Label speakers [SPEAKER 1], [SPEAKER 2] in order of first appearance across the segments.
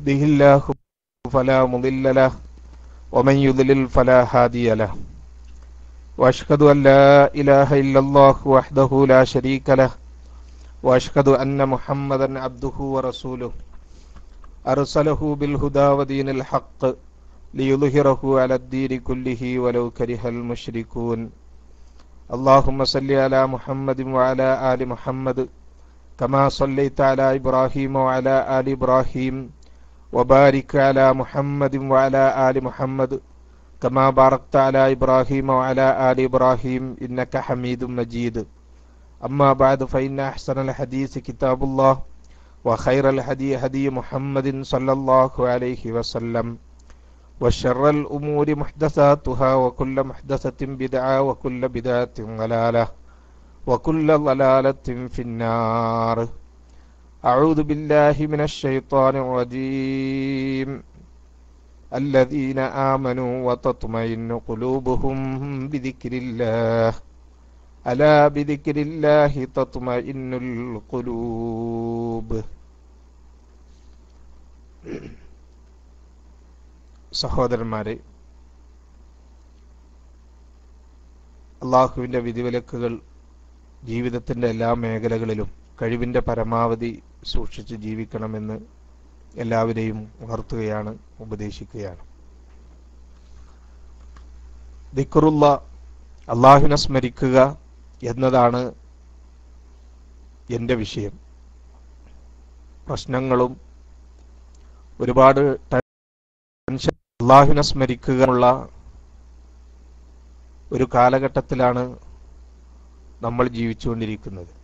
[SPEAKER 1] يهده الله فلا مضل له ومن يضلل فلا هادي له واشهد ان لا اله الا الله وحده لا شريك له واشهد ان محمدا عبده ورسوله ارسله بالهدى ودين الحق ليظهره على الدين كله ولو كره المشركون اللهم صل على محمد وعلى ال محمد كما صليت على ابراهيم وعلى ال ابراهيم وبارك على محمد وعلى ال محمد كما باركت على ابراهيم وعلى ال ابراهيم انك حميد مجيد اما بعد فان احسن الحديث كتاب الله وخير الهدي هدي محمد صلى الله عليه وسلم وشر الأمور محدثاتها وكل محدثة بدعة وكل بدعة ضلالة وكل ضلالة في النار أعوذ بالله من الشيطان الرجيم الذين آمنوا وتطمئن قلوبهم بذكر الله ألا بذكر الله تطمئن القلوب സഹോദരന്മാരെ അള്ളാഹുവിൻ്റെ വിധിവിലക്കുകൾ ജീവിതത്തിൻ്റെ എല്ലാ മേഖലകളിലും കഴിവിൻ്റെ പരമാവധി സൂക്ഷിച്ച് ജീവിക്കണമെന്ന് എല്ലാവരെയും ഉണർത്തുകയാണ് ഉപദേശിക്കുകയാണ് ദിക്കറുള്ള അള്ളാഹുവിനെ സ്മരിക്കുക എന്നതാണ് എൻ്റെ വിഷയം പ്രശ്നങ്ങളും ഒരുപാട് ടെൻഷൻ അള്ളാഹുവിനെ സ്മരിക്കുകയുള്ള ഒരു കാലഘട്ടത്തിലാണ് നമ്മൾ ജീവിച്ചുകൊണ്ടിരിക്കുന്നത്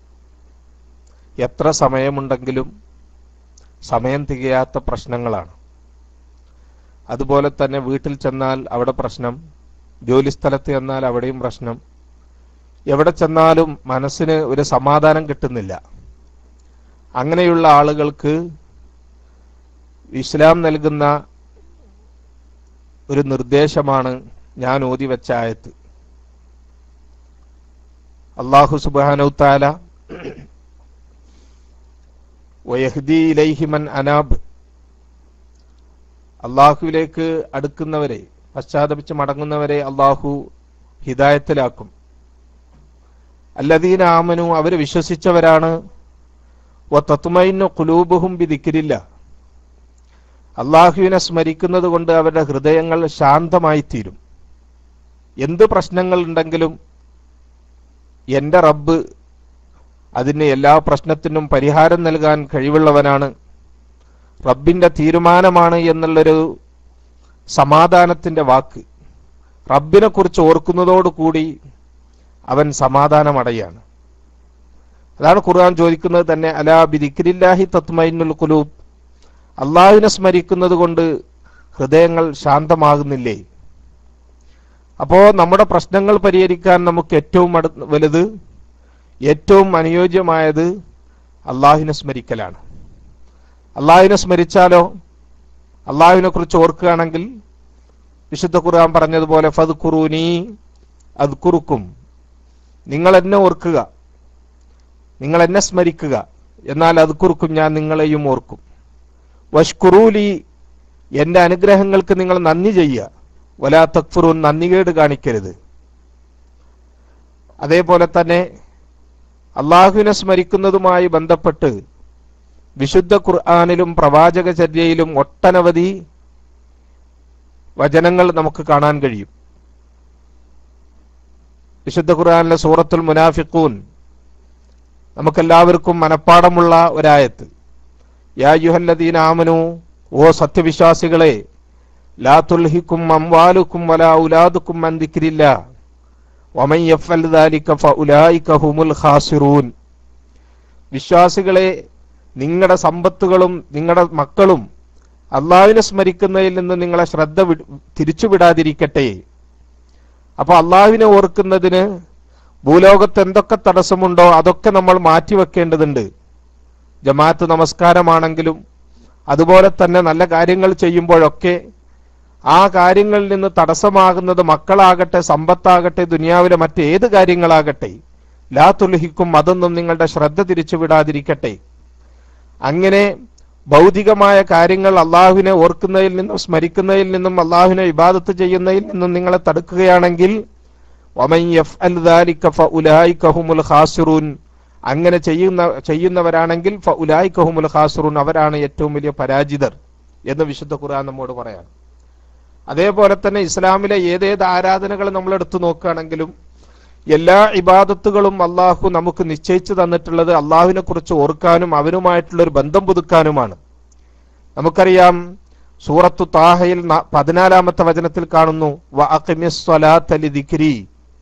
[SPEAKER 1] എത്ര സമയമുണ്ടെങ്കിലും സമയം തികയാത്ത പ്രശ്നങ്ങളാണ് അതുപോലെ തന്നെ വീട്ടിൽ ചെന്നാൽ അവിടെ പ്രശ്നം ജോലിസ്ഥലത്ത് ചെന്നാൽ അവിടെയും പ്രശ്നം എവിടെ ചെന്നാലും മനസ്സിന് ഒരു സമാധാനം കിട്ടുന്നില്ല അങ്ങനെയുള്ള ആളുകൾക്ക് ഇസ്ലാം നൽകുന്ന ഒരു നിർദ്ദേശമാണ് ഞാൻ ഓതി വെച്ച ആയത്ത് അള്ളാഹു സുബാനൗത്താല വയഹ്ദി ഇലൈഹിമൻ അനാബ് അള്ളാഹുവിലേക്ക് അടുക്കുന്നവരെ പശ്ചാത്തപിച്ച് മടങ്ങുന്നവരെ അള്ളാഹു ഹിദായത്തിലാക്കും അല്ലദീന ആമനു അവർ വിശ്വസിച്ചവരാണ് വ തത്മൈന്നു കുലൂബുഹും ബിദിക്കിരില്ല അള്ളാഹുവിനെ സ്മരിക്കുന്നത് കൊണ്ട് അവരുടെ ഹൃദയങ്ങൾ ശാന്തമായി തീരും എന്ത് പ്രശ്നങ്ങൾ ഉണ്ടെങ്കിലും എൻ്റെ റബ്ബ് അതിന് എല്ലാ പ്രശ്നത്തിനും പരിഹാരം നൽകാൻ കഴിവുള്ളവനാണ് റബ്ബിൻ്റെ തീരുമാനമാണ് എന്നുള്ളൊരു സമാധാനത്തിൻ്റെ വാക്ക് റബ്ബിനെ കുറിച്ച് ഓർക്കുന്നതോടുകൂടി അവൻ സമാധാനമടയാണ് അതാണ് ഖുർആൻ ചോദിക്കുന്നത് തന്നെ അലാ ബിദിക്രില്ലാഹി തത്മൈനുൽ കുലൂബ് അള്ളാഹുവിനെ സ്മരിക്കുന്നത് കൊണ്ട് ഹൃദയങ്ങൾ ശാന്തമാകുന്നില്ലേ അപ്പോ നമ്മുടെ പ്രശ്നങ്ങൾ പരിഹരിക്കാൻ നമുക്ക് ഏറ്റവും അടു വലുത് ഏറ്റവും അനുയോജ്യമായത് അള്ളാഹുവിനെ സ്മരിക്കലാണ് അള്ളാഹുവിനെ സ്മരിച്ചാലോ അള്ളാഹുവിനെ കുറിച്ച് ഓർക്കുകയാണെങ്കിൽ വിശുദ്ധ ഖുർആൻ പറഞ്ഞതുപോലെ ഫത് ഖുറൂനി അത് കുറുക്കും നിങ്ങൾ എന്നെ ഓർക്കുക നിങ്ങൾ എന്നെ സ്മരിക്കുക എന്നാൽ അത് കുറുക്കും ഞാൻ നിങ്ങളെയും ഓർക്കും വഷ്കുറൂലി എൻ്റെ അനുഗ്രഹങ്ങൾക്ക് നിങ്ങൾ നന്ദി ചെയ്യുക വലാ തക്ഫുറൂൻ നന്ദികേട് കാണിക്കരുത് അതേപോലെ തന്നെ അള്ളാഹുവിനെ സ്മരിക്കുന്നതുമായി ബന്ധപ്പെട്ട് വിശുദ്ധ ഖുർആാനിലും പ്രവാചക ചര്യയിലും ഒട്ടനവധി വചനങ്ങൾ നമുക്ക് കാണാൻ കഴിയും വിശുദ്ധ ഖുർആാനിലെ സൂറത്തുൽ മുനാഫിഖൂൻ നമുക്കെല്ലാവർക്കും മനഃപ്പാടമുള്ള ഒരായത്ത് യാ യുഹല്ലദീന ആമനു ഓ സത്യവിശ്വാസികളെ ലാ തുൽഹിക്കും അംവാലുക്കും വലാ ഉലാദുക്കും അൻ ദിക്രില്ല വമൻ യഫ്അൽ ദാലിക ഫഉലൈക ഹുമുൽ ഖാസിറൂൻ വിശ്വാസികളെ നിങ്ങളുടെ സമ്പത്തുകളും നിങ്ങളുടെ മക്കളും അള്ളാഹുവിനെ സ്മരിക്കുന്നതിൽ നിന്ന് നിങ്ങളെ ശ്രദ്ധ തിരിച്ചുവിടാതിരിക്കട്ടെ അപ്പൊ അള്ളാഹുവിനെ ഓർക്കുന്നതിന് ഭൂലോകത്ത് എന്തൊക്കെ തടസ്സമുണ്ടോ അതൊക്കെ നമ്മൾ മാറ്റിവെക്കേണ്ടതുണ്ട് ജമാഅത്ത് നമസ്കാരമാണെങ്കിലും അതുപോലെ തന്നെ നല്ല കാര്യങ്ങൾ ചെയ്യുമ്പോഴൊക്കെ ആ കാര്യങ്ങളിൽ നിന്ന് തടസ്സമാകുന്നത് മക്കളാകട്ടെ സമ്പത്താകട്ടെ ദുനിയാവിലെ മറ്റേത് കാര്യങ്ങളാകട്ടെ ലാ തുൽഹിക്കും അതൊന്നും നിങ്ങളുടെ ശ്രദ്ധ തിരിച്ചുവിടാതിരിക്കട്ടെ അങ്ങനെ ഭൗതികമായ കാര്യങ്ങൾ അള്ളാഹുവിനെ ഓർക്കുന്നതിൽ നിന്നും സ്മരിക്കുന്നതിൽ നിന്നും അള്ളാഹുവിനെ ഇബാദത്ത് ചെയ്യുന്നതിൽ നിന്നും നിങ്ങളെ തടുക്കുകയാണെങ്കിൽ വമൻ യഫ്അൽ ദാലിക ഫഉലൈക ഹുമുൽ ഖാസിറൂൻ അങ്ങനെ ചെയ്യുന്ന ചെയ്യുന്നവരാണെങ്കിൽ ഫഉലൈക ഹുമുൽ ഖാസിറൂൻ അവരാണ് ഏറ്റവും വലിയ പരാജിതർ എന്ന് വിശുദ്ധ ഖുർആൻ നമ്മോട് പറയാം അതേപോലെ തന്നെ ഇസ്ലാമിലെ ഏതേത് ആരാധനകൾ നമ്മൾ എടുത്തു നോക്കുകയാണെങ്കിലും എല്ലാ ഇബാദത്തുകളും അള്ളാഹു നമുക്ക് നിശ്ചയിച്ചു തന്നിട്ടുള്ളത് അള്ളാഹുവിനെ കുറിച്ച് ഓർക്കാനും അവനുമായിട്ടുള്ള ഒരു ബന്ധം പുതുക്കാനുമാണ് നമുക്കറിയാം സൂറത്തു താഹയിൽ ന- പതിനാലാമത്തെ വചനത്തിൽ കാണുന്നു "വ അഖിമിസ് സ്വലാത്ത ലിദിക്രി."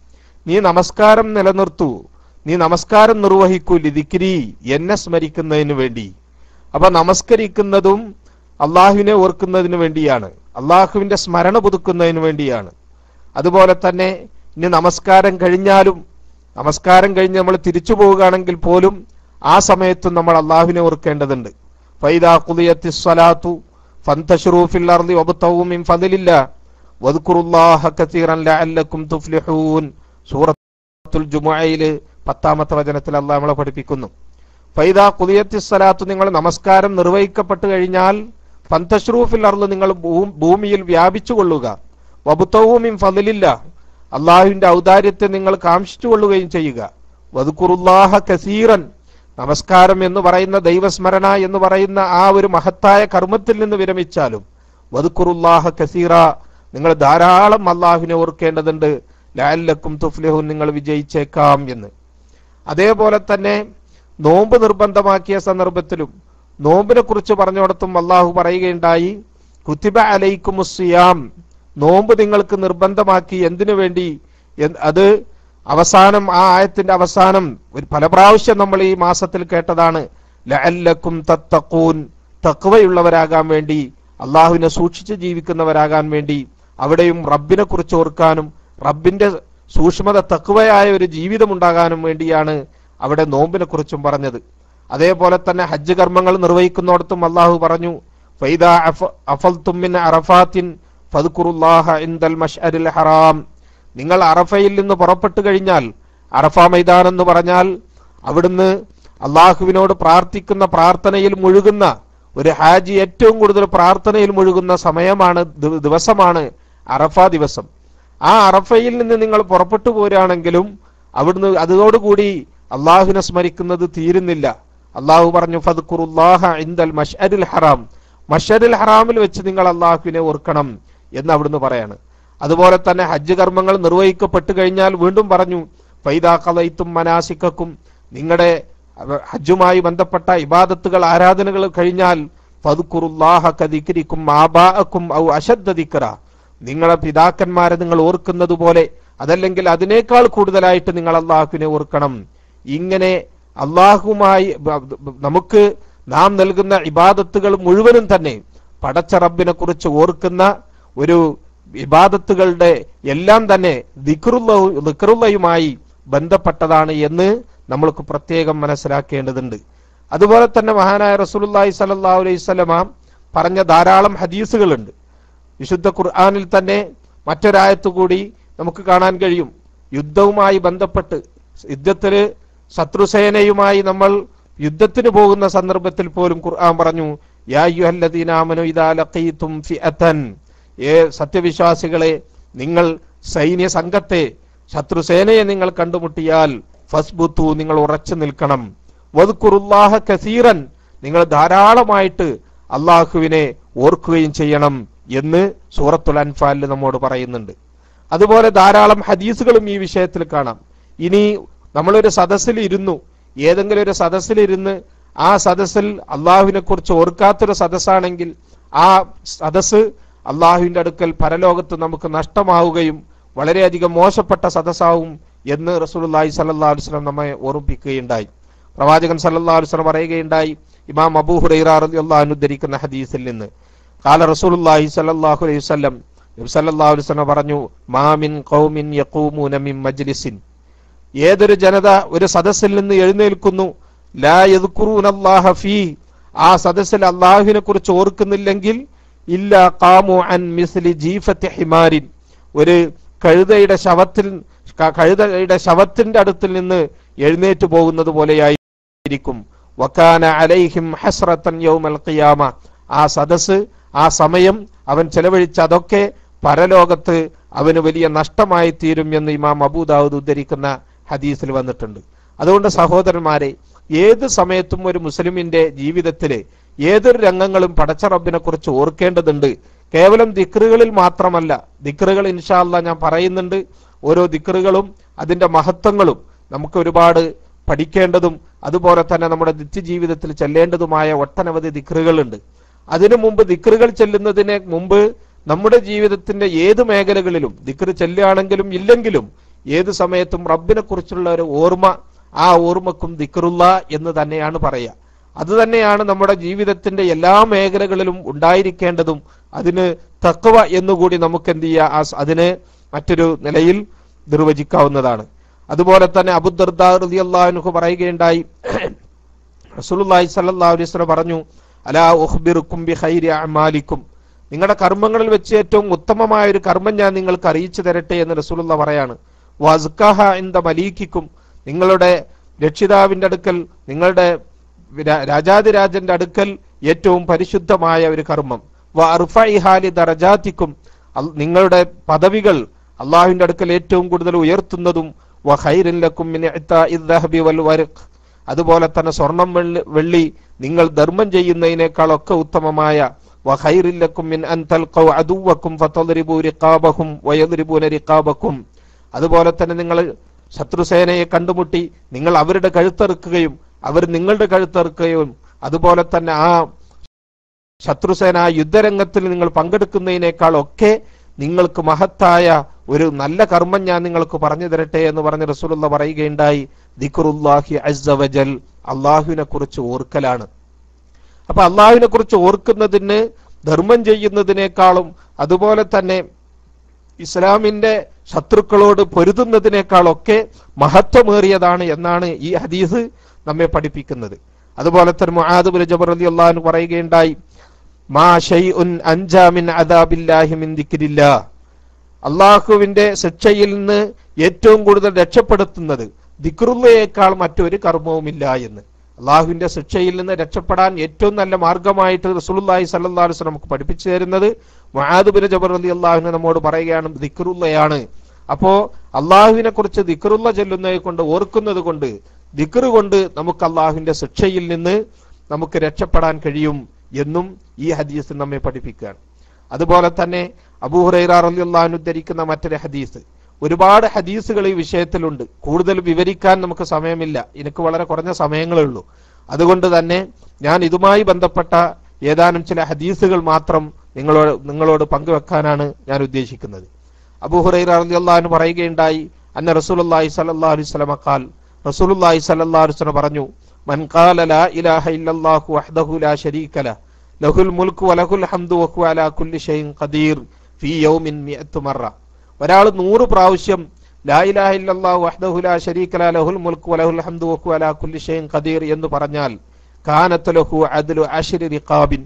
[SPEAKER 1] നീ നമസ്കാരം നിലനിർത്തൂ നീ നമസ്കാരം നിർവഹിക്കൂ ലിദിക്രി എന്നെ സ്മരിക്കുന്നതിന് വേണ്ടി അപ്പൊ നമസ്കരിക്കുന്നതും അള്ളാഹുവിനെ ഓർക്കുന്നതിന് വേണ്ടിയാണ് അള്ളാഹുവിന്റെ സ്മരണ പുതുക്കുന്നതിന് വേണ്ടിയാണ് അതുപോലെ തന്നെ ഇനി നമസ്കാരം കഴിഞ്ഞാലും നമസ്കാരം കഴിഞ്ഞ് നമ്മൾ തിരിച്ചു പോവുകയാണെങ്കിൽ പോലും ആ സമയത്തും നമ്മൾ അള്ളാഹുവിനെ ഓർക്കേണ്ടതുണ്ട് ഫൈദാ ഖുദിയത്തി സ്വലാത്തു ഫന്തശ്റൂ ഫിൽ അർളി വബ്തഗൂ മിൻ ഫദ്ലില്ല വദ്കുറുല്ലാഹ കസീറൻ ലഅല്ലക്കും തുഫ്ലിഹൂൻ സൂറത്തുൽ ജുമുഅയിൽ പത്താമത്തെ വചനത്തിൽ അള്ളാഹ് നമ്മളെ പഠിപ്പിക്കുന്നു ഫൈദാ ഖുദിയത്തി സ്വലാത്തു നിങ്ങൾ നമസ്കാരം നിർവഹിക്കപ്പെട്ടു കഴിഞ്ഞാൽ ഫന്തശ്റൂ ഫിൽ അർള് നിങ്ങൾ ഭൂ- ഭൂമിയിൽ വ്യാപിച്ചു കൊള്ളുക വബ്തഗൂ മിൻ ഫദ്ലില്ല അള്ളാഹുവിന്റെ ഔദാര്യത്തെ നിങ്ങൾ കാംക്ഷിച്ചു കൊള്ളുകയും ചെയ്യുക വദ്കുറുല്ലാഹ കസീറൻ നമസ്കാരം എന്ന് പറയുന്ന ദൈവസ്മരണ എന്ന് പറയുന്ന ആ ഒരു മഹത്തായ കർമ്മത്തിൽ നിന്ന് വിരമിച്ചാലും വദ്കുറുല്ലാഹ കസീറ നിങ്ങൾ ധാരാളം അള്ളാഹുവിനെ ഓർക്കേണ്ടതുണ്ട് ലാലക്കും തുഫ്ലിഹുൻ നിങ്ങൾ വിജയിച്ചേക്കാം എന്ന് അതേപോലെ തന്നെ നോമ്പ് നിർബന്ധമാക്കിയ സന്ദർഭത്തിലും നോമ്പിനെ കുറിച്ച് പറഞ്ഞിടത്തും അള്ളാഹു പറയുകയുണ്ടായി കുത്തിബ അലൈക്കുമുസിയാം നോമ്പ് നിങ്ങൾക്ക് നിർബന്ധമാക്കി എന്തിനു വേണ്ടി എന്ന് അത് അവസാനം ആ ആയത്തിന്റെ അവസാനം ഒരു പല പ്രാവശ്യം നമ്മൾ ഈ മാസത്തിൽ കേട്ടതാണ് ലഅല്ലക്കും തത്തഖൂൻ തക്വയുള്ളവരാകാൻ വേണ്ടി അള്ളാഹുവിനെ സൂക്ഷിച്ച് ജീവിക്കുന്നവരാകാൻ വേണ്ടി അവിടെയും റബ്ബിനെ കുറിച്ച് ഓർക്കാനും റബ്ബിന്റെ സൂക്ഷ്മത തക്വയായ ഒരു ജീവിതം ഉണ്ടാകാനും വേണ്ടിയാണ് അവിടെ നോമ്പിനെ കുറിച്ചും പറഞ്ഞത് അതേപോലെ തന്നെ ഹജ്ജ് കർമ്മങ്ങൾ നിർവഹിക്കുന്നിടത്തും അള്ളാഹു പറഞ്ഞു ഫൈദ അഫൽത്തും മിൻ അറഫാത്തിൻ ഫദ്കുറുല്ലാഹ ഇൻദൽ മഷ്അരിൽ ഹറാം നിങ്ങൾ അറഫയിൽ നിന്ന് പുറപ്പെട്ടു കഴിഞ്ഞാൽ അറഫ മൈതാൻ എന്ന് പറഞ്ഞാൽ അവിടുന്ന് അള്ളാഹുവിനോട് പ്രാർത്ഥിക്കുന്ന പ്രാർത്ഥനയിൽ മുഴുകുന്ന ഒരു ഹാജി ഏറ്റവും കൂടുതൽ പ്രാർത്ഥനയിൽ മുഴുകുന്ന സമയമാണ് ദി- ദിവസമാണ് അറഫ ദിവസം ആ അറഫയിൽ നിന്ന് നിങ്ങൾ പുറപ്പെട്ടു പോരാണെങ്കിലും അവിടുന്ന് അതോടുകൂടി അള്ളാഹുവിനെ സ്മരിക്കുന്നത് തീരുന്നില്ല അള്ളാഹു പറഞ്ഞു ഫദ്കുറുല്ലാഹ ഇൻദൽ മഷ്അരിൽ ഹറാം മഷരിൽ ഹറാമിൽ വെച്ച് നിങ്ങൾ അള്ളാഹുവിനെ ഓർക്കണം എന്ന് അവിടുന്ന് പറയാണ് അതുപോലെ തന്നെ ഹജ്ജ് കർമ്മങ്ങൾ നിർവഹിക്കപ്പെട്ടു കഴിഞ്ഞാൽ വീണ്ടും പറഞ്ഞു ഫൈദാ കളൈത്തും മനാസിക്കും നിങ്ങളുടെ ഹജ്ജുമായി ബന്ധപ്പെട്ട ഇബാദത്തുകൾ ആരാധനകൾ കഴിഞ്ഞാൽ ഫദ്കുറുല്ലാഹ കദിക്രിക്കും ആബാഅക്കും ഔ അശദ്ദ ദിക്റ നിങ്ങളെ പിതാക്കന്മാരെ നിങ്ങൾ ഓർക്കുന്നത് പോലെ അതല്ലെങ്കിൽ അതിനേക്കാൾ കൂടുതലായിട്ട് നിങ്ങൾ അള്ളാഹുവിനെ ഓർക്കണം ഇങ്ങനെ അള്ളാഹുമായി ബ- ബ- നമുക്ക് നാം നൽകുന്ന ഇബാദത്തുകൾ മുഴുവനും തന്നെ പടച്ച റബ്ബിനെ കുറിച്ച് ഓർക്കുന്ന ഒരു ഇബാദത്തുകളുടെ എല്ലാം തന്നെ ദിക്റുള്ള- ദിക്റുള്ളയുമായി ബന്ധപ്പെട്ടതാണ് എന്ന് നമ്മൾക്ക് പ്രത്യേകം മനസ്സിലാക്കേണ്ടതുണ്ട് അതുപോലെ തന്നെ മഹാനായ റസൂലുള്ളാഹി സ്വല്ലല്ലാഹു അലൈഹി വസല്ലമ പറഞ്ഞ ധാരാളം ഹദീസുകളുണ്ട് വിശുദ്ധ ഖുർആനിൽ തന്നെ മറ്റൊരായത്ത് കൂടി നമുക്ക് കാണാൻ കഴിയും യുദ്ധവുമായി ബന്ധപ്പെട്ട് യുദ്ധത്തില് ശത്രുസേനയുമായി നമ്മൾ യുദ്ധത്തിന് പോകുന്ന സന്ദർഭത്തിൽ പോലും ഖുർആൻ പറഞ്ഞു യാ അയ്യുഹല്ലദീന ആമനു ഇദാ ലഖീതും ഫിഅതൻ ഏ സത്യവിശ്വാസികളെ നിങ്ങൾ സൈന്യ സംഘത്തെ ശത്രുസേനയെ നിങ്ങൾ കണ്ടുമുട്ടിയാൽ ഫസ്ബുത്തു നിങ്ങൾ ഉറച്ചു നിൽക്കണം വദ്കുറുല്ലാഹ കസീറൻ നിങ്ങൾ ധാരാളമായിട്ട് അള്ളാഹുവിനെ ഓർക്കുകയും ചെയ്യണം എന്ന് സൂറത്തുൽ അൻഫാലിൽ നമ്മോട് പറയുന്നുണ്ട് അതുപോലെ ധാരാളം ഹദീസുകളും ഈ വിഷയത്തിൽ കാണാം ഇനി നമ്മളൊരു സദസ്സിൽ ഇരുന്നു ഏതെങ്കിലും ഒരു സദസ്സിൽ ഇരുന്ന് ആ സദസ്സിൽ അള്ളാഹുവിനെ കുറിച്ച് ഓർക്കാത്തൊരു സദസ്സാണെങ്കിൽ ആ സദസ്സ് അള്ളാഹുവിന്റെ അടുക്കൽ പരലോകത്ത് നമുക്ക് നഷ്ടമാവുകയും വളരെയധികം മോശപ്പെട്ട സദസ്സാവും എന്ന് റസൂലുള്ളാഹി സ്വല്ലല്ലാഹു അലൈഹി വസല്ലം നമ്മെ ഓർമ്മിപ്പിക്കുകയുണ്ടായി പ്രവാചകൻ സല്ലല്ലാഹു അലൈഹി വസല്ലം പറയുകയുണ്ടായി ഇമാം അബൂ ഹുറൈറ റളിയല്ലാഹു അൻഹു ഉദ്ധരിക്കുന്ന ഹദീസിൽ നിന്ന് കാല റസൂലുള്ളാഹി സ്വല്ലല്ലാഹു അലൈഹി വസല്ലം നബി സല്ലല്ലാഹു അലൈഹി വസല്ലം പറഞ്ഞു മാമിൻ ഖൗമിൻ യഖൂമൂന മിൻ മജ്ലിസിൻ ഏതൊരു ജനത ഒരു സദസ്സിൽ നിന്ന് എഴുന്നേൽക്കുന്നു ലാ യദ്കുറൂനല്ലാഹ ഫീ ആ സദസ്സിൽ അള്ളാഹുവിനെ കുറിച്ച് ഓർക്കുന്നില്ലെങ്കിൽ ഇല്ല ഖാമു അൻ മിസ്ലി ജീഫത്തി ഹിമാരിൻ ഒരു കഴുതയുടെ ശവത്തിൽ ക- കഴുതയുടെ ശവത്തിന്റെ അടുത്തിൽ നിന്ന് എഴുന്നേറ്റ് പോകുന്നത് പോലെയായിരിക്കും വക്കാന അലൈഹിം ഹസ്രത്തൻ യൗമൽ ഖിയാമ ആ സദസ് ആ സമയം അവൻ ചെലവഴിച്ച അതൊക്കെ പരലോകത്ത് അവന് വലിയ നഷ്ടമായി തീരും എന്ന് ഇമാം അബൂദാവൂദ് ഉദ്ധരിക്കുന്ന ഹദീസിൽ വന്നിട്ടുണ്ട് അതുകൊണ്ട് സഹോദരന്മാരെ ഏത് സമയത്തും ഒരു മുസ്ലിമിന്റെ ജീവിതത്തില് ഏതൊരു രംഗങ്ങളും പടച്ച റബ്ബിനെ കുറിച്ച് ഓർക്കേണ്ടതുണ്ട് കേവലം ദിക്റുകളിൽ മാത്രമല്ല ദിക്റുകൾ ഇൻഷാല്ല ഞാൻ പറയുന്നുണ്ട് ഓരോ ദിക്റുകളും അതിന്റെ മഹത്വങ്ങളും നമുക്ക് ഒരുപാട് പഠിക്കേണ്ടതും അതുപോലെ തന്നെ നമ്മുടെ നിത്യജീവിതത്തിൽ ചെല്ലേണ്ടതുമായ ഒട്ടനവധി ദിക്റുകളുണ്ട് അതിനു മുമ്പ് ദിക്റുകൾ ചെല്ലുന്നതിന് മുമ്പ് നമ്മുടെ ജീവിതത്തിന്റെ ഏത് മേഖലകളിലും ദിക്റ് ചെല്ലുകയാണെങ്കിലും ഇല്ലെങ്കിലും ഏത് സമയത്തും റബ്ബിനെ കുറിച്ചുള്ള ഒരു ഓർമ്മ ആ ഓർമ്മക്കും ദിക്റുള്ള എന്ന് തന്നെയാണ് പറയുക അത് തന്നെയാണ് നമ്മുടെ ജീവിതത്തിന്റെ എല്ലാ മേഖലകളിലും ഉണ്ടായിരിക്കേണ്ടതും അതിന് തക്കവ എന്നുകൂടി നമുക്ക് എന്ത് ചെയ്യുക ആ സ- അതിന് മറ്റൊരു നിലയിൽ നിർവചിക്കാവുന്നതാണ് അതുപോലെ തന്നെ അബുദർദാഹു പറയുകയുണ്ടായി റസൂലുള്ളാഹി സ്വല്ലല്ലാഹു അലൈഹി വസല്ലം പറഞ്ഞു അലാ ഉഖ്ബിറുക്കും ബി ഖൈരി അഅമാലിക്കും നിങ്ങളുടെ കർമ്മങ്ങളിൽ വെച്ച് ഏറ്റവും ഉത്തമമായ ഒരു കർമ്മം ഞാൻ നിങ്ങൾക്ക് അറിയിച്ചു തരട്ടെ എന്ന് റസൂലുള്ള പറയാണ് വസ്കഹ ഇന്ദ മലീക്കിക്കും നിങ്ങളുടെ രക്ഷിതാവിന്റെ അടുക്കൽ നിങ്ങളുടെ രാ- രാജാതിരാജന്റെ അടുക്കൽ ഏറ്റവും പരിശുദ്ധമായ ഒരു കർമ്മം വ അർഫഇഹാലി ദറജാത്തിക്കും അൽ- നിങ്ങളുടെ പദവികൾ അള്ളാഹുവിന്റെ അടുക്കൽ ഏറ്റവും കൂടുതൽ ഉയർത്തുന്നതും വ ഖൈറിൻ ലക്കും മിൻ ഇഅ്താഇ ദഹബി വൽ വരഖ് അതുപോലെ തന്നെ സ്വർണം വെള്ളി വെള്ളി നിങ്ങൾ ധർമ്മം ചെയ്യുന്നതിനേക്കാളൊക്കെ ഉത്തമമായ വ ഖൈറിൻ ലക്കും മിൻ അൻ തൽഖൗ അദുവക്കും ഫതദ്രിബു റിഖാബഹും വയദ്രിബൂന റിഖാബക്കും അതുപോലെ തന്നെ നിങ്ങൾ ശത്രുസേനയെ കണ്ടുമുട്ടി നിങ്ങൾ അവരുടെ കഴുത്തെറുക്കുകയും അവർ നിങ്ങളുടെ കഴുത്തെറുക്കുകയും അതുപോലെ തന്നെ ആ ശത്രുസേന ആ യുദ്ധരംഗത്തിൽ നിങ്ങൾ പങ്കെടുക്കുന്നതിനേക്കാൾ ഒക്കെ നിങ്ങൾക്ക് മഹത്തായ ഒരു നല്ല കർമ്മം ഞാൻ നിങ്ങൾക്ക് പറഞ്ഞു തരട്ടെ എന്ന് പറഞ്ഞ് റസൂലുള്ള പറയുകയുണ്ടായി ദിക്റുല്ലാഹി അസ്സവജൽ അള്ളാഹുവിനെ കുറിച്ച് ഓർക്കലാണ് അപ്പൊ അള്ളാഹുവിനെ കുറിച്ച് ഓർക്കുന്നതിന് ധർമ്മം ചെയ്യുന്നതിനേക്കാളും അതുപോലെ തന്നെ ഇസ്ലാമിന്റെ ശത്രുക്കളോട് പൊരുതുന്നതിനേക്കാളൊക്കെ മഹത്വമേറിയതാണ് എന്നാണ് ഈ ഹദീസ് നമ്മെ പഠിപ്പിക്കുന്നത് അതുപോലെ തന്നെ മുആദ് ജബർ അലി അള്ളാഹു പറയുകയുണ്ടായി മാ ഷൈഉൻ അൻജാ മിൻ അദാബില്ലാഹി മിൻ ദിക്രില്ലാ അള്ളാഹുവിന്റെ ശിക്ഷയിൽ നിന്ന് ഏറ്റവും കൂടുതൽ രക്ഷപ്പെടുത്തുന്നത് ദിക്റുള്ളയേക്കാൾ മറ്റൊരു കർമ്മവുമില്ല എന്ന് അള്ളാഹുവിന്റെ ശിക്ഷയിൽ നിന്ന് രക്ഷപ്പെടാൻ ഏറ്റവും നല്ല മാർഗമായിട്ട് റസൂലുള്ളാഹി സ്വല്ലല്ലാഹു അലൈഹി വസല്ലം നമുക്ക് പഠിപ്പിച്ചു തരുന്നത് മുആദ് ബിൻ ജബർ റളി അള്ളാഹുവിനെ നമ്മോട് പറയുകയാണ് ദിക്റുള്ളയാണ് അപ്പോ അള്ളാഹുവിനെ കുറിച്ച് ദിക്റുള്ള ചൊല്ലുന്നത് കൊണ്ട് ഓർക്കുന്നത് കൊണ്ട് ദിക്റ് കൊണ്ട് നമുക്ക് അള്ളാഹുവിന്റെ ശിക്ഷയിൽ നിന്ന് നമുക്ക് രക്ഷപ്പെടാൻ കഴിയും എന്നും ഈ ഹദീസ് നമ്മെ പഠിപ്പിക്കുകയാണ് അതുപോലെ തന്നെ അബൂഹുറൈറ റളിയല്ലാഹു ഉദ്ധരിക്കുന്ന മറ്റൊരു ഹദീസ് ഒരുപാട് ഹദീസുകൾ ഈ വിഷയത്തിലുണ്ട് കൂടുതൽ വിവരിക്കാൻ നമുക്ക് സമയമില്ല എനിക്ക് വളരെ കുറഞ്ഞ സമയങ്ങളേ ഉള്ളൂ അതുകൊണ്ട് തന്നെ ഞാൻ ഇതുമായി ബന്ധപ്പെട്ട ഏതാനും ചില ഹദീസുകൾ മാത്രം നിങ്ങളോട് നിങ്ങളോട് പങ്കുവെക്കാനാണ് ഞാൻ ഉദ്ദേശിക്കുന്നത് അബൂഹുറൈറ റളിയല്ലാഹു പറയുകയുണ്ടായി അന്ന റസൂലുള്ളാഹി സ്വല്ലല്ലാഹു അലൈഹി വസല്ലം ഖാൽ റസൂലുള്ളാഹി സ്വല്ലല്ലാഹു അലൈഹി വസല്ലം പറഞ്ഞു മൻ ഖാല ലാ ഇലാഹ ഇല്ലല്ലാഹു വഹ്ദഹു ലാ ശരീക ലഹ ലഹുൽ മുൽക്കു വലഹുൽ ഹംദു വഹു അലാ കുല്ലി ഷൈഇൻ ഖദീർ ഫീ യൗമിൻ മിഅത്ത് മറ ഒരാൾ നൂറ് പ്രാവശ്യം ലാ ഇലാഹ ഇല്ലല്ലാഹു വഹ്ദഹു ലാ ശരീക ലഹ ലഹുൽ മുൽക്കു വലഹുൽ ഹംദു വഹു അലാ കുല്ലി ഷൈഇൻ ഖദീർ എന്ന് പറഞ്ഞാൽ കാനത്ത് ലഹു അദ്ലു അശ്രി റിഖാബിൻ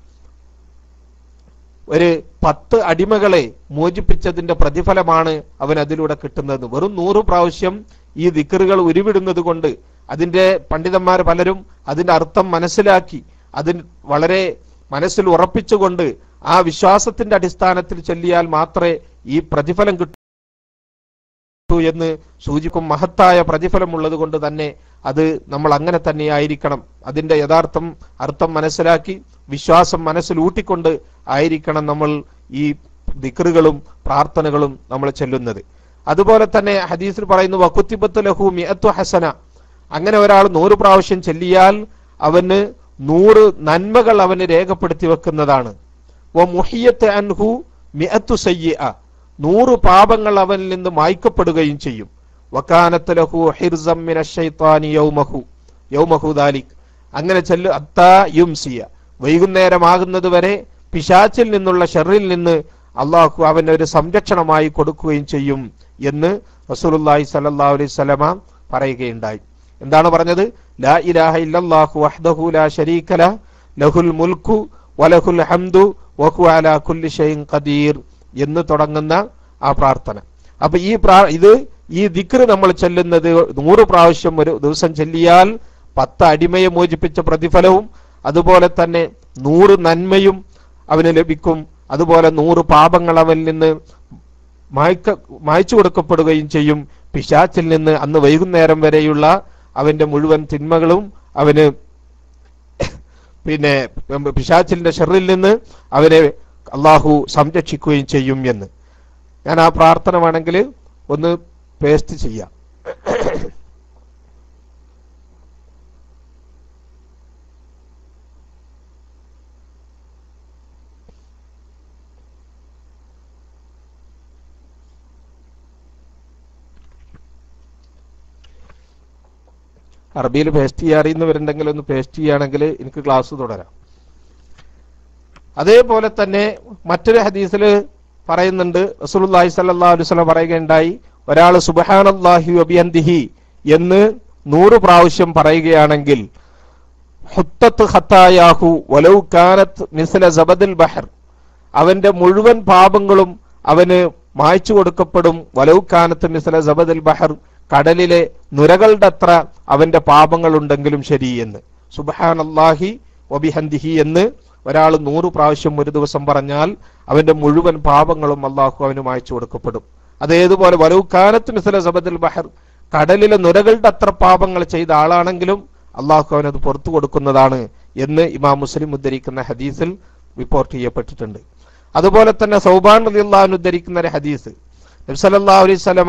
[SPEAKER 1] ഒരു പത്ത് അടിമകളെ മോചിപ്പിച്ചതിന്റെ പ്രതിഫലമാണ് അവൻ അതിലൂടെ കിട്ടുന്നത് വെറും നൂറ് പ്രാവശ്യം ഈ ദിക്കറുകൾ ഉരുവിടുന്നത് കൊണ്ട് അതിന്റെ പണ്ഡിതന്മാർ പലരും അതിന്റെ അർത്ഥം മനസ്സിലാക്കി അതിന് വളരെ മനസ്സിൽ ഉറപ്പിച്ചുകൊണ്ട് ആ വിശ്വാസത്തിന്റെ അടിസ്ഥാനത്തിൽ ചൊല്ലിയാൽ മാത്രമേ ഈ പ്രതിഫലം കിട്ടൂ എന്ന് സൂചിക്കും മഹത്തായ പ്രതിഫലമുള്ളത് കൊണ്ട് തന്നെ അത് നമ്മൾ അങ്ങനെ തന്നെ ആയിരിക്കണം അതിന്റെ യഥാർത്ഥം അർത്ഥം മനസ്സിലാക്കി വിശ്വാസം മനസ്സിൽ ഊട്ടിക്കൊണ്ട് ആയിരിക്കണം നമ്മൾ ഈ ദിക്റുകളും പ്രാർത്ഥനകളും നമ്മൾ ചെല്ലുന്നത് അതുപോലെ തന്നെ ഹദീസിൽ പറയുന്നു വക്കുത്തിബത്ത് ലഹു മിഅത്തു ഹസന അങ്ങനെ ഒരാൾ നൂറ് പ്രാവശ്യം ചെല്ലിയാൽ അവന് നൂറ് നന്മകൾ അവന് രേഖപ്പെടുത്തി വെക്കുന്നതാണ് വ മുഹിയത്ത് അൻഹു മിഅത്തു സയ്യിഅ നൂറ് പാപങ്ങൾ അവനിൽ നിന്ന് മായ്ക്കപ്പെടുകയും ചെയ്യും വക്കാനത്ത് ലഹു ഹിർസം മിന ശൈത്താനി യൗമഹു യൗമഹു ദാലിക് അങ്ങനെ ചെല്ലു അത്താ യുംസിയ വൈകുന്നേരമാകുന്നത് വരെ പിശാച്ചിൽ നിന്നുള്ള ഷെറിൽ നിന്ന് അള്ളാഹു അവന് ഒരു സംരക്ഷണമായി കൊടുക്കുകയും ചെയ്യും എന്ന് റസൂലുള്ളാഹി സ്വല്ലല്ലാഹു അലൈഹി വസല്ലമ പറയുകയുണ്ടായി എന്താണ് പറഞ്ഞത് ലാ ഇലാഹ ഇല്ലല്ലാഹു വഹ്ദഹു ലാ ശരീക ലഹ ലഹുൽ മുൽക്കു വലഹുൽ ഹംദു വഹു അലാ കുല്ലി ഷൈഇൻ ഖദീർ എന്ന് തുടങ്ങുന്ന ആ പ്രാർത്ഥന അപ്പൊ ഈ പ്രാ ഇത് ഈ ദിക്റ് നമ്മൾ ചെല്ലുന്നത് നൂറ് പ്രാവശ്യം ഒരു ദിവസം ചെല്ലിയാൽ പത്ത് അടിമയെ മോചിപ്പിച്ച പ്രതിഫലവും അതുപോലെ തന്നെ നൂറ് നന്മയും അവന് ലഭിക്കും അതുപോലെ നൂറ് പാപങ്ങൾ അവനിൽ നിന്ന് മായ്ക്ക മായ്ച്ചു കൊടുക്കപ്പെടുകയും ചെയ്യും പിശാച്ചിൽ നിന്ന് അന്ന് വൈകുന്നേരം വരെയുള്ള അവന്റെ മുഴുവൻ തിന്മകളും അവന് പിന്നെ പിശാച്ചിലിന്റെ ഷെറിൽ നിന്ന് അവനെ അള്ളാഹു സംരക്ഷിക്കുകയും ചെയ്യും എന്ന് ഞാൻ ആ പ്രാർത്ഥന വേണമെങ്കിൽ ഒന്ന് പേസ്റ്റ് ചെയ്യാം അറബിയിൽ പേസ്റ്റ് ചെയ്യാൻ അറിയുന്നവരുണ്ടെങ്കിൽ ഒന്ന് പേസ്റ്റ് ചെയ്യുകയാണെങ്കിൽ എനിക്ക് ക്ലാസ് തുടരാം അതേപോലെ തന്നെ മറ്റൊരു ഹദീസിൽ പറയുന്നുണ്ട് റസൂലുള്ളാഹി സ്വല്ലല്ലാഹു അലൈഹി വസല്ലം പറയുകയുണ്ടായി ഒരാൾ സുബ്ഹാനല്ലാഹി വബിഹംദിഹി എന്ന് നൂറ് പ്രാവശ്യം പറയുകയാണെങ്കിൽ ഹുത്തത്ത് ഖത്തായാഹു വലൗ കാനത്ത് മിസ്ല സബദിൽ ബഹർ അവന്റെ മുഴുവൻ പാപങ്ങളും അവന് മായ്ച്ചു കൊടുക്കപ്പെടും വലൗ കാനത്ത് മിസ്ല സബദിൽ ബഹർ കടലിലെ നുരകളുടെ അത്ര അവന്റെ പാപങ്ങൾ ഉണ്ടെങ്കിലും ശരി എന്ന് സുബഹാനല്ലാഹി വബിഹന്ദിഹി എന്ന് ഒരാൾ നൂറ് പ്രാവശ്യം ഒരു ദിവസം പറഞ്ഞാൽ അവന്റെ മുഴുവൻ പാപങ്ങളും അള്ളാഹു അവന് മായ്ച്ചു കൊടുക്കപ്പെടും അതേതുപോലെ വലൗക്കാനത്ത് മിസല സബദിൽ ബഹർ കടലിലെ നുരകളുടെ അത്ര പാപങ്ങൾ ചെയ്ത ആളാണെങ്കിലും അള്ളാഹു അവനത് പുറത്തു കൊടുക്കുന്നതാണ് എന്ന് ഇമാം മുസ്ലിം ഉദ്ധരിക്കുന്ന ഹദീസിൽ റിപ്പോർട്ട് ചെയ്യപ്പെട്ടിട്ടുണ്ട് അതുപോലെ തന്നെ സൗബാൻ അലി അള്ളാഹു ഉദ്ധരിക്കുന്ന ഒരു ഹദീസ് നബ്സല്ലാ അലൈഹി സ്വലമ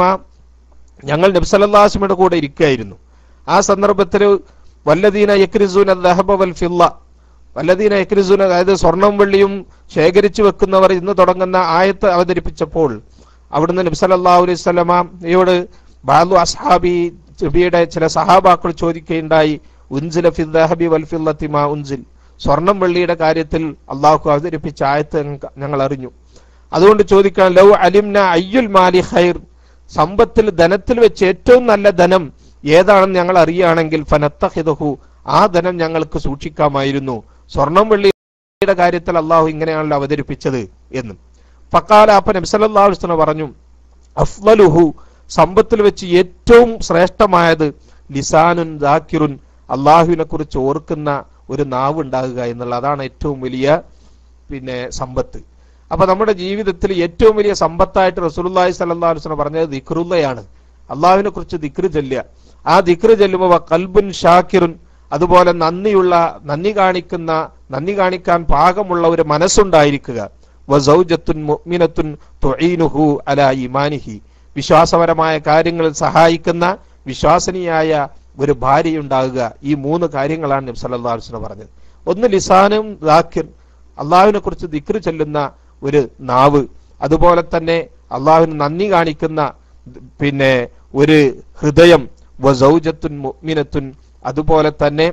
[SPEAKER 1] ഞങ്ങൾ നബ്സല്ലാസ്മയുടെ കൂടെ ഇരിക്കുകയായിരുന്നു ആ സന്ദർഭത്തിൽ വല്ലദീന യക്രിസൂന ദഹബ വൽ ഫില്ല വല്ലദീന യക്രിസൂന അതായത് സ്വർണം വെള്ളിയും ശേഖരിച്ചു വെക്കുന്നവർ ഇന്ന് തുടങ്ങുന്ന ആയത്ത് അവതരിപ്പിച്ചപ്പോൾ അവിടുന്ന് നബ്സല്ലാ അലൈഹി സ്വലമയോട് ബാലു അസ്ഹാബി നബിയുടെ ചില സഹാബാക്കൾ ചോദിക്കുകയുണ്ടായി ഉൻസില ഫിൽ ദഹബി വൽ ഫില്ലത്തി മാ ഉൻസിൽ സ്വർണം വെള്ളിയുടെ കാര്യത്തിൽ അള്ളാഹു അവതരിപ്പിച്ച ആയത്ത് ഞങ്ങൾ അറിഞ്ഞു അതുകൊണ്ട് ചോദിക്കാൻ ലൗ അലിംന അയ്യുൽ മാലി ഖൈർ സമ്പത്തിൽ ധനത്തിൽ വെച്ച് ഏറ്റവും നല്ല ധനം ഏതാണെന്ന് ഞങ്ങൾ അറിയുകയാണെങ്കിൽ ഫനത്തഹിദഹു ആ ധനം ഞങ്ങൾക്ക് സൂക്ഷിക്കാമായിരുന്നു സ്വർണം വെള്ളിയുടെ കാര്യത്തിൽ അള്ളാഹു ഇങ്ങനെയാണല്ലോ അവതരിപ്പിച്ചത് എന്നും ഫക്കാല അപ്പൻ നബ്സല്ലാസ്ന പറഞ്ഞു അഫ്വലുഹു സമ്പത്തിൽ വെച്ച് ഏറ്റവും ശ്രേഷ്ഠമായത് ലിസാനുൻ ദാക്കിറുൻ അള്ളാഹുവിനെ കുറിച്ച് ഓർക്കുന്ന ഒരു നാവ് ഉണ്ടാകുക എന്നുള്ള അതാണ് ഏറ്റവും വലിയ പിന്നെ സമ്പത്ത് അപ്പൊ നമ്മുടെ ജീവിതത്തിൽ ഏറ്റവും വലിയ സമ്പത്തായിട്ട് റസൂലുള്ളാഹി സ്വല്ലല്ലാഹു അലൈഹി വസല്ലം പറഞ്ഞത് ദിക്റുള്ളയാണ് അള്ളാഹുവിനെ കുറിച്ച് ദിക്റ് ചെല്ലുക ആ ദിക്റ് ചെല്ലുമ്പോൾ കൽബുൻ ഷാക്കിറുൻ അതുപോലെ നന്ദിയുള്ള നന്ദി കാണിക്കുന്ന നന്ദി കാണിക്കാൻ പാകമുള്ള ഒരു മനസ്സുണ്ടായിരിക്കുക വസൗജത്തുൻ മുഅ്മിനത്തുൻ തുഈനുഹു അലാ ഈമാനിഹി വിശ്വാസപരമായ കാര്യങ്ങളിൽ സഹായിക്കുന്ന വിശ്വാസനീയായ ഒരു ഭാര്യയുണ്ടാകുക ഈ മൂന്ന് കാര്യങ്ങളാണ് നബി സല്ലല്ലാഹു അലൈഹി വസല്ലം പറഞ്ഞത് ഒന്ന് ലിസാനും ദാക്കിർ അള്ളാഹുവിനെ കുറിച്ച് ദിക്റ് ചെല്ലുന്ന ഒരു നാവ് അതുപോലെ തന്നെ അള്ളാഹുവിന് നന്ദി കാണിക്കുന്ന പിന്നെ ഒരു ഹൃദയം വസൗജത്തുൻ മുഅ്മിനത്തുൻ അതുപോലെ തന്നെ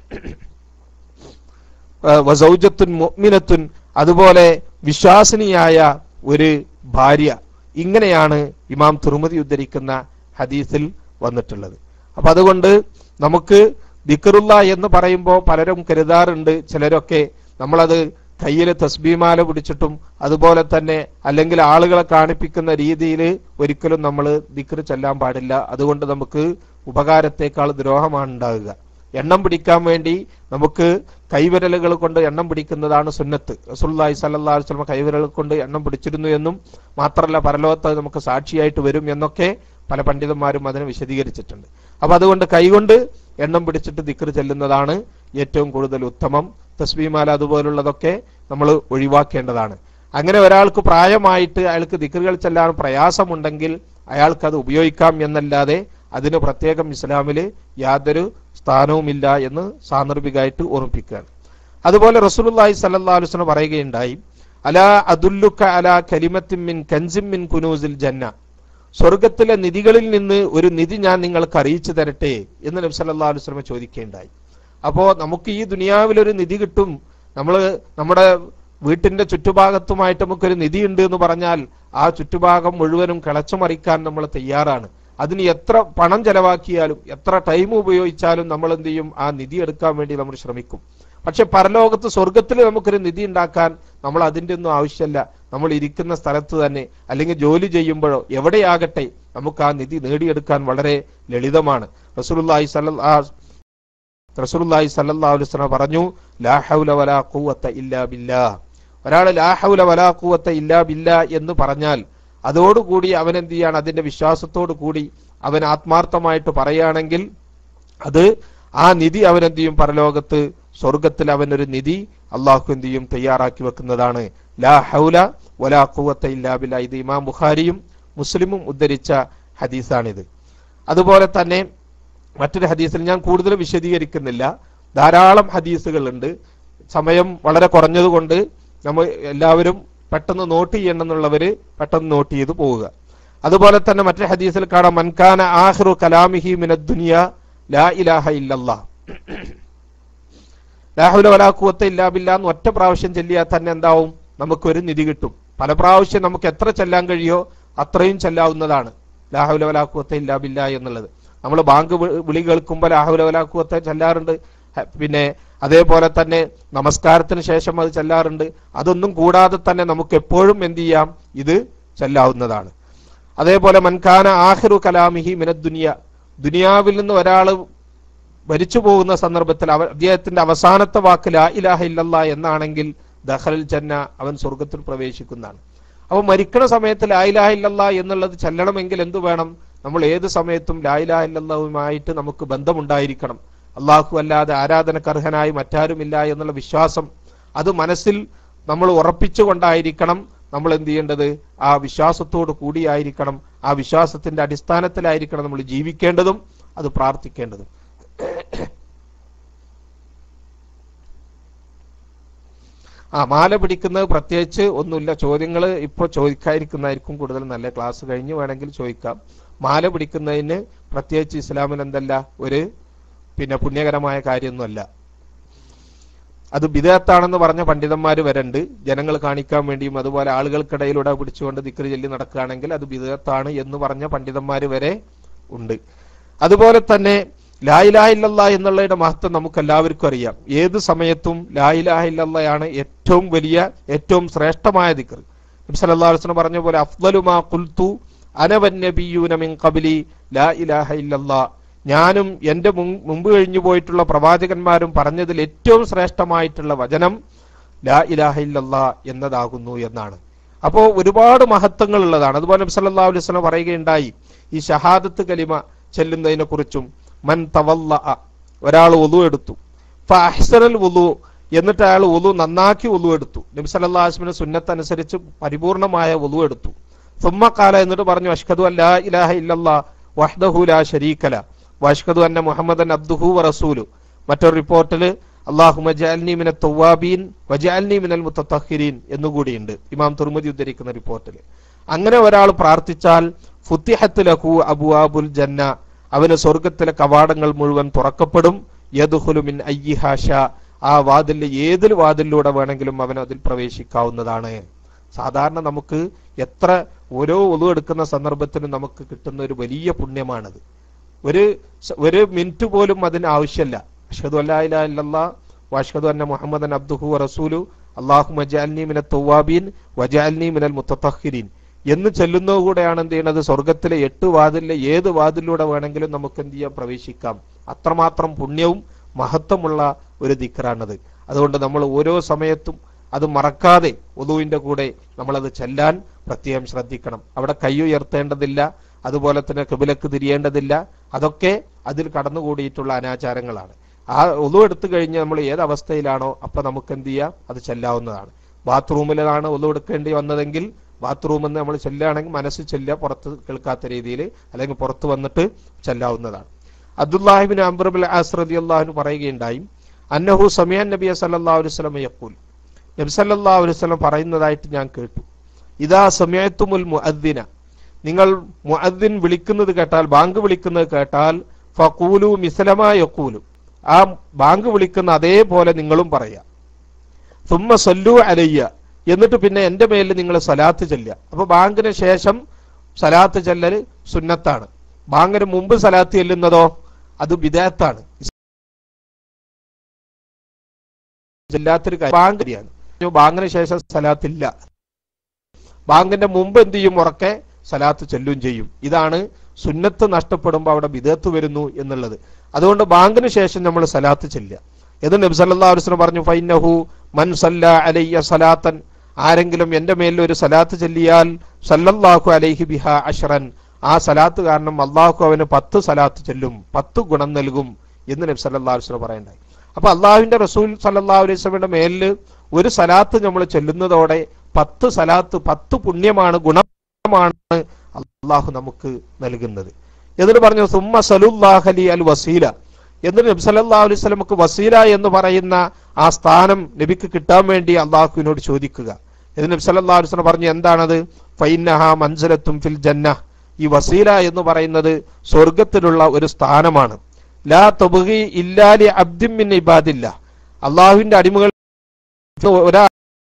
[SPEAKER 1] വസൗജത്തുൻ മുഅ്മിനത്തുൻ അതുപോലെ വിശ്വാസനീയായ ഒരു ഭാര്യ ഇങ്ങനെയാണ് ഇമാം തുർമതി ഉദ്ധരിക്കുന്ന ഹദീസിൽ വന്നിട്ടുള്ളത് അപ്പൊ അതുകൊണ്ട് നമുക്ക് ദിക്കറുള്ള എന്ന് പറയുമ്പോൾ പലരും കരുതാറുണ്ട് ചിലരൊക്കെ നമ്മളത് കയ്യിൽ തസ്ബീമാല പിടിച്ചിട്ടും അതുപോലെ തന്നെ അല്ലെങ്കിൽ ആളുകളെ കാണിപ്പിക്കുന്ന രീതിയിൽ ഒരിക്കലും നമ്മൾ ദിക്കറ് ചെല്ലാൻ പാടില്ല അതുകൊണ്ട് നമുക്ക് ഉപകാരത്തെക്കാൾ ദ്രോഹമാണ് ഉണ്ടാകുക എണ്ണം പിടിക്കാൻ വേണ്ടി നമുക്ക് കൈവിരലുകൾ കൊണ്ട് എണ്ണം പിടിക്കുന്നതാണ് സുന്നത്ത് റസൂലുള്ളാഹി സ്വല്ലല്ലാഹു അലൈഹി വസല്ലം കൈവിരലുകൾ കൊണ്ട് എണ്ണം പിടിച്ചിരുന്നു എന്നും മാത്രമല്ല പരലോകത്ത് അത് നമുക്ക് സാക്ഷിയായിട്ട് വരും എന്നൊക്കെ പല പണ്ഡിതന്മാരും അതിനെ വിശദീകരിച്ചിട്ടുണ്ട് അപ്പൊ അതുകൊണ്ട് കൈകൊണ്ട് എണ്ണം പിടിച്ചിട്ട് ദിക്ർ ചെല്ലുന്നതാണ് ഏറ്റവും കൂടുതൽ ഉത്തമം തസ്ബീമാല അതുപോലുള്ളതൊക്കെ നമ്മൾ ഒഴിവാക്കേണ്ടതാണ് അങ്ങനെ ഒരാൾക്ക് പ്രായമായിട്ട് അയാൾക്ക് ദിക്റുകൾ ചെല്ലാൻ പ്രയാസമുണ്ടെങ്കിൽ അയാൾക്ക് അത് ഉപയോഗിക്കാം എന്നല്ലാതെ അതിന് പ്രത്യേകം ഇസ്ലാമിൽ യാതൊരു സ്ഥാനവുമില്ല എന്ന് സാന്ദർഭികമായിട്ട് ഓർമ്മിപ്പിക്കുകയാണ് അതുപോലെ റസൂലുള്ളാഹി സ്വല്ലല്ലാഹു അലൈഹി വസല്ലം പറയുകയുണ്ടായി അലാ അദുല്ലുക അലാ കലിമത്തിൻ മിൻ കൻസിൻ മിൻ കുനൂസിൽ ജന്ന സ്വർഗത്തിലെ നിധികളിൽ നിന്ന് ഒരു നിധി ഞാൻ നിങ്ങൾക്ക് അറിയിച്ചു തരട്ടെ എന്ന് നബി സല്ലല്ലാഹു അലൈഹി വസല്ലം ചോദിക്കുകയുണ്ടായി അപ്പോ നമുക്ക് ഈ ദുനിയാവിൽ ഒരു നിധി കിട്ടും നമ്മൾ നമ്മുടെ വീട്ടിന്റെ ചുറ്റുഭാഗത്തുമായിട്ട് നമുക്കൊരു നിധി ഉണ്ട് എന്ന് പറഞ്ഞാൽ ആ ചുറ്റുഭാഗം മുഴുവനും കിളച്ചുമറിക്കാൻ നമ്മൾ തയ്യാറാണ് അതിന് എത്ര പണം ചെലവാക്കിയാലും എത്ര ടൈം ഉപയോഗിച്ചാലും നമ്മൾ എന്ത് ചെയ്യും ആ നിധി എടുക്കാൻ വേണ്ടി നമ്മൾ ശ്രമിക്കും പക്ഷെ പരലോകത്ത് സ്വർഗത്തിൽ നമുക്കൊരു നിധി ഉണ്ടാക്കാൻ നമ്മൾ അതിന്റെ ഒന്നും ആവശ്യമല്ല നമ്മൾ ഇരിക്കുന്ന സ്ഥലത്ത് തന്നെ അല്ലെങ്കിൽ ജോലി ചെയ്യുമ്പോഴോ എവിടെയാകട്ടെ നമുക്ക് ആ നിധി നേടിയെടുക്കാൻ വളരെ ലളിതമാണ് റസൂലുള്ളാഹി സ്വല്ലല്ലാഹു റസൂലുള്ളാഹി സല്ലല്ലാഹു അലൈഹി വസല്ലം പറഞ്ഞു ലാ ഹൗല വലാ ഖുവത്ത ഇല്ലാ ബില്ലാ ഒരാൾ ലാ ഹൗല വലാ ഖുവത്ത ഇല്ലാ ബില്ലാ എന്ന് പറഞ്ഞാൽ അതോടുകൂടി അവൻ എന്ത് ചെയ്യാണ് അതിന്റെ വിശ്വാസത്തോടു കൂടി അവൻ ആത്മാർത്ഥമായിട്ട് പറയുകയാണെങ്കിൽ അത് ആ നിധി അവൻ എന്ത് ചെയ്യും പരലോകത്ത് സ്വർഗത്തിൽ അവൻ ഒരു നിധി അള്ളാഹു എന്ത് ചെയ്യും തയ്യാറാക്കി വെക്കുന്നതാണ് ലാ ഹൗല വലാ ഖുവത്ത ഇല്ലാ ബില്ലാ ഇത് ഇമാം ബുഖാരിയും മുസ്ലിമും ഉദ്ധരിച്ച ഹദീസാണിത് അതുപോലെ തന്നെ മറ്റൊരു ഹദീസിൽ ഞാൻ കൂടുതൽ വിശദീകരിക്കുന്നില്ല ധാരാളം ഹദീസുകളുണ്ട് സമയം വളരെ കുറഞ്ഞതുകൊണ്ട് നമ്മൾ എല്ലാവരും പെട്ടെന്ന് നോട്ട് ചെയ്യണമെന്നുള്ളവര് പെട്ടെന്ന് നോട്ട് ചെയ്ത് പോവുക അതുപോലെ തന്നെ മറ്റൊരു ഹദീസിൽ കാണാം മൻകാന ആഹിറു കലാമിഹി മിനദ്ദുനിയ ലാ ഇലാഹ ഇല്ലല്ലാ ലാഹുല വലാക്കുവത്ത ഇല്ലാബില്ല എന്ന് ഒറ്റ പ്രാവശ്യം ചെല്ലിയാൽ തന്നെ എന്താവും നമുക്കൊരു നിധി കിട്ടും പല പ്രാവശ്യം നമുക്ക് എത്ര ചെല്ലാൻ കഴിയോ അത്രയും ചെല്ലാവുന്നതാണ് ലാഹുല വലാക്കുവത്ത ഇല്ലാബില്ല എന്നുള്ളത് നമ്മൾ ബാങ്ക് വി- വിളി കേൾക്കുമ്പോൾ ലാഹുല വലാക്കുവത്ത ചെല്ലാറുണ്ട് ഹ- പിന്നെ അതേപോലെ തന്നെ നമസ്കാരത്തിന് ശേഷം അത് ചെല്ലാറുണ്ട് അതൊന്നും കൂടാതെ തന്നെ നമുക്ക് എപ്പോഴും എന്ത് ചെയ്യാം ഇത് ചെല്ലാവുന്നതാണ് അതേപോലെ മൻകാന ആഹിറു കലാമിഹി മിനദ്ദുനിയ ദുനിയാവിൽ നിന്ന് ഒരാൾ മരിച്ചു പോകുന്ന സന്ദർഭത്തിൽ അവ അദ്ദേഹത്തിന്റെ അവസാനത്തെ വാക്ക് ലാ ഇലാഹ ഇല്ലല്ലാ എന്നാണെങ്കിൽ ദഹൽ ജന്ന അവൻ സ്വർഗത്തിൽ പ്രവേശിക്കുന്നതാണ് അപ്പൊ മരിക്കണ സമയത്ത് ലാ ഇലാഹ ഇല്ലല്ലാ എന്നുള്ളത് ചെല്ലണമെങ്കിൽ എന്തു വേണം നമ്മൾ ഏത് സമയത്തും ലാ ഇലാഹ ഇല്ലല്ലാഹുമായിട്ട് നമുക്ക് ബന്ധമുണ്ടായിരിക്കണം അള്ളാഹു അല്ലാതെ ആരാധനക്കർഹനായി മറ്റാരുമില്ല എന്നുള്ള വിശ്വാസം അത് മനസ്സിൽ നമ്മൾ ഉറപ്പിച്ചുകൊണ്ടായിരിക്കണം നമ്മൾ എന്ത് ചെയ്യേണ്ടത് ആ വിശ്വാസത്തോട് കൂടിയായിരിക്കണം ആ വിശ്വാസത്തിന്റെ അടിസ്ഥാനത്തിലായിരിക്കണം നമ്മൾ ജീവിക്കേണ്ടതും അത് പ്രാർത്ഥിക്കേണ്ടതും ആ മാല പിടിക്കുന്നത് പ്രത്യേകിച്ച് ഒന്നുമില്ല ചോദ്യങ്ങൾ ഇപ്പോൾ ചോദിക്കാതിരിക്കുന്നതായിരിക്കും കൂടുതൽ നല്ല ക്ലാസ് കഴിഞ്ഞ് വേണമെങ്കിൽ ചോദിക്കാം മാല പിടിക്കുന്നതിന് പ്രത്യേകിച്ച് ഇസ്ലാമിൽ എന്തല്ല ഒരു പിന്നെ പുണ്യകരമായ കാര്യമൊന്നുമല്ല അത് ബിദത്താണെന്ന് പറഞ്ഞ പണ്ഡിതന്മാർ വരണ്ട് ജനങ്ങൾ കാണിക്കാൻ വേണ്ടിയും അതുപോലെ ആളുകൾക്കിടയിലൂടെ പിടിച്ചുകൊണ്ട് ദിക്റ് ചൊല്ലി നടക്കുകയാണെങ്കിൽ അത് ബിദത്താണ് എന്ന് പറഞ്ഞ പണ്ഡിതന്മാർ വരെ ഉണ്ട് അതുപോലെ തന്നെ ലായിലാഹ ഇല്ലല്ല എന്നുള്ളതിന്റെ മഹത്വം നമുക്ക് എല്ലാവർക്കും അറിയാം ഏത് സമയത്തും ലായിലാഹ ഇല്ലല്ലയാണ് ഏറ്റവും വലിയ ഏറ്റവും ശ്രേഷ്ഠമായ ദിക്ർ നബി സല്ലല്ലാഹു അലൈഹി വസല്ലം പറഞ്ഞ പോലെ അഫ്ദലുമാ ഖുൽതു അനവന്നബിയൂന മിൻ ഖബ്ലി ലാ ഇലാഹ ഇല്ലല്ലാ ഞാനും എന്റെ മുൻ- മുമ്പ് കഴിഞ്ഞു പോയിട്ടുള്ള പ്രവാചകന്മാരും പറഞ്ഞതിൽ ഏറ്റവും ശ്രേഷ്ഠമായിട്ടുള്ള വചനം ലാ ഇലാഹ ഇല്ലല്ലാ എന്നതാകുന്നു എന്നാണ് അപ്പോ ഒരുപാട് മഹത്വങ്ങൾ ഉള്ളതാണ് അതുപോലെ നബി സല്ലല്ലാഹു അലൈഹി വസല്ലം പറയുകയുണ്ടായി ഈ ഷഹാദത്ത് കലിമ ചെല്ലുന്നതിനെ കുറിച്ചും മൻ തവല്ല ഒരാൾ ഒതു എടുത്തു ഫഅഹ്സനൽ വുളു എന്നിട്ട് അയാൾ ഒതു നന്നാക്കി ഒതു എടുത്തു നബി സല്ലല്ലാഹു അലൈഹി വസല്ലം സുന്നത്ത് അനുസരിച്ച് പരിപൂർണമായ ഒതു എടുത്തു സുമ്മ കാല എന്നിട്ട് പറഞ്ഞു അഷ്ഹദു അല്ലാ ഇലാഹ ഇല്ലല്ലാ വഹ്ദഹു ലാ ശരീകല വഷ്ഹദു അന്ന മുഹമ്മദൻ അബ്ദുഹു വ റസൂലു മറ്റൊരു റിപ്പോർട്ടിൽ അള്ളാഹുമ ജഅൽനി മിന തവ്വാബീൻ വജഅൽനി മിനൽ മുത്തത്തഹിരീൻ എന്നുകൂടിയുണ്ട് ഇമാം തുർമുദി ഉദ്ധരിക്കുന്ന റിപ്പോർട്ടിൽ അങ്ങനെ ഒരാൾ പ്രാർത്ഥിച്ചാൽ ഫുത്തിഹത്ത് ലഹു അബുആബുൽ ജന്ന അവന് സ്വർഗത്തിലെ കവാടങ്ങൾ മുഴുവൻ തുറക്കപ്പെടും യദ്ഖുലു മിൻ അയ്യിഹാഷ ആ വാതിലിൽ ഏതിൽ വാതിലിലൂടെ വേണമെങ്കിലും അവൻ അതിൽ പ്രവേശിക്കാവുന്നതാണ് സാധാരണ നമുക്ക് എത്ര ഓരോ ഒതു എടുക്കുന്ന സന്ദർഭത്തിനും നമുക്ക് കിട്ടുന്ന ഒരു വലിയ പുണ്യമാണത് ഒരു സ- ഒരു മിനിറ്റ് പോലും അതിന് ആവശ്യമല്ല അഷ്ഹദു അല്ലാ ഇലാഹ ഇല്ലല്ലാ വഅഷ്ഹദു അന്ന മുഹമ്മദൻ അബ്ദുഹു വറസൂലു അല്ലാഹുമ്മ ജഅൽനി മിനൽ തവ്വാബീൻ വജഅൽനി മിനൽ മുത്തത്തഹിരീൻ എന്ന് ചെല്ലുന്നത് കൂടെയാണ് എന്ത് ചെയ്യുന്നത് സ്വർഗത്തിലെ എട്ട് വാതിലിലെ ഏത് വാതിലൂടെ വേണമെങ്കിലും നമുക്ക് എന്ത് ചെയ്യാം പ്രവേശിക്കാം അത്രമാത്രം പുണ്യവും മഹത്വമുള്ള ഒരു ദിക്റാണത് അതുകൊണ്ട് നമ്മൾ ഓരോ സമയത്തും അത് മറക്കാതെ ഒതുവിന്റെ കൂടെ നമ്മളത് ചെല്ലാൻ പ്രത്യേകം ശ്രദ്ധിക്കണം അവിടെ കൈ ഉയർത്തേണ്ടതില്ല അതുപോലെ തന്നെ കിബിലക്ക് തിരിയേണ്ടതില്ല അതൊക്കെ അതിൽ കടന്നുകൂടിയിട്ടുള്ള അനാചാരങ്ങളാണ് ആ ഒതു എടുത്തു കഴിഞ്ഞ് നമ്മൾ ഏത് അവസ്ഥയിലാണോ അപ്പൊ നമുക്ക് എന്ത് ചെയ്യാം അത് ചെല്ലാവുന്നതാണ് ബാത്റൂമിലാണ് ഒതു എടുക്കേണ്ടി വന്നതെങ്കിൽ ബാത്റൂമിൽ നിന്ന് നമ്മൾ ചെല്ലുകയാണെങ്കിൽ മനസ്സ് ചെല്ലുക പുറത്ത് കേൾക്കാത്ത രീതിയിൽ അല്ലെങ്കിൽ പുറത്ത് വന്നിട്ട് ചെല്ലാവുന്നതാണ് അബ്ദുല്ലാഹിബിൻ അംബർബുൽ ആസ്രദി അള്ളാഹുന് പറയുകയുണ്ടായി അന്നഹു സമിയാൻ നബിയ സല്ലല്ലാഹു അലൈഹി വസല്ലം യഖൂൽ നബി സല്ലല്ലാഹു അലൈഹി വസല്ലം പറയുന്നതായിട്ട് ഞാൻ കേട്ടു ഇദാ സമയത്തുമുൽ മുഅദ്ദിന നിങ്ങൾ മുഅദ്ദിൻ വിളിക്കുന്നത് കേട്ടാൽ ബാങ്ക് വിളിക്കുന്നത് കേട്ടാൽ ഫഖൂലു മിസ്ലമാ യഖൂലു ആ ബാങ്ക് വിളിക്കുന്ന അതേപോലെ നിങ്ങളും പറയാ സുമ്മ സല്ലു അലയ്യ എന്നിട്ട് പിന്നെ എന്റെ മേലിൽ നിങ്ങൾ സലാത്ത് ചെല്ലുക അപ്പൊ ബാങ്കിന് ശേഷം സലാത്ത് ചെല്ലൽ സുന്നത്താണ് ബാങ്കിന് മുമ്പ് സലാത്ത് ചെല്ലുന്നതോ അത് വിദേത്താണ് ചെല്ലാത്തൊരു കാര്യം ബാങ്ക് ശരിയാണ്. ബാങ്കിന് ശേഷം സലാത്തില്ല ബാങ്കിന്റെ മുമ്പ് എന്ത് ചെയ്യും ഉറക്കെ സലാത്ത് ചെല്ലും ചെയ്യും ഇതാണ് സുന്നത്ത് നഷ്ടപ്പെടുമ്പോൾ അവിടെ വിദഗ്ധത്ത് വരുന്നു എന്നുള്ളത് അതുകൊണ്ട് ബാങ്കിന് ശേഷം നമ്മൾ സലാത്ത് ചെല്ലുക എന്ന് നബി സല്ലല്ലാഹു അലൈഹി വസല്ലം പറഞ്ഞു ഫൈനഹു മൻ സല്ല അലയ്യ സലാത്തൻ ആരെങ്കിലും എന്റെ മേലിൽ ഒരു സലാത്ത് ചെല്ലിയാൽ സല്ലല്ലാഹു അലൈഹി ബിഹ അഷ്റൻ ആ സലാത്ത് കാരണം അള്ളാഹു അവന് പത്ത് സലാത്ത് ചെല്ലും പത്ത് ഗുണം നൽകും എന്ന് നബി സല്ലല്ലാഹു അലൈഹി വസല്ലം പറയണ്ടായി അപ്പൊ അള്ളാഹുവിന്റെ റസൂൽ സല്ലല്ലാഹു അലൈഹി വസല്ലമയുടെ മേലിൽ ഒരു സലാത്ത് നമ്മൾ ചെല്ലുന്നതോടെ പത്ത് സലാത്ത് പത്ത് പുണ്യമാണ് ഗുണമാണ് അള്ളാഹു നമുക്ക് നൽകുന്നത് എന്നിട്ട് പറഞ്ഞു സുമ്മ സലുല്ലാഹലി അൽ വസീല എന്നിട്ട് നബി സല്ലല്ലാഹു അലൈഹി വസല്ലമക്ക് വസീല എന്ന് പറയുന്ന ആ സ്ഥാനം നബിക്ക് കിട്ടാൻ വേണ്ടി അള്ളാഹുവിനോട് ചോദിക്കുക എന്നിട്ട് നബി സല്ലല്ലാഹു അലൈഹി വസല്ലം പറഞ്ഞു എന്താണത് ഫൈനഹ മൻസലത്തും ഫിൽ ജന്ന ഈ വസീല എന്ന് പറയുന്നത് സ്വർഗത്തിലുള്ള ഒരു സ്ഥാനമാണ് ലാ തൊബുകി ഇല്ലാലി അബ്ദിൻ മിൻ ഇബാദില്ല അള്ളാഹുവിന്റെ അടിമകൾ ഒരാ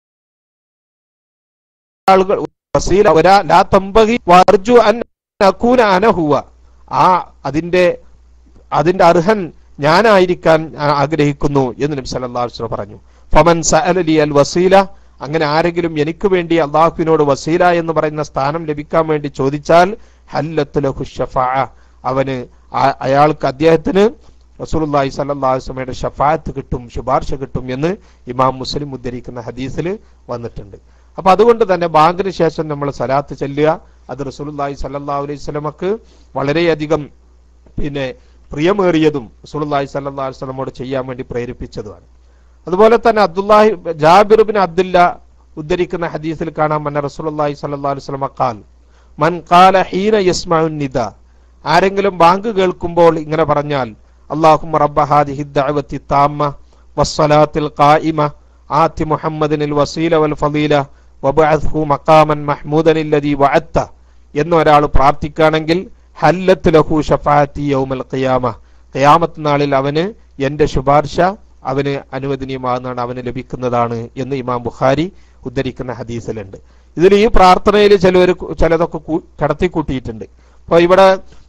[SPEAKER 1] ആളുകൾ വസീല ഒരാ ലാ തമ്പകി വർജു അൻ അകൂന അനഹുവ ആ അതിന്റെ അതിന്റെ അർഹൻ ഞാനായിരിക്കാൻ ആഗ്രഹിക്കുന്നു എന്ന് നബി സല്ലല്ലാഹു അലൈഹി വസല്ലം പറഞ്ഞു ഫമൻ സഅലലി അൽ വസീല അങ്ങനെ ആരെങ്കിലും എനിക്ക് വേണ്ടി അള്ളാഹുവിനോട് വസീല എന്ന് പറയുന്ന സ്ഥാനം ലഭിക്കാൻ വേണ്ടി ചോദിച്ചാൽ ഹല്ലത്ത് ലഹു ഷഫാഅ അവന് ആ- അയാൾക്ക് അദ്ദേഹത്തിന് റസൂലുള്ളാഹി സ്വല്ലല്ലാഹു അലൈഹി വസല്ലമയുടെ ഷഫാഅത്ത് കിട്ടും ശുപാർശ കിട്ടും എന്ന് ഇമാം മുസ്ലിം ഉദ്ധരിക്കുന്ന ഹദീസിൽ വന്നിട്ടുണ്ട് അപ്പൊ അതുകൊണ്ട് തന്നെ ബാങ്കിന് ശേഷം നമ്മൾ സലാത്ത് ചെല്ലുക അത് റസൂലുള്ളാഹി സ്വല്ലല്ലാഹു അലൈഹി വസല്ലമക്ക് വളരെയധികം പിന്നെ പ്രിയമേറിയതും റസൂലുള്ളാഹി സ്വല്ലല്ലാഹു അലൈഹി വസല്ലമോട് ചെയ്യാൻ വേണ്ടി പ്രേരിപ്പിച്ചതുമാണ് അതുപോലെ തന്നെ അബ്ദുല്ലാഹി ജാബിർ ബിൻ അബ്ദുല്ല ഉദ്ധരിക്കുന്ന ഹദീസിൽ കാണാം മന്ന റസൂലുള്ളാഹി സ്വല്ലല്ലാഹു അലൈഹി വസല്ലമ ഖാൽ മൻ ഖാല ഹീന യസ്മഉൻ നിദ ആരെങ്കിലും ബാങ്ക് കേൾക്കുമ്പോൾ ഇങ്ങനെ പറഞ്ഞാൽ അല്ലാഹുമ്മ റബ്ബ ഹാദിഹി ദഅവത്തി താമ്മ വസ്സലാത്തിൽ ഖായിമ ആതി മുഹമ്മദിനിൽ വസീല വൽ ഫളീല വബഅത്ഹു മഖാമൻ മഹ്മൂദൻ അല്ലദീ വഅത്ത എന്ന് ഒരാൾ പ്രാർത്ഥിക്കുകയാണെങ്കിൽ ഹല്ലത്ത് ലഹു ഷഫാഅത്തി യൗമൽ ഖിയാമ ഖിയാമത്ത് നാളിൽ അവന് എന്റെ ശുപാർശ അവന് അനുവദനീയമാകുന്നതാണ് അവന് ലഭിക്കുന്നതാണ് എന്ന് ഇമാം ബുഖാരി ഉദ്ധരിക്കുന്ന ഹദീസിലുണ്ട് ഇതിൽ ഈ പ്രാർത്ഥനയിൽ ചിലവർ ചിലതൊക്കെ കൂ- കടത്തിക്കൂട്ടിയിട്ടുണ്ട് അപ്പൊ ഇവിടെ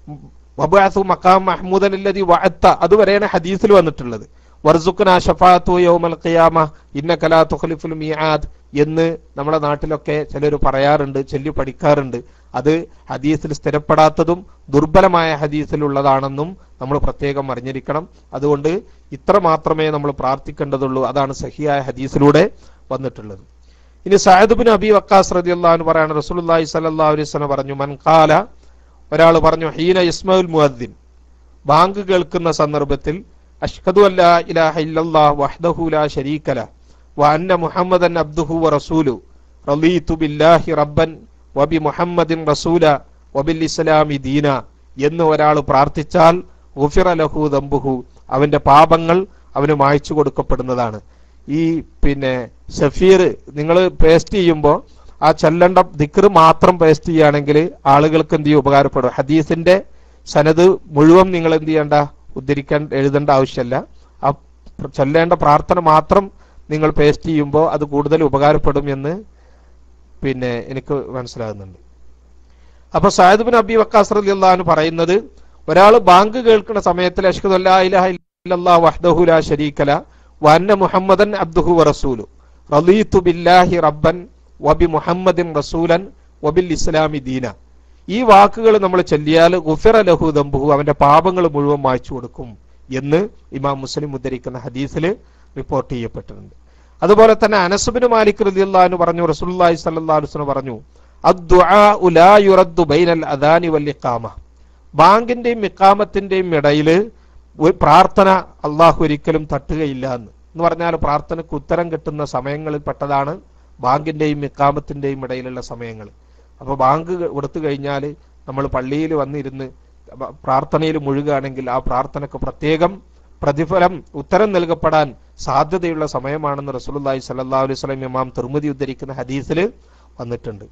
[SPEAKER 1] വബഅത്ഹു മഖാം മഹ്മൂദൻ അല്ലദീ വഅത്ത അതുവരെയാണ് ഹദീസിൽ വന്നിട്ടുള്ളത് വർസുഖന ഷഫാത്തു യൗമൽ ഖിയാമ ഇന്നക ലാ തുഖ്ലിഫുൽ മീആദ് എന്ന് നമ്മുടെ നാട്ടിലൊക്കെ ചിലർ പറയാറുണ്ട് ചൊല്ലി പഠിക്കാറുണ്ട് അത് ഹദീസിൽ സ്ഥിരപ്പെടാത്തതും ദുർബലമായ ഹദീസിലുള്ളതാണെന്നും നമ്മൾ പ്രത്യേകം അറിഞ്ഞിരിക്കണം അതുകൊണ്ട് ഇത്ര മാത്രമേ നമ്മൾ പ്രാർത്ഥിക്കേണ്ടതുള്ളൂ അതാണ് സഹിയായ ഹദീസിലൂടെ വന്നിട്ടുള്ളത് ഇനി സഅദ് ബിൻ അബി വക്കാസ് റളിയല്ലാഹു അൻഹു പറയാണ് റസൂലുള്ളാഹി സ്വല്ലല്ലാഹു അലൈഹി വസല്ലം പറഞ്ഞു മൻ ഖാല ഒരാൾ പറഞ്ഞു ഹീന ഇസ്മഉൽ മുഅദ്ദിൻ ബാങ്ക് കേൾക്കുന്ന സന്ദർഭത്തിൽ അഷ്ഹദു അല്ലാ ഇലാഹ ഇല്ലല്ലാഹ് വഹ്ദഹു ലാ ശരീക ലഹ് വ അന്ന മുഹമ്മദൻ അബ്ദുഹു വ റസൂലു റളീതു ബില്ലാഹി റബ്ബൻ വബി മുഹമ്മദിൻ റസൂല വബിൽ ഇസ്ലാമി ദീന എന്ന് ഒരാൾ പ്രാർത്ഥിച്ചാൽ ഗുഫിറ ലഹു ദംബുഹു അവന്റെ പാപങ്ങൾ അവന് മായ്ച്ചു കൊടുക്കപ്പെടുന്നതാണ് ഈ പിന്നെ സഫീർ നിങ്ങൾ പേസ്റ്റ് ചെയ്യുമ്പോൾ ആ ചെല്ലണ്ട ദിക്ർ മാത്രം പേസ്റ്റ് ചെയ്യുകയാണെങ്കിൽ ആളുകൾക്ക് എന്ത് ചെയ്യും ഉപകാരപ്പെടും ഹദീസിന്റെ സനത് മുഴുവൻ നിങ്ങൾ എന്ത് ചെയ്യേണ്ട ഉദ്ധരിക്കാൻ എഴുതേണ്ട ആവശ്യമല്ല ആ പ്ര- ചൊല്ലേണ്ട പ്രാർത്ഥന മാത്രം നിങ്ങൾ പേസ്റ്റ് ചെയ്യുമ്പോൾ അത് കൂടുതൽ ഉപകാരപ്പെടും എന്ന് പിന്നെ എനിക്ക് മനസ്സിലാകുന്നുണ്ട് അപ്പൊ സായദ് ബിൻ അബി വക്കാസ് റളിയല്ലാഹു പറയുന്നത് ഒരാൾ ബാങ്ക് കേൾക്കുന്ന സമയത്തിൽ അഷ്ഹദു അല്ലാ ഇലാഹ ഇല്ലല്ലാഹു വഹ്ദഹു ലാ ശരീക ല വ അന്ന മുഹമ്മദൻ അബ്ദുഹു വ റസൂലു റളീതു ബില്ലാഹി റബ്ബൻ വബി മുഹമ്മദിൻ റസൂലൻ വബിൽ ഇസ്ലാമി ദീന ഈ വാക്കുകൾ നമ്മൾ ചൊല്ലിയാൽ ഗുഫിറ ലഹു ദംബുഹു അവന്റെ പാപങ്ങൾ മുഴുവൻ മായ്ച്ചു കൊടുക്കും എന്ന് ഇമാം മുസ്ലിം ഉദ്ധരിക്കുന്ന ഹദീസിൽ റിപ്പോർട്ട് ചെയ്യപ്പെട്ടിട്ടുണ്ട് അതുപോലെ തന്നെ അനസുബിന് മാലിക് റളിയല്ലാഹു പറഞ്ഞു റസൂലുള്ളാഹി സ്വല്ലല്ലാഹു അലൈഹി വസല്ലം പറഞ്ഞു അദ്ദുആഉ ലാ യുറദ്ദു ബൈനൽ അദാനി വൽ ഇഖാമ ബാങ്കിന്റെയും ഇഖാമത്തിന്റെയും ഇടയിൽ ഒരു പ്രാർത്ഥന അള്ളാഹു ഒരിക്കലും തട്ടുകയില്ല എന്ന് എന്ന് പറഞ്ഞാൽ പ്രാർത്ഥനയ്ക്ക് ഉത്തരം കിട്ടുന്ന സമയങ്ങളിൽ പെട്ടതാണ് ബാങ്കിന്റെയും ഇക്കാമത്തിന്റെയും ഇടയിലുള്ള സമയങ്ങൾ അപ്പൊ ബാങ്ക് കൊടുത്തു കഴിഞ്ഞാൽ നമ്മൾ പള്ളിയിൽ വന്നിരുന്ന് ബ- പ്രാർത്ഥനയിൽ മുഴുകുകയാണെങ്കിൽ ആ പ്രാർത്ഥനയ്ക്ക് പ്രത്യേകം പ്രതിഫലം ഉത്തരം നൽകപ്പെടാൻ സാധ്യതയുള്ള സമയമാണെന്ന് റസൂലുള്ളാഹി സ്വല്ലല്ലാഹു അലൈഹി വസല്ലം ഇമാം തിർമിദി ഉദ്ധരിക്കുന്ന ഹദീസിൽ വന്നിട്ടുണ്ട്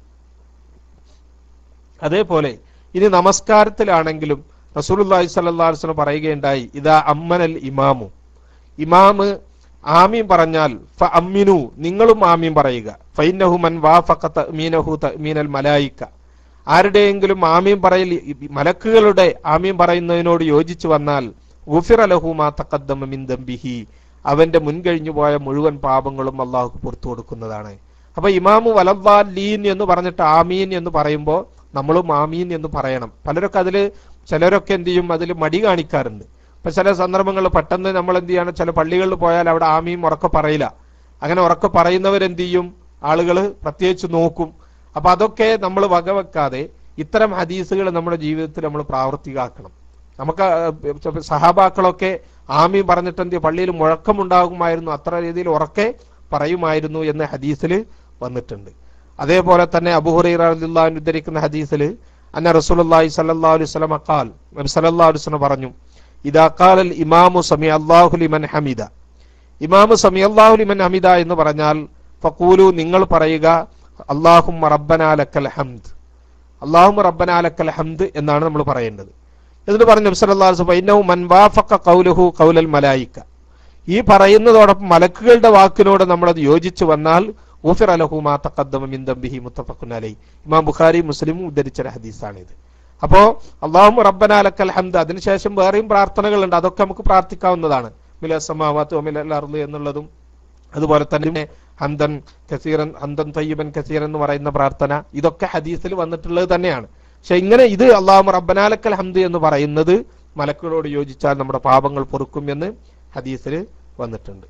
[SPEAKER 1] അതേപോലെ ഇനി നമസ്കാരത്തിലാണെങ്കിലും റസൂലുള്ളാഹി സ്വല്ലല്ലാഹു അലൈഹി വസല്ലം പറയുകയുണ്ടായി ഇതാ അമ്മനൽ ഇമാമു ഇമാമ് ആമീൻ പറഞ്ഞാൽ ഫ അമ്മിനു നിങ്ങളും ആമീൻ പറയുക ഫൈനഹു മൻ വാഫഖ തഅ്മീനഹു തഅ്മീനൽ മലായിക്ക ആരുടെയെങ്കിലും ആമീൻ പറയൽ ഈ മലക്കുകളുടെ ആമീൻ പറയുന്നതിനോട് യോജിച്ചു വന്നാൽ ഗുഫിറ ലഹു മാ തഖദ്ദമ മിൻ ദംബിഹി അവന്റെ മുൻകഴിഞ്ഞു പോയ മുഴുവൻ പാപങ്ങളും അള്ളാഹു പുറത്തു കൊടുക്കുന്നതാണ് അപ്പൊ ഇമാമു വലദ്ദാലീൻ എന്ന് പറഞ്ഞിട്ട് ആമീൻ എന്ന് പറയുമ്പോൾ നമ്മളും ആമീൻ എന്ന് പറയണം പലരൊക്കെ അതിൽ ചിലരൊക്കെ എന്ത് ചെയ്യും അതിൽ മടി കാണിക്കാറുണ്ട് ഇപ്പൊ ചില സന്ദർഭങ്ങളിൽ പെട്ടെന്ന് നമ്മൾ എന്ത് ചെയ്യണം ചില പള്ളികളിൽ പോയാൽ അവിടെ ആമീൻ ഉറക്കെ പറയില്ല അങ്ങനെ ഉറക്കെ പറയുന്നവരെന്ത് ചെയ്യും ആളുകൾ പ്രത്യേകിച്ച് നോക്കും അപ്പൊ അതൊക്കെ നമ്മൾ വകവെക്കാതെ ഇത്തരം ഹദീസുകൾ നമ്മുടെ ജീവിതത്തിൽ നമ്മൾ പ്രാവർത്തികമാക്കണം നമുക്ക് ആ, സഹാബാക്കളൊക്കെ ആമീൻ പറഞ്ഞിട്ട് എന്ത് ചെയ്യും? പള്ളിയിൽ മുഴക്കമുണ്ടാകുമായിരുന്നു അത്ര രീതിയിൽ ഉറക്കെ പറയുമായിരുന്നു എന്ന് ഹദീസിൽ വന്നിട്ടുണ്ട് അതേപോലെ തന്നെ അബുഹുറൈറില്ലാൻ ഉദ്ധരിക്കുന്ന ഹദീസിൽ അന്ന റസൂലുള്ളാഹി സ്വല്ലല്ലാഹു അലൈഹി വസല്ലം ഖാൽ നബി സല്ലല്ലാഹു അലൈഹി വസല്ലം പറഞ്ഞു ഇദാ ഖാലൽ ഇമാമു സമി അല്ലാഹു ലിമൻ ഹമിദ ഇമാമു സമി അല്ലാഹു ലിമൻ ഹമിദ എന്ന് പറഞ്ഞാൽ ഫഖൂലു നിങ്ങൾ പറയുക അല്ലാഹുമ്മ റബ്ബനാ ലക്കൽ ഹംദ് അല്ലാഹുമ്മ റബ്ബനാ ലക്കൽ ഹംദ് എന്നാണ് നമ്മൾ പറയേണ്ടത് എന്നിട്ട് പറഞ്ഞു നബി സല്ലല്ലാഹു അലൈഹി വസല്ലം ഇന്നഹു മൻ വാഫഖ ഖൗലുഹു ഖൗലൽ മലായിക ഈ പറയുന്നതോടൊപ്പം മലക്കുകളുടെ വാക്കിനോട് നമ്മളത് യോജിച്ചു വന്നാൽ ഊഫിർ അലഹു മാ തഖദ്ദമ മിൻ ദംബിഹി മുത്തഫഖുൻ അലൈഹി ഇമാം ബുഖാരി മുസ്ലിമും ഉദ്ധരിച്ച ഒരു ഹദീസാണിത് അപ്പോ അള്ളാഹു റബ്ബന ലക്കൽ ഹംദ് അതിനുശേഷം വേറെയും പ്രാർത്ഥനകളുണ്ട് അതൊക്കെ നമുക്ക് പ്രാർത്ഥിക്കാവുന്നതാണ് മില സമാവാത്ത് മില അർദ് എന്നുള്ളതും അതുപോലെ തന്നെ ഹന്തൻ കസീറൻ ഹന്തൻ തയ്യബൻ കസീർ എന്ന് പറയുന്ന പ്രാർത്ഥന ഇതൊക്കെ ഹദീസിൽ വന്നിട്ടുള്ളത് തന്നെയാണ് പക്ഷെ ഇങ്ങനെ ഇത് അള്ളാഹു റബ്ബനാലക്കൽ ഹംദ് എന്ന് പറയുന്നത് മലക്കുകളോട് യോജിച്ചാൽ നമ്മുടെ പാപങ്ങൾ പൊറുക്കും എന്ന് ഹദീസിൽ വന്നിട്ടുണ്ട്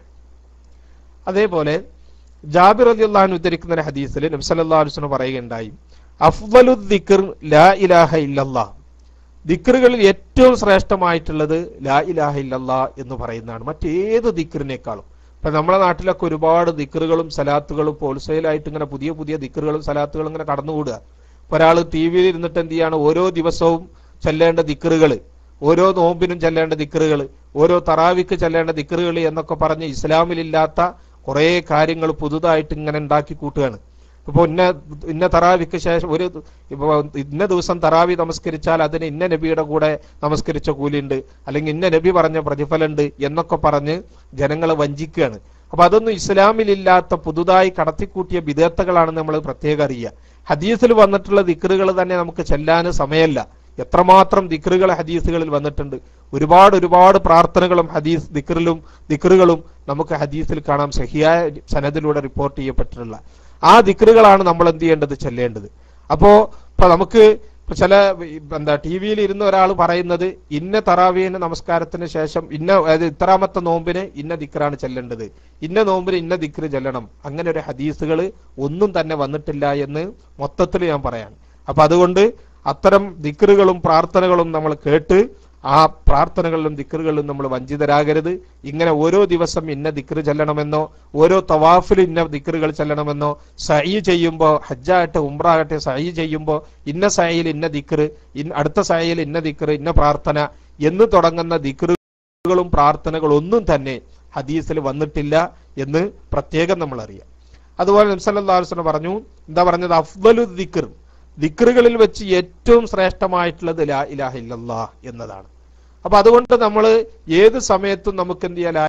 [SPEAKER 1] അതേപോലെ ജാബിർ അലി അള്ളഹാൻ ഉദ്ധരിക്കുന്ന ഒരു ഹദീസിൽ നബ്സല്ലാ അലുസ്ലം പറയുകയുണ്ടായി അഫ്വലു ദിക്ർ ലാ ഇലാഹ ഇല്ലല്ലാ ദിക്റുകളിൽ ഏറ്റവും ശ്രേഷ്ഠമായിട്ടുള്ളത് ലാ ഇലാഹ ഇല്ലല്ലാ എന്ന് പറയുന്നതാണ് മറ്റേത് ദിക്റിനേക്കാളും ഇപ്പൊ നമ്മുടെ നാട്ടിലൊക്കെ ഒരുപാട് ദിക്റുകളും സലാത്തുകളും ഹോൾസെയിലായിട്ട് ഇങ്ങനെ പുതിയ പുതിയ ദിക്റുകളും സലാത്തുകളും ഇങ്ങനെ കടന്നുകൂടുക ഇപ്പൊ ഒരാൾ ടി വിയിൽ ഇരുന്നിട്ട് എന്ത് ചെയ്യാണ് ഓരോ ദിവസവും ചെല്ലേണ്ട ദിക്റുകൾ ഓരോ നോമ്പിനും ചെല്ലേണ്ട ദിക്റുകൾ ഓരോ തറാവിക്ക് ചെല്ലേണ്ട ദിക്റുകൾ എന്നൊക്കെ പറഞ്ഞ് ഇസ്ലാമിലില്ലാത്ത കുറെ കാര്യങ്ങൾ പുതുതായിട്ട് ഇങ്ങനെ ഉണ്ടാക്കി കൂട്ടുകയാണ് ഇപ്പൊ ഇന്ന ഇന്ന തറാവിക്ക് ശേഷം ഒരു ഇപ്പൊ ഇന്ന ദിവസം തറാവി നമസ്കരിച്ചാൽ അതിന് ഇന്ന നബിയുടെ കൂടെ നമസ്കരിച്ച കൂലിയുണ്ട് അല്ലെങ്കിൽ ഇന്ന നബി പറഞ്ഞ പ്രതിഫലമുണ്ട് എന്നൊക്കെ പറഞ്ഞ് ജനങ്ങളെ വഞ്ചിക്കുകയാണ് അപ്പൊ അതൊന്നും ഇസ്ലാമിലില്ലാത്ത പുതുതായി കടത്തിക്കൂട്ടിയ വിധേയത്തകളാണെന്ന് നമ്മൾ പ്രത്യേകം അറിയുക ഹദീസിൽ വന്നിട്ടുള്ള ദിക്റുകൾ തന്നെ നമുക്ക് ചെല്ലാന് സമയമല്ല എത്രമാത്രം ദിക്റുകൾ ഹദീസുകളിൽ വന്നിട്ടുണ്ട് ഒരുപാട് ഒരുപാട് പ്രാർത്ഥനകളും ഹദീസ് ദിക്റിലും ദിക്റുകളും നമുക്ക് ഹദീസിൽ കാണാം സഹിയായ സനദിലൂടെ റിപ്പോർട്ട് ചെയ്യപ്പെട്ടിട്ടുള്ള ആ ദിക്റുകളാണ് നമ്മൾ എന്ത് ചെയ്യേണ്ടത് ചെല്ലേണ്ടത് അപ്പോ ഇപ്പൊ നമുക്ക് ഇപ്പൊ ചില ഈ എന്താ ടി വിയിൽ ഇരുന്ന ഒരാൾ പറയുന്നത് ഇന്ന തറാവീന് നമസ്കാരത്തിന് ശേഷം ഇന്ന അതായത് ഇത്രാമത്തെ നോമ്പിന് ഇന്ന ദിക്റാണ് ചെല്ലേണ്ടത് ഇന്ന നോമ്പിന് ഇന്ന ദിക്റ് ചെല്ലണം അങ്ങനെ ഒരു ഹദീസുകൾ ഒന്നും തന്നെ വന്നിട്ടില്ല എന്ന് മൊത്തത്തിൽ ഞാൻ പറയാൻ അപ്പൊ അതുകൊണ്ട് അത്തരം ദിക്റുകളും പ്രാർത്ഥനകളും നമ്മൾ കേട്ട് ആ പ്രാർത്ഥനകളിലും ദിക്റുകളിലും നമ്മൾ വഞ്ചിതരാകരുത് ഇങ്ങനെ ഓരോ ദിവസം ഇന്ന ദിക്റ് ചെല്ലണമെന്നോ ഓരോ തവാഫിലും ഇന്ന ദിക്റുകൾ ചെല്ലണമെന്നോ സഹി ചെയ്യുമ്പോൾ ഹജ്ജാകട്ടെ ഉംറാകട്ടെ സഹി ചെയ്യുമ്പോൾ ഇന്ന സഹയിൽ ഇന്ന ദിക്റ് ഇൻ അടുത്ത സഹയിൽ ഇന്ന ദിക്റ് ഇന്ന പ്രാർത്ഥന എന്ന് തുടങ്ങുന്ന ദിക്റുകളും പ്രാർത്ഥനകളും ഒന്നും തന്നെ ഹദീസിൽ വന്നിട്ടില്ല എന്ന് പ്രത്യേകം നമ്മൾ അറിയാം അതുപോലെ നബ്സല്ലാസ്ലം പറഞ്ഞു എന്താ പറഞ്ഞത് അഫ്ദലു ദിക്ർ ദിക്റുകളിൽ വെച്ച് ഏറ്റവും ശ്രേഷ്ഠമായിട്ടുള്ളത് ലാ ഇലാഹ ഇല്ലല്ലാ എന്നതാണ് അപ്പൊ അതുകൊണ്ട് നമ്മൾ ഏത് സമയത്തും നമുക്ക് എന്ത് ചെയ്യാം ലാ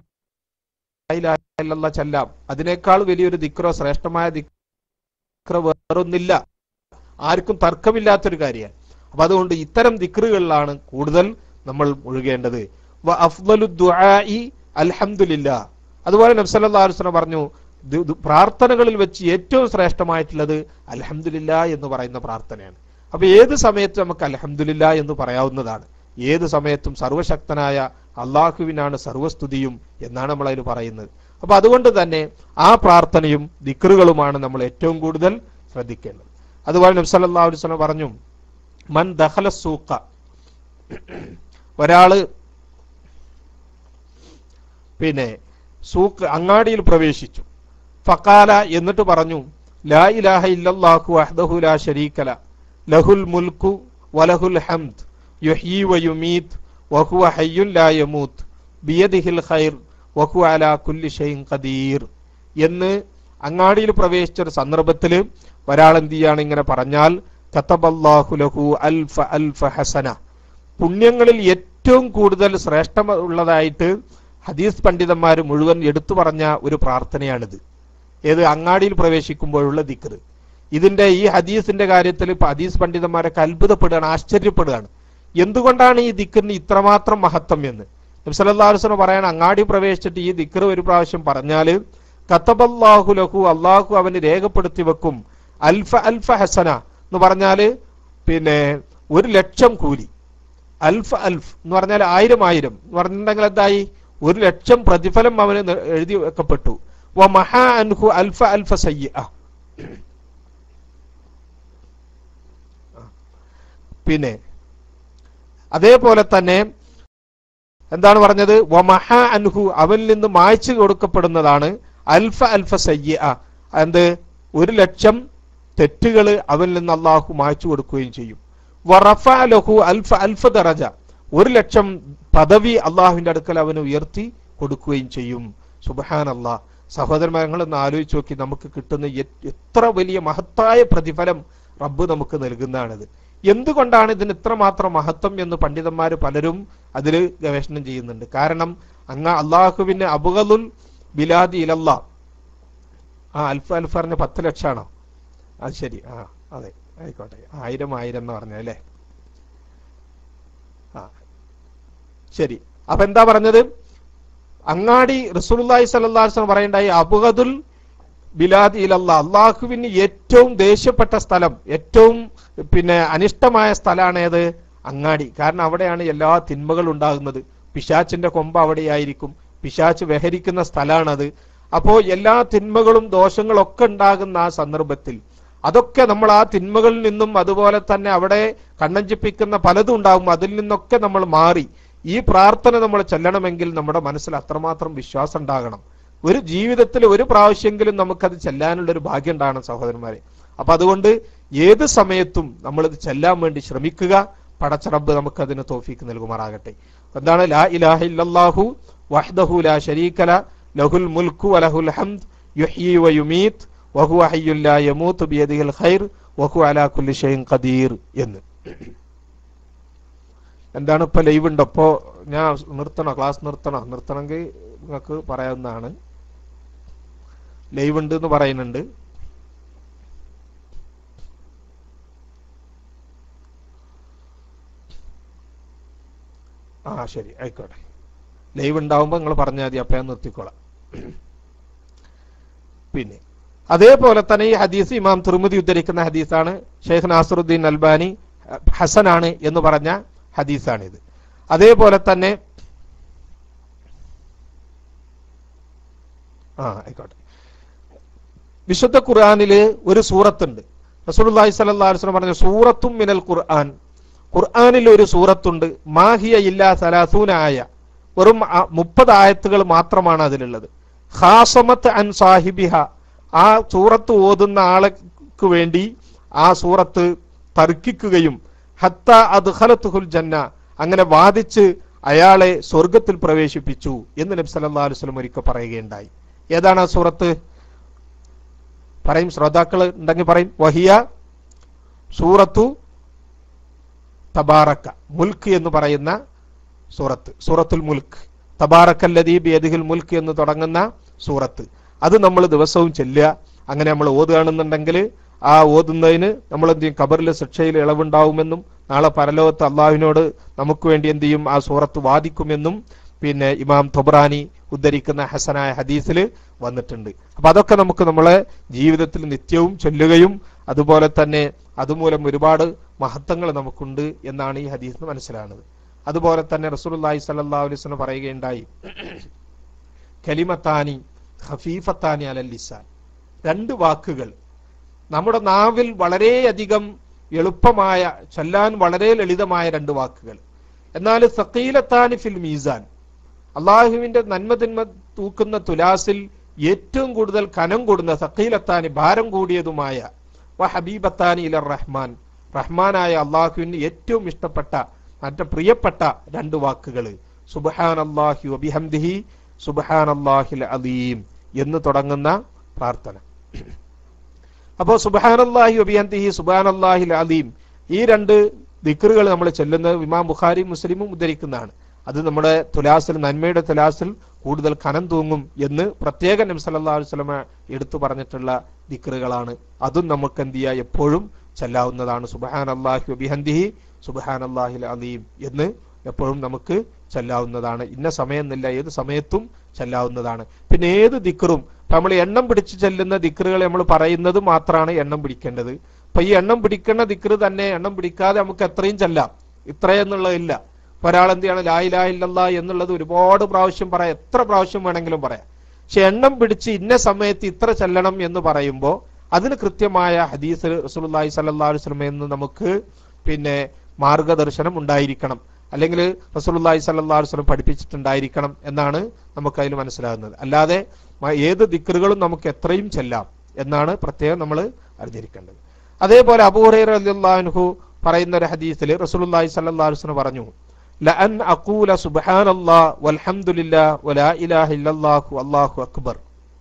[SPEAKER 1] ഇലാഹ ഇല്ലല്ലാ ചെല്ലാം അതിനേക്കാൾ വലിയൊരു ദിക്റോ ശ്രേഷ്ഠമായ ദിക്റോ വേറൊന്നില്ല ആർക്കും തർക്കമില്ലാത്തൊരു കാര്യമാണ് അപ്പൊ അതുകൊണ്ട് ഇത്തരം ദിക്റുകളിലാണ് കൂടുതൽ നമ്മൾ മുഴുകേണ്ടത് വ അഫ്ദലു ദുആഇ അൽഹംദുലില്ലാ അതുപോലെ നബ്സല്ലാ അലുസ്ലം പറഞ്ഞു ദു- ദു- പ്രാർത്ഥനകളിൽ വെച്ച് ഏറ്റവും ശ്രേഷ്ഠമായിട്ടുള്ളത് അൽഹംദുലില്ല എന്ന് പറയുന്ന പ്രാർത്ഥനയാണ് അപ്പൊ ഏത് സമയത്തും നമുക്ക് അൽഹംദുലില്ല എന്ന് പറയാവുന്നതാണ് ഏത് സമയത്തും സർവശക്തനായ അള്ളാഹുവിനാണ് സർവസ്തുതിയും എന്നാണ് നമ്മൾ അതിൽ പറയുന്നത് അപ്പൊ അതുകൊണ്ട് തന്നെ ആ പ്രാർത്ഥനയും ദിക്റുകളുമാണ് നമ്മൾ ഏറ്റവും കൂടുതൽ ശ്രദ്ധിക്കേണ്ടത് അതുപോലെ നബ്സല്ലാ അലുസ്ലം പറഞ്ഞു മൻ ദഹല സൂക്ക ഒരാള് പിന്നെ സൂക്ക് അങ്ങാടിയിൽ പ്രവേശിച്ചു ഫക്കാല എന്നിട്ട് പറഞ്ഞു ലാ ഇലാഹ ഇല്ലല്ലാഹു വഹ്ദഹു ലാ ശരീകല ലഹുൽ മുൽക്കു വലഹുൽ ഹംദ് യുഹ്യി വയുമീത് വഹുവ ഹയ്യുൻ ലാ യമൂത്ത് ബിയദിഹിൽ ഖൈർ വഹുവ അലാ കുല്ലി ഷൈഇൻ ഖദീർ എന്ന് അങ്ങാടിയിൽ പ്രവേശിച്ച ഒരു സന്ദർഭത്തിൽ ഒരാൾ എന്ത് ചെയ്യാണ് ഇങ്ങനെ പറഞ്ഞാൽ കത്തബല്ലാഹു ലഹു അൽഫ അൽഫ ഹസന പുണ്യങ്ങളിൽ ഏറ്റവും കൂടുതൽ ശ്രേഷ്ഠമുള്ളതായിട്ട് ഹദീസ് പണ്ഡിതന്മാർ മുഴുവൻ എടുത്തു പറഞ്ഞ ഒരു പ്രാർത്ഥനയാണിത് ഏത് അങ്ങാടിയിൽ പ്രവേശിക്കുമ്പോഴുള്ള ദിക്ർ ഇതിന്റെ ഈ ഹദീസിന്റെ കാര്യത്തിൽ ഇപ്പൊ ഹദീസ് പണ്ഡിതന്മാരൊക്കെ അത്ഭുതപ്പെടുകയാണ് ആശ്ചര്യപ്പെടുകയാണ് എന്തുകൊണ്ടാണ് ഈ ദിക്റിന് ഇത്രമാത്രം മഹത്വം എന്ന് നബ്സല്ലാസ്ലം പറയാൻ അങ്ങാടി പ്രവേശിച്ചിട്ട് ഈ ദിക്ർ ഒരു പ്രാവശ്യം പറഞ്ഞാല് കത്തബല്ലാഹു ലഹു അള്ളാഹു അവന് രേഖപ്പെടുത്തി വെക്കും അൽഫ അൽഫ ഹസന എന്ന് പറഞ്ഞാല് പിന്നെ ഒരു ലക്ഷം കൂലി അൽഫ് അൽഫ് എന്ന് പറഞ്ഞാൽ ആയിരം ആയിരം എന്ന് പറഞ്ഞിട്ടുണ്ടെങ്കിൽ എന്തായി ഒരു ലക്ഷം പ്രതിഫലം അവന് ന- എഴുതി വെക്കപ്പെട്ടു വ മഹാ അൻഹു അൽഫ അൽഫ സയ്യ പിന്നെ അതേപോലെ തന്നെ എന്താണ് പറഞ്ഞത് വമഹ അൻഹു അവനിൽ നിന്ന് മായ്ച്ചു കൊടുക്കപ്പെടുന്നതാണ് അൽഫ അൽഫ സയ്യ എന്ത് ഒരു ലക്ഷം തെറ്റുകൾ അവനിൽ നിന്ന് അള്ളാഹു മായ്ച്ചു കൊടുക്കുകയും ചെയ്യും വറഫ ലഹു അൽഫ അൽഫ ദറജ ഒരു ലക്ഷം പദവി അള്ളാഹുവിന്റെ അടുക്കൽ അവന് ഉയർത്തി കൊടുക്കുകയും ചെയ്യും സുബഹാൻ അള്ളാഹ് സഹോദരന്മാരങ്ങളൊന്ന് ആലോചിച്ച് നോക്കി നമുക്ക് കിട്ടുന്ന എ- എത്ര വലിയ മഹത്തായ പ്രതിഫലം റബ്ബ് നമുക്ക് നൽകുന്നതാണിത് എന്തുകൊണ്ടാണ് ഇതിന് ഇത്രമാത്രം മഹത്വം എന്ന് പണ്ഡിതന്മാർ പലരും അതിൽ ഗവേഷണം ചെയ്യുന്നുണ്ട് കാരണം അങ്ങ അള്ളാഹുവിന് അബുഗലുൽ ബിലാദി ഇലല്ലാ ആ അൽഫ അൽഫ പറഞ്ഞ പത്ത് ലക്ഷമാണോ അത് ശരി ആ അതെ ആയിക്കോട്ടെ ആയിരം ആയിരം എന്ന് പറഞ്ഞ അല്ലേ ആ ശരി അപ്പൊ എന്താ പറഞ്ഞത് അങ്ങാടി റസൂലുള്ളാഹി സ്വല്ലല്ലാഹു അലൈഹി വസല്ലം പറയണ്ടായി അബുഗദുൽ ബിലാദ് ഇലല്ലാ അള്ളാഹുവിന് ഏറ്റവും ദേഷ്യപ്പെട്ട സ്ഥലം ഏറ്റവും പിന്നെ അനിഷ്ടമായ സ്ഥലമാണ് ഏത് അങ്ങാടി കാരണം അവിടെയാണ് എല്ലാ തിന്മകളും ഉണ്ടാകുന്നത് പിശാച്ചിന്റെ കൊമ്പ് അവിടെയായിരിക്കും പിശാച്ച് വിഹരിക്കുന്ന സ്ഥലമാണത് അപ്പോ എല്ലാ തിന്മകളും ദോഷങ്ങളും ഒക്കെ ഉണ്ടാകുന്ന ആ സന്ദർഭത്തിൽ അതൊക്കെ നമ്മൾ ആ തിന്മകളിൽ നിന്നും അതുപോലെ തന്നെ അവിടെ കണ്ണഞ്ചിപ്പിക്കുന്ന പലതും ഉണ്ടാകും അതിൽ നിന്നൊക്കെ നമ്മൾ മാറി ഈ പ്രാർത്ഥന നമ്മൾ ചെല്ലണമെങ്കിൽ നമ്മുടെ മനസ്സിൽ അത്രമാത്രം വിശ്വാസം ഉണ്ടാകണം ഒരു ജീവിതത്തിൽ ഒരു പ്രാവശ്യമെങ്കിലും നമുക്കത് ചെല്ലാനുള്ള ഒരു ഭാഗ്യം ഉണ്ടാകണം സഹോദരന്മാരെ അപ്പൊ അതുകൊണ്ട് ഏത് സമയത്തും നമ്മളിത് ചെല്ലാൻ വേണ്ടി ശ്രമിക്കുക പടച്ചറബ് നമുക്കതിന് തോഫീക്ക് നൽകുമാറാകട്ടെ എന്താണ് ലാ ഇലാഹ ഇല്ലല്ലാഹു വഹ്ദഹു ലാ ശരീകല ലഹുൽ മുൽക്കു വലഹുൽ ഹംദ് യുഹ്യി വയുമീത് വഹുവ ഹയ്യുൽ ലാ യമൂത്ത് ബിയദിഹിൽ ഖൈർ വഹു അലാ കുല്ലി ഷൈഇൻ ഖദീർ എന്ന് എന്താണ് ഇപ്പൊ ലൈവ് ഉണ്ടോ ഇപ്പോ ഞാൻ നിർത്തണോ ക്ലാസ് നിർത്തണോ നിർത്തണമെങ്കിൽ നിങ്ങൾക്ക് പറയാവുന്നതാണ് ലൈവ് ഉണ്ട് എന്ന് പറയുന്നുണ്ട് ആ ശരി ആയിക്കോട്ടെ ലൈവ് ഉണ്ടാവുമ്പോ നിങ്ങൾ പറഞ്ഞാൽ മതി അപ്പൊ ഞാൻ നിർത്തിക്കോളാം പിന്നെ അതേപോലെ തന്നെ ഈ ഹദീസ് ഇമാം തുർമുദി ഉദ്ധരിക്കുന്ന ഹദീസാണ് ഷെയ്ഖ് നാസറുദ്ദീൻ അൽബാനി അഹ്, ഹസനാണ് എന്ന് പറഞ്ഞ ഹദീസാണിത് അതേപോലെ തന്നെ ആ ആയിക്കോട്ടെ വിശുദ്ധ ഖുർആനില് ഒരു സൂറത്തുണ്ട് റസൂലുള്ളാഹി സ്വല്ലല്ലാഹു അലൈഹി വസല്ലം പറഞ്ഞ സൂറത്തും മിനൽ ഖുർആൻ ഖുർആനിൽ ഒരു സൂറത്തുണ്ട് മാഹിയ ഇല്ലാ സലാസൂന ആയ വെറും ആ മുപ്പത് ആയത്തുകൾ മാത്രമാണ് അതിലുള്ളത് ഖാസമത്ത് അൻ സാഹിബിഹ ആ സൂറത്ത് ഓതുന്ന ആൾക്ക് വേണ്ടി ആ സൂറത്ത് തർക്കിക്കുകയും ഹത്ത അദ്ഖലത്തുഹുൽ ജന്ന അങ്ങനെ വാദിച്ച് അയാളെ സ്വർഗത്തിൽ പ്രവേശിപ്പിച്ചു എന്ന് നബി സല്ലല്ലാഹു അലൈഹി വസല്ലം ഒരിക്കൽ പറയുകയുണ്ടായി ഏതാണ് ആ സൂറത്ത് പറയും ശ്രോതാക്കൾ ഉണ്ടെങ്കിൽ പറയും വഹിയ സൂറത്തു തബാറക്ക മുൽക്ക് എന്ന് പറയുന്ന സൂറത്ത് സൂറത്തുൽ മുൽക്ക് തബാറക്കല്ലദീ ബിയദിഹിൽ മുൽക്ക് എന്ന് തുടങ്ങുന്ന സൂറത്ത് അത് നമ്മൾ ദിവസവും ചെല്ലുക അങ്ങനെ നമ്മൾ ഓതുകയാണെന്നുണ്ടെങ്കിൽ ആ ഓതുന്നതിന് നമ്മൾ എന്ത് ചെയ്യും കബറിൽ ശിക്ഷയിൽ ഇളവുണ്ടാവുമെന്നും നാളെ പരലോകത്ത് അള്ളാഹുവിനോട് നമുക്ക് വേണ്ടി എന്ത് ചെയ്യും ആ സൂറത്ത് വാദിക്കുമെന്നും പിന്നെ ഇമാം തൊബ്രാനി ഉദ്ധരിക്കുന്ന ഹസനായ ഹദീസിൽ വന്നിട്ടുണ്ട് അപ്പൊ അതൊക്കെ നമുക്ക് നമ്മളെ ജീവിതത്തിൽ നിത്യവും ചൊല്ലുകയും അതുപോലെ തന്നെ അതുമൂലം ഒരുപാട് മഹത്വങ്ങൾ നമുക്കുണ്ട് എന്നാണ് ഈ ഹദീസ് മനസ്സിലാകുന്നത് അതുപോലെ തന്നെ റസൂലുള്ളാഹി സ്വല്ലല്ലാഹു അലൈഹി വസല്ലം പറയുകയുണ്ടായി കലിമത്താനി ഖഫീഫത്താനി അലൽ ലിസാൻ രണ്ട് വാക്കുകൾ നമ്മുടെ നാവിൽ വളരെയധികം എളുപ്പമായ ചൊല്ലാൻ വളരെ ലളിതമായ രണ്ട് വാക്കുകൾ എന്നാൽ സക്കീലത്താനി ഫിൽ മീസാൻ അള്ളാഹുവിന്റെ നന്മതിന്മ തൂക്കുന്ന തുലാസിൽ ഏറ്റവും കൂടുതൽ കനം കൂടുന്ന സക്കീലത്താനി ഭാരം കൂടിയതുമായ വ ഹബീബത്താനി ഇല റഹ്മാൻ റഹ്മാനായ അള്ളാഹുവിന് ഏറ്റവും ഇഷ്ടപ്പെട്ട മറ്റേ പ്രിയപ്പെട്ട രണ്ട് വാക്കുകൾ സുബഹാൻ അള്ളാഹി വബിഹംദിഹി സുബഹാൻ അള്ളാഹിൽ അലീം എന്ന് തുടങ്ങുന്ന പ്രാർത്ഥന അപ്പോൾ സുബഹാൻ അള്ളാഹി വബിഹംദിഹി സുബഹാൻ അള്ളാഹിൽ അലീം ഈ രണ്ട് ദിക്റുകൾ നമ്മൾ ചെല്ലുന്നത് ഇമാം ബുഖാരി മുസ്ലിമും ഉദ്ധരിക്കുന്നതാണ് അത് നമ്മുടെ തുലാസിൽ നന്മയുടെ തുലാസിൽ കൂടുതൽ കനം തൂങ്ങും എന്ന് പ്രത്യേക നബി സല്ലല്ലാഹു അലൈഹി വസല്ലമ എടുത്തു പറഞ്ഞിട്ടുള്ള ദിക്റുകളാണ് അതും നമുക്ക് എന്ത് ചെയ്യുക എപ്പോഴും ചെല്ലാവുന്നതാണ് സുബഹാൻ അള്ളാഹി വബിഹന്ദിഹി സുബഹാൻ അള്ളാഹിൽ അലീം എന്ന് എപ്പോഴും നമുക്ക് ചെല്ലാവുന്നതാണ് ഇന്ന സമയം എന്നില്ല ഏത് സമയത്തും ചെല്ലാവുന്നതാണ് പിന്നെ ഏത് ദിക്റും ഇപ്പൊ നമ്മൾ എണ്ണം പിടിച്ച് ചെല്ലുന്ന ദിക്റുകൾ നമ്മൾ പറയുന്നത് മാത്രമാണ് എണ്ണം പിടിക്കേണ്ടത് അപ്പൊ ഈ എണ്ണം പിടിക്കുന്ന ദിക്റ് തന്നെ എണ്ണം പിടിക്കാതെ നമുക്ക് എത്രയും ചെല്ലാം ഇത്രയെന്നുള്ളതില്ല ഇപ്പൊ ഒരാൾ എന്ത് ചെയ്യണം ലായിലാ ഇല്ലല്ലാ എന്നുള്ളത് ഒരുപാട് പ്രാവശ്യം പറയാം എത്ര പ്രാവശ്യം വേണമെങ്കിലും പറയാം പക്ഷെ എണ്ണം പിടിച്ച് ഇന്ന സമയത്ത് ഇത്ര ചെല്ലണം എന്ന് പറയുമ്പോൾ അതിന് കൃത്യമായ ഹദീസ് റസൂലുള്ളാഹി സ്വല്ലല്ലാഹു അലൈഹി വസല്ലം എന്ന് നമുക്ക് പിന്നെ മാർഗദർശനം ഉണ്ടായിരിക്കണം അല്ലെങ്കിൽ റസൂലുള്ളാഹി സ്വല്ലല്ലാഹു അലൈഹി വസല്ലം പഠിപ്പിച്ചിട്ടുണ്ടായിരിക്കണം എന്നാണ് നമുക്ക് അതിൽ മനസ്സിലാകുന്നത് അല്ലാതെ മ- ഏത് ദിക്റുകളും നമുക്ക് എത്രയും ചെല്ലാം എന്നാണ് പ്രത്യേകം നമ്മൾ അറിഞ്ഞിരിക്കേണ്ടത് അതേപോലെ അബൂഹുറൈറ റളിയല്ലാഹു അൻഹു പറയുന്ന ഒരു ഹദീസിൽ റസൂലുള്ളാഹി സ്വല്ലല്ലാഹു അലൈഹി വസല്ലം പറഞ്ഞു ലഅൻ അഖൂല സുബ്ഹാനല്ലാഹ് വൽഹംദുലില്ലാഹ് വലാ ഇലാഹ ഇല്ലല്ലാഹു അല്ലാഹു അക്ബർ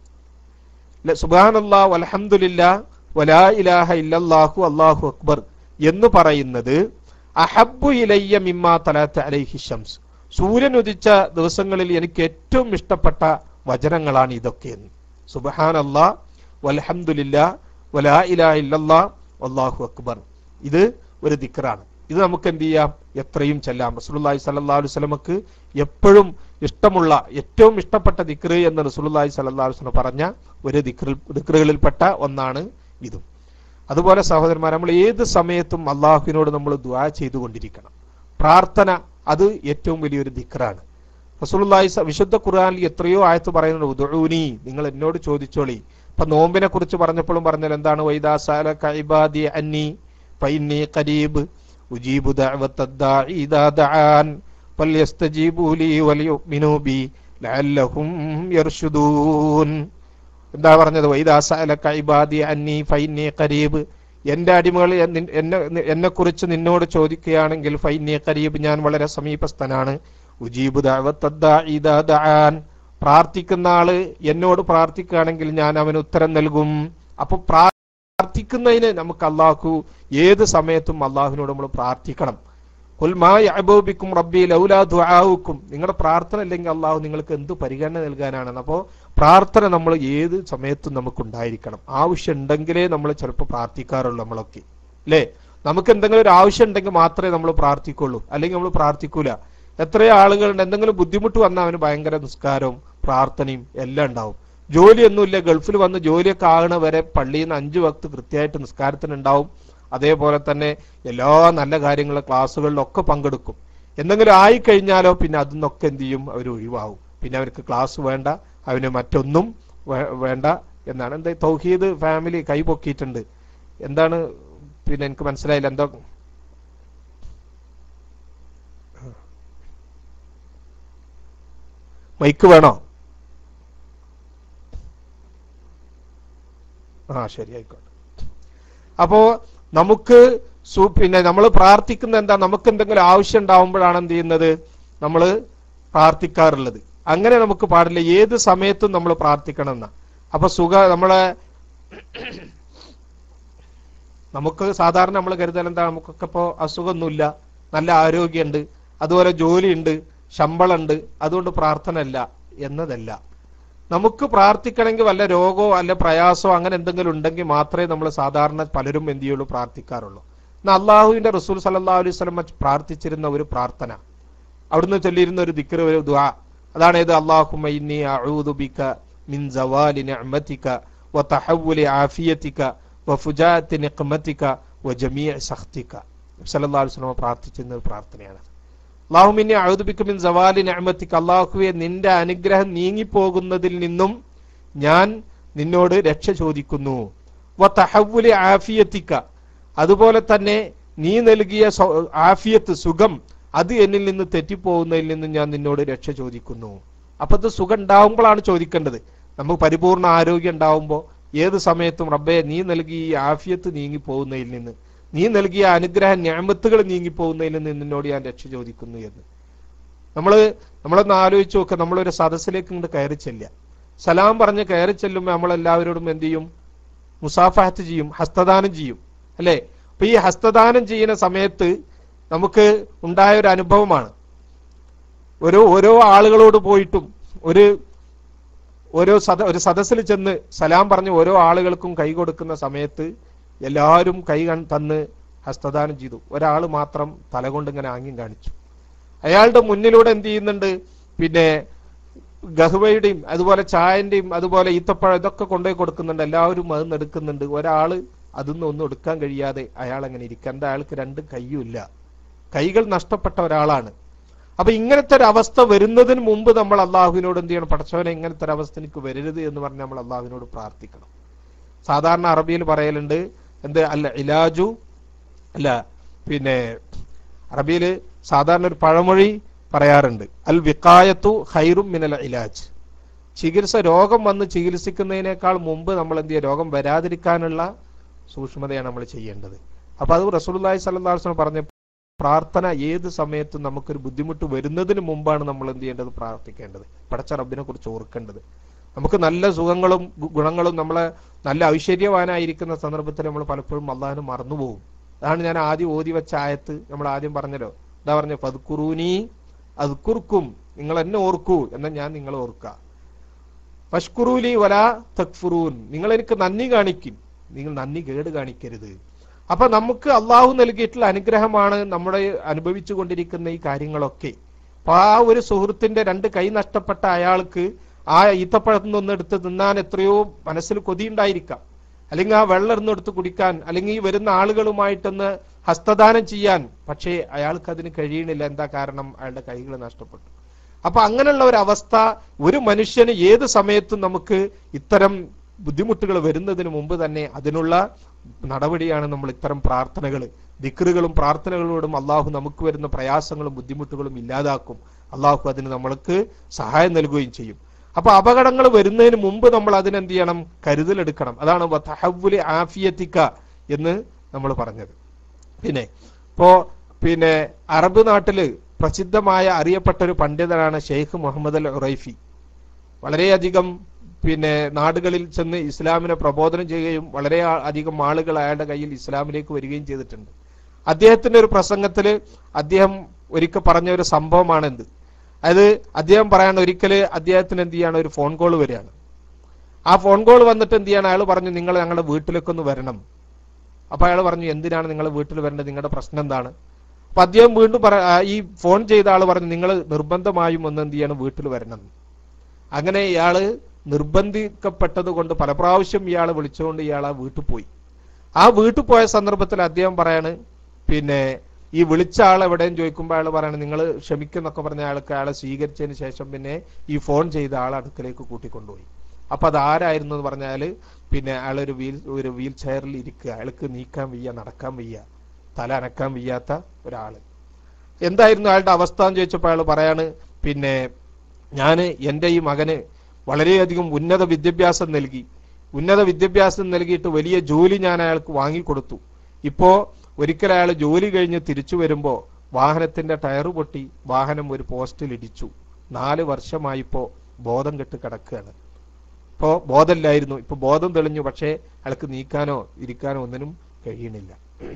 [SPEAKER 1] ല- സുബ്ഹാനല്ലാഹ് വൽഹംദുലില്ലാഹ് വലാ ഇലാഹ ഇല്ലല്ലാഹു അല്ലാഹു അക്ബർ എന്ന് പറയുന്നത് അഹബ്ബു ഇലയ്യ മിമ്മാ തലാത്ത അലൈഹി ഷംസ് സൂര്യൻ ഉദിച്ച ദിവസങ്ങളിൽ എനിക്ക് ഏറ്റവും ഇഷ്ടപ്പെട്ട വചനങ്ങളാണ് ഇതൊക്കെ സുബ്ഹാനല്ലാ വൽഹംദുലില്ലാ വലാ ഇലാഹ ഇല്ലല്ലാ വല്ലാഹു അക്ബർ ഇത് ഒരു ദിക്റാണ് ഇത് നമുക്ക് എന്ത് ചെയ്യാം എത്രയും ചെല്ലാം റസൂലുള്ളാഹി സ്വല്ലല്ലാഹു അലൈഹി വസല്ലമക്ക് എപ്പോഴും ഇഷ്ടമുള്ള ഏറ്റവും ഇഷ്ടപ്പെട്ട ദിക്റ് എന്ന് റസൂലുള്ളാഹി സ്വല്ലല്ലാഹു അലൈഹി വസല്ലം പറഞ്ഞ ഒരു ദിക്റിൽ ദിക്റുകളിൽപ്പെട്ട ഒന്നാണ് ഇതും അതുപോലെ സഹോദരന്മാർ നമ്മൾ ഏത് സമയത്തും അള്ളാഹുവിനോട് നമ്മൾ ദുആ ചെയ്തുകൊണ്ടിരിക്കണം പ്രാർത്ഥന അത് ഏറ്റവും വലിയൊരു ദിക്റാണ് റസൂലുള്ളാഹി സ- വിശുദ്ധ ഖുർആനിൽ എത്രയോ ആയത്ത് പറയുന്നുണ്ട് ഉദഊനി നിങ്ങൾ എന്നോട് ചോദിച്ചോളി ഇപ്പൊ നോമ്പിനെ കുറിച്ച് പറഞ്ഞപ്പോഴും പറഞ്ഞാൽ എന്താണ് വൈദാ സഅലക ഇബാദി അന്നി ഫഇന്നി ഖരീബ് ഉജീബു ദഅവത്തദ്ദാഇ ഇദാ ദആൻ ഫൽയസ്തജീബു ലീ വലിയുമിനു ബി ലഅല്ലഹും യർഷുദൂൻ എന്താ പറഞ്ഞത് വൈദാ സഅലക ഇബാദി അന്നി ഫഇന്നി ഖരീബ് എന്റെ അടിമകൾ എന്നെ എന്നെ കുറിച്ച് നിന്നോട് ചോദിക്കുകയാണെങ്കിൽ ഫൈന്നി ഖരീബ് ഞാൻ വളരെ സമീപസ്ഥനാണ് ഉജീബ് ദഅവത്തദ്ദാഇ ഇദാ ദആൻ പ്രാർത്ഥിക്കുന്ന ആള് എന്നോട് പ്രാർത്ഥിക്കുകയാണെങ്കിൽ ഞാൻ അവന് ഉത്തരം നൽകും അപ്പൊ പ്രാർത്ഥിക്കുന്നതിന് നമുക്ക് അള്ളാഹു ഏത് സമയത്തും അള്ളാഹുവിനോട് നമ്മൾ പ്രാർത്ഥിക്കണം ഖുൽ മാ യഅബൂബിക്കും റബ്ബി ലൗലാ ദുആഉക്കും നിങ്ങളുടെ പ്രാർത്ഥന ഇല്ലെങ്കിൽ അള്ളാഹു നിങ്ങൾക്ക് എന്ത് പരിഗണന നൽകാനാണ് അപ്പോ പ്രാർത്ഥന നമ്മൾ ഏത് സമയത്തും നമുക്ക് ഉണ്ടായിരിക്കണം ആവശ്യം ഉണ്ടെങ്കിലേ നമ്മൾ ചിലപ്പോൾ പ്രാർത്ഥിക്കാറുള്ളൂ നമ്മളൊക്കെ അല്ലേ നമുക്ക് എന്തെങ്കിലും ഒരു ആവശ്യം ഉണ്ടെങ്കിൽ മാത്രമേ നമ്മൾ പ്രാർത്ഥിക്കുള്ളൂ അല്ലെങ്കിൽ നമ്മൾ പ്രാർത്ഥിക്കൂല എത്രയോ ആളുകളുണ്ട് എന്തെങ്കിലും ബുദ്ധിമുട്ട് വന്നാൽ അവന് ഭയങ്കര നിസ്കാരവും പ്രാർത്ഥനയും എല്ലാം ഉണ്ടാവും ജോലിയൊന്നുമില്ല ഗൾഫിൽ വന്ന് ജോലിയൊക്കെ ആകണ വരെ പള്ളിയിൽ നിന്ന് അഞ്ചു വക്ത് കൃത്യമായിട്ട് നിസ്കാരത്തിന് ഉണ്ടാവും അതേപോലെ തന്നെ എല്ലാ നല്ല കാര്യങ്ങളും ക്ലാസ്സുകളിലൊക്കെ പങ്കെടുക്കും എന്തെങ്കിലും ആയിക്കഴിഞ്ഞാലോ പിന്നെ അതിൽ നിന്നൊക്കെ എന്ത് ചെയ്യും അവർ ഒഴിവാകും പിന്നെ അവർക്ക് ക്ലാസ് വേണ്ട അവന് മറ്റൊന്നും വേ- വേണ്ട എന്നാണ് എന്താ തൗഹീദ് ഫാമിലി കൈ പൊക്കിയിട്ടുണ്ട് എന്താണ് പിന്നെ എനിക്ക് മനസ്സിലായില്ല എന്തോ മൈക്ക് വേണോ ആ ശരി ആയിക്കോട്ടെ അപ്പോ നമുക്ക് സു- പിന്നെ നമ്മൾ പ്രാർത്ഥിക്കുന്ന എന്താ നമുക്ക് എന്തെങ്കിലും ആവശ്യം ഉണ്ടാവുമ്പോഴാണ് എന്ത് ചെയ്യുന്നത് നമ്മൾ പ്രാർത്ഥിക്കാറുള്ളത് അങ്ങനെ നമുക്ക് പാടില്ല ഏത് സമയത്തും നമ്മൾ പ്രാർത്ഥിക്കണം എന്നാ അപ്പൊ സുഖ നമ്മളെ നമുക്ക് സാധാരണ നമ്മൾ കരുതൽ എന്താ നമുക്കൊക്കെ ഇപ്പോ അസുഖമൊന്നുമില്ല നല്ല ആരോഗ്യമുണ്ട് അതുപോലെ ജോലിയുണ്ട് ശമ്പളമുണ്ട് അതുകൊണ്ട് പ്രാർത്ഥന അല്ല എന്നതല്ല നമുക്ക് പ്രാർത്ഥിക്കണമെങ്കിൽ വല്ല രോഗമോ അല്ല പ്രയാസമോ അങ്ങനെ എന്തെങ്കിലും ഉണ്ടെങ്കിൽ മാത്രമേ നമ്മൾ സാധാരണ പലരും എന്ത് ചെയ്യുള്ളൂ പ്രാർത്ഥിക്കാറുള്ളൂ എന്നാൽ അള്ളാഹുവിന്റെ റസൂൽ സല്ലല്ലാഹു അലൈഹി വസല്ലം പ്രാർത്ഥിച്ചിരുന്ന ഒരു പ്രാർത്ഥന അവിടുന്ന് ചൊല്ലിയിരുന്ന ഒരു ദിക്ർ ഒരു ദുആ അതാണ് ഇത് അല്ലാഹുമ്മ ഇന്നി അഊദു ബിക മിൻ സവാലി നിഅമതിക വതഹവ്വുലി ആഫിയതിക വഫുജാഅത്തി നിഖ്മതിക വജമീഇ സഖ്തിക സല്ലല്ലാഹു അലൈഹി വസല്ലം പ്രാർത്ഥിച്ചിരുന്ന ഒരു പ്രാർത്ഥനയാണ് അള്ളാഹുമിന്നെ അഴുതുബിക്ക് മിൻ സവാലി നിഅമതിക അള്ളാഹുവെ നിന്റെ അനുഗ്രഹം നീങ്ങിപ്പോകുന്നതിൽ നിന്നും ഞാൻ നിന്നോട് രക്ഷ ചോദിക്കുന്നു വതഹവ്വുലി ആഫിയതിക അതുപോലെ തന്നെ നീ നൽകിയ സൗ- ആഫിയത്ത് സുഖം അത് എന്നിൽ നിന്ന് തെറ്റിപ്പോകുന്നതിൽ നിന്ന് ഞാൻ നിന്നോട് രക്ഷ ചോദിക്കുന്നു അപ്പൊ ഇത് സുഖം ഉണ്ടാവുമ്പോഴാണ് ചോദിക്കേണ്ടത് നമുക്ക് പരിപൂർണ ആരോഗ്യം ഉണ്ടാവുമ്പോൾ ഏത് സമയത്തും റബ്ബെ നീ നൽകിയ ഈ ആഫിയത്ത് നീങ്ങി പോകുന്നതിൽ നിന്ന് നീ നൽകിയ അനുഗ്രഹ ഞാമത്തുകൾ നീങ്ങി പോകുന്നതിൽ നിന്ന് നിന്നോട് ഞാൻ രക്ഷ ചോദിക്കുന്നു എന്ന് നമ്മള് നമ്മളൊന്ന് ആലോചിച്ച് നോക്കുക നമ്മളൊരു സദസ്സിലേക്ക് ഇങ്ങോട്ട് കയറി ചെല്ലുക സലാം പറഞ്ഞ് കയറി ചെല്ലുമ്പോൾ നമ്മളെല്ലാവരോടും എന്ത് ചെയ്യും മുസാഫഹത്ത് ചെയ്യും ഹസ്തദാനം ചെയ്യും അല്ലേ അപ്പൊ ഈ ഹസ്തദാനം ചെയ്യുന്ന സമയത്ത് നമുക്ക് ഉണ്ടായ ഒരു അനുഭവമാണ് ഓരോ ഓരോ ആളുകളോട് പോയിട്ടും ഒരു ഓരോ സദ ഒരു സദസ്സിൽ ചെന്ന് സലാം പറഞ്ഞ് ഓരോ ആളുകൾക്കും കൈ കൊടുക്കുന്ന സമയത്ത് എല്ലാവരും കൈ കൺ- തന്ന് ഹസ്തദാനം ചെയ്തു ഒരാൾ മാത്രം തലകൊണ്ട് ഇങ്ങനെ ആംഗ്യം കാണിച്ചു അയാളുടെ മുന്നിലൂടെ എന്ത് ചെയ്യുന്നുണ്ട് പിന്നെ ഗഹുവയുടെയും അതുപോലെ ചായന്റെയും അതുപോലെ ഈത്തപ്പഴം ഇതൊക്കെ കൊണ്ടുപോയി കൊടുക്കുന്നുണ്ട് എല്ലാവരും അത് എടുക്കുന്നുണ്ട് ഒരാള് അതൊന്നും ഒന്നും എടുക്കാൻ കഴിയാതെ അയാൾ അങ്ങനെ ഇരിക്കുക എന്താ അയാൾക്ക് രണ്ട് കൈയുമില്ല കൈകൾ നഷ്ടപ്പെട്ട ഒരാളാണ് അപ്പൊ ഇങ്ങനത്തെ ഒരു അവസ്ഥ വരുന്നതിന് മുമ്പ് നമ്മൾ അള്ളാഹുവിനോട് എന്ത് ചെയ്യണം പടച്ചവനെ ഇങ്ങനത്തെ ഒരു അവസ്ഥ എനിക്ക് വരരുത് എന്ന് പറഞ്ഞ് നമ്മൾ അള്ളാഹുവിനോട് പ്രാർത്ഥിക്കണം സാധാരണ അറബിയിൽ പറയലുണ്ട് എന്ത് അല്ല ഇലാജു അല്ല പിന്നെ അറബിയിൽ സാധാരണ ഒരു പഴമൊഴി പറയാറുണ്ട് അൽ വിക്കായത്തു ഹൈറും മിനൽ ഇലാജ് ചികിത്സ രോഗം വന്ന് ചികിത്സിക്കുന്നതിനേക്കാൾ മുമ്പ് നമ്മൾ എന്ത് ചെയ്യുക രോഗം വരാതിരിക്കാനുള്ള സൂക്ഷ്മതയാണ് നമ്മൾ ചെയ്യേണ്ടത് അപ്പൊ അത് റസൂലുള്ളാഹി സ്വല്ലല്ലാഹു അലൈഹി വസല്ലം പറഞ്ഞ പ്രാർത്ഥന ഏത് സമയത്തും നമുക്കൊരു ബുദ്ധിമുട്ട് വരുന്നതിന് മുമ്പാണ് നമ്മൾ എന്ത് ചെയ്യേണ്ടത് പ്രാർത്ഥിക്കേണ്ടത് പടച്ച റബ്ബിനെ കുറിച്ച് ഓർക്കേണ്ടത് നമുക്ക് നല്ല സുഖങ്ങളും ഗു- ഗുണങ്ങളും നമ്മളെ നല്ല ഐശ്വര്യവാനായിരിക്കുന്ന സന്ദർഭത്തിൽ നമ്മൾ പലപ്പോഴും അള്ളാഹിനെ മറന്നുപോകും അതാണ് ഞാൻ ആദ്യം ഓതി വെച്ച ആയത്ത് നമ്മൾ ആദ്യം പറഞ്ഞല്ലോ എന്താ പറഞ്ഞ ഫദ്കുറൂനി അദ്കുർക്കും നിങ്ങൾ എന്നെ ഓർക്കൂ എന്നാൽ ഞാൻ നിങ്ങളെ ഓർക്കുക ഫഷ്കുറൂലി വലാ തക്ഫുറൂൻ നിങ്ങൾ എനിക്ക് നന്ദി കാണിക്കും നിങ്ങൾ നന്ദി കേട് കാണിക്കരുത് അപ്പൊ നമുക്ക് അള്ളാഹു നൽകിയിട്ടുള്ള അനുഗ്രഹമാണ് നമ്മുടെ അനുഭവിച്ചു കൊണ്ടിരിക്കുന്ന ഈ കാര്യങ്ങളൊക്കെ അപ്പൊ ആ ഒരു സുഹൃത്തിന്റെ രണ്ട് കൈ നഷ്ടപ്പെട്ട അയാൾക്ക് ആ ഈത്തപ്പഴത്തിൽ നിന്ന് എടുത്ത് തിന്നാൻ എത്രയോ മനസ്സിൽ കൊതിയുണ്ടായിരിക്കാം അല്ലെങ്കിൽ ആ വെള്ളം ഇരുന്ന് എടുത്ത് കുടിക്കാൻ അല്ലെങ്കിൽ ഈ വരുന്ന ആളുകളുമായിട്ടൊന്ന് ഹസ്തദാനം ചെയ്യാൻ പക്ഷേ അയാൾക്ക് അതിന് കഴിയണില്ല എന്താ കാരണം അയാളുടെ കൈകൾ നഷ്ടപ്പെട്ടു അപ്പൊ അങ്ങനെയുള്ള ഒരു അവസ്ഥ ഒരു മനുഷ്യന് ഏത് സമയത്തും നമുക്ക് ഇത്തരം ബുദ്ധിമുട്ടുകൾ വരുന്നതിന് മുമ്പ് തന്നെ അതിനുള്ള നടപടിയാണ് നമ്മൾ ഇത്തരം പ്രാർത്ഥനകൾ ദിക്റുകളും പ്രാർത്ഥനകളോടും അള്ളാഹു നമുക്ക് വരുന്ന പ്രയാസങ്ങളും ബുദ്ധിമുട്ടുകളും ഇല്ലാതാക്കും അള്ളാഹു അതിന് നമ്മൾക്ക് സഹായം നൽകുകയും ചെയ്യും അപ്പൊ അപകടങ്ങൾ വരുന്നതിന് മുമ്പ് നമ്മൾ അതിനെന്ത് ചെയ്യണം കരുതലെടുക്കണം അതാണ് വതഹവ്വുലി ആഫിയത്തിക്ക എന്ന് നമ്മൾ പറഞ്ഞത് പിന്നെ ഇപ്പോ പിന്നെ അറബ് നാട്ടില് പ്രസിദ്ധമായ അറിയപ്പെട്ട ഒരു പണ്ഡിതനാണ് ഷെയ്ഖ് മുഹമ്മദ് അൽ ഉറൈഫി വളരെയധികം പിന്നെ നാടുകളിൽ ചെന്ന് ഇസ്ലാമിനെ പ്രബോധനം ചെയ്യുകയും വളരെ ആ- അധികം ആളുകൾ അയാളുടെ കയ്യിൽ ഇസ്ലാമിലേക്ക് വരികയും ചെയ്തിട്ടുണ്ട് അദ്ദേഹത്തിന്റെ ഒരു പ്രസംഗത്തില് അദ്ദേഹം ഒരിക്കൽ പറഞ്ഞ ഒരു സംഭവമാണ് എന്ത് അത് അദ്ദേഹം പറയാണ് ഒരിക്കല് അദ്ദേഹത്തിന് എന്ത് ചെയ്യാണ് ഒരു ഫോൺ കോൾ വരികയാണ് ആ ഫോൺ കോൾ വന്നിട്ട് എന്ത് ചെയ്യാണ് അയാൾ പറഞ്ഞു നിങ്ങൾ ഞങ്ങളുടെ വീട്ടിലേക്ക് ഒന്ന് വരണം അപ്പൊ അയാൾ പറഞ്ഞു എന്തിനാണ് നിങ്ങൾ വീട്ടിൽ വരേണ്ടത് നിങ്ങളുടെ പ്രശ്നം എന്താണ് അപ്പൊ അദ്ദേഹം വീണ്ടും പറ ആ, ഈ ഫോൺ ചെയ്ത ആൾ പറഞ്ഞു നിങ്ങൾ നിർബന്ധമായും ഒന്ന് എന്ത് ചെയ്യണം വീട്ടിൽ വരണം അങ്ങനെ ഇയാള് നിർബന്ധിക്കപ്പെട്ടത് കൊണ്ട് പല പ്രാവശ്യം ഇയാളെ വിളിച്ചുകൊണ്ട് ഇയാൾ ആ വീട്ടിൽ പോയി ആ വീട്ടിൽ പോയ സന്ദർഭത്തിൽ അദ്ദേഹം പറയാണ് പിന്നെ ഈ വിളിച്ച ആൾ എവിടെയും ചോദിക്കുമ്പോൾ അയാൾ പറയാണ് നിങ്ങൾ ക്ഷമിക്കുന്നൊക്കെ പറഞ്ഞ അയാൾക്ക് അയാളെ സ്വീകരിച്ചതിന് ശേഷം പിന്നെ ഈ ഫോൺ ചെയ്ത ആൾ അടുക്കലേക്ക് കൂട്ടിക്കൊണ്ടുപോയി അപ്പൊ അത് ആരായിരുന്നു എന്ന് പറഞ്ഞാല് പിന്നെ അയാൾ ഒരു വീൽ ഒരു വീൽ ചെയറിൽ ഇരിക്കുക അയാൾക്ക് നീക്കാൻ വയ്യ നടക്കാൻ വയ്യ തല അനക്കാൻ വയ്യാത്ത ഒരാള് എന്തായിരുന്നു അയാളുടെ അവസ്ഥ എന്ന് ചോദിച്ചപ്പോൾ അയാൾ പറയാണ് പിന്നെ ഞാന് എൻ്റെ ഈ മകന് വളരെയധികം ഉന്നത വിദ്യാഭ്യാസം നൽകി ഉന്നത വിദ്യാഭ്യാസം നൽകിയിട്ട് വലിയ ജോലി ഞാൻ അയാൾക്ക് വാങ്ങിക്കൊടുത്തു ഇപ്പോ ഒരിക്കൽ അയാൾ ജോലി കഴിഞ്ഞ് തിരിച്ചു വരുമ്പോ വാഹനത്തിന്റെ ടയർ പൊട്ടി വാഹനം ഒരു പോസ്റ്റിൽ ഇടിച്ചു നാല് വർഷമായിപ്പോ ബോധം കെട്ട് കിടക്കുകയാണ് ഇപ്പോ ബോധമില്ലായിരുന്നു ഇപ്പൊ ബോധം തെളിഞ്ഞു പക്ഷേ അയാൾക്ക് നീക്കാനോ ഇരിക്കാനോ ഒന്നിനും കഴിയണില്ല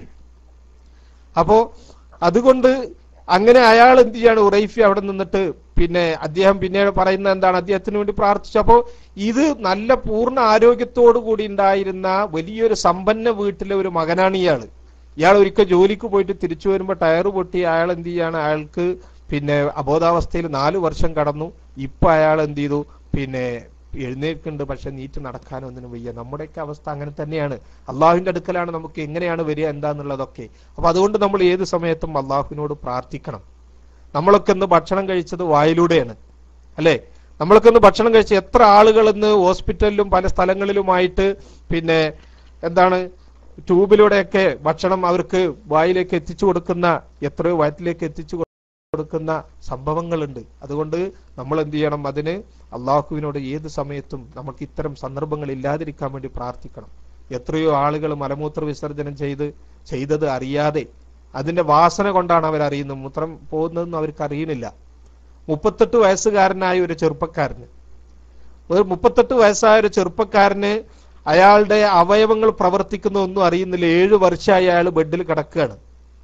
[SPEAKER 1] അപ്പോ അതുകൊണ്ട് അങ്ങനെ അയാൾ എന്ത് ചെയ്യാണ് ഉറൈഫി അവിടെ നിന്നിട്ട് പിന്നെ അദ്ദേഹം പിന്നീട് പറയുന്ന എന്താണ് അദ്ദേഹത്തിന് വേണ്ടി പ്രാർത്ഥിച്ചു അപ്പോ ഇത് നല്ല പൂർണ്ണ ആരോഗ്യത്തോടു കൂടി ഉണ്ടായിരുന്ന വലിയൊരു സമ്പന്ന വീട്ടിലെ ഒരു മകനാണ് ഇയാള് ഇയാൾ ഒരിക്കൽ ജോലിക്ക് പോയിട്ട് തിരിച്ചു വരുമ്പോ ടയർ പൊട്ടി അയാൾ എന്ത് ചെയ്യാണ് അയാൾക്ക് പിന്നെ അബോധാവസ്ഥയിൽ നാലു വർഷം കടന്നു ഇപ്പൊ അയാൾ എന്ത് ചെയ്തു പിന്നെ എഴുന്നേൽക്കുന്നുണ്ട് പക്ഷെ നീറ്റ് നടക്കാനൊന്നിനും വയ്യ നമ്മുടെയൊക്കെ അവസ്ഥ അങ്ങനെ തന്നെയാണ് അള്ളാഹുവിന്റെ അടുക്കലാണ് നമുക്ക് എങ്ങനെയാണ് വരിക എന്താന്നുള്ളതൊക്കെ അപ്പൊ അതുകൊണ്ട് നമ്മൾ ഏത് സമയത്തും അള്ളാഹുവിനോട് പ്രാർത്ഥിക്കണം നമ്മളൊക്കെ ഇന്ന് ഭക്ഷണം കഴിച്ചത് വായിലൂടെയാണ് അല്ലെ നമ്മളൊക്കെ ഇന്ന് ഭക്ഷണം കഴിച്ച എത്ര ആളുകൾ ഇന്ന് ഹോസ്പിറ്റലിലും പല സ്ഥലങ്ങളിലുമായിട്ട് പിന്നെ എന്താണ് ട്യൂബിലൂടെയൊക്കെ ഭക്ഷണം അവർക്ക് വായിലേക്ക് എത്തിച്ചു കൊടുക്കുന്ന എത്രയോ വയറ്റിലേക്ക് എത്തിച്ചു കൊടുക്കുന്ന സംഭവങ്ങളുണ്ട് അതുകൊണ്ട് നമ്മൾ എന്ത് ചെയ്യണം അതിന് അള്ളാഹുവിനോട് ഏത് സമയത്തും നമുക്ക് ഇത്തരം സന്ദർഭങ്ങൾ ഇല്ലാതിരിക്കാൻ വേണ്ടി പ്രാർത്ഥിക്കണം എത്രയോ ആളുകൾ മലമൂത്ര വിസർജനം ചെയ്ത് ചെയ്തത് അറിയാതെ അതിന്റെ വാസന കൊണ്ടാണ് അവർ അറിയുന്നത് മൂത്രം പോകുന്നതെന്ന് അവർക്ക് അറിയണില്ല മുപ്പത്തെട്ട് വയസ്സുകാരനായ ഒരു ചെറുപ്പക്കാരന് ഒരു മുപ്പത്തെട്ട് വയസ്സായ ഒരു ചെറുപ്പക്കാരന് അയാളുടെ അവയവങ്ങൾ പ്രവർത്തിക്കുന്ന ഒന്നും അറിയുന്നില്ല ഏഴു വർഷമായി അയാൾ ബെഡിൽ കിടക്കുകയാണ്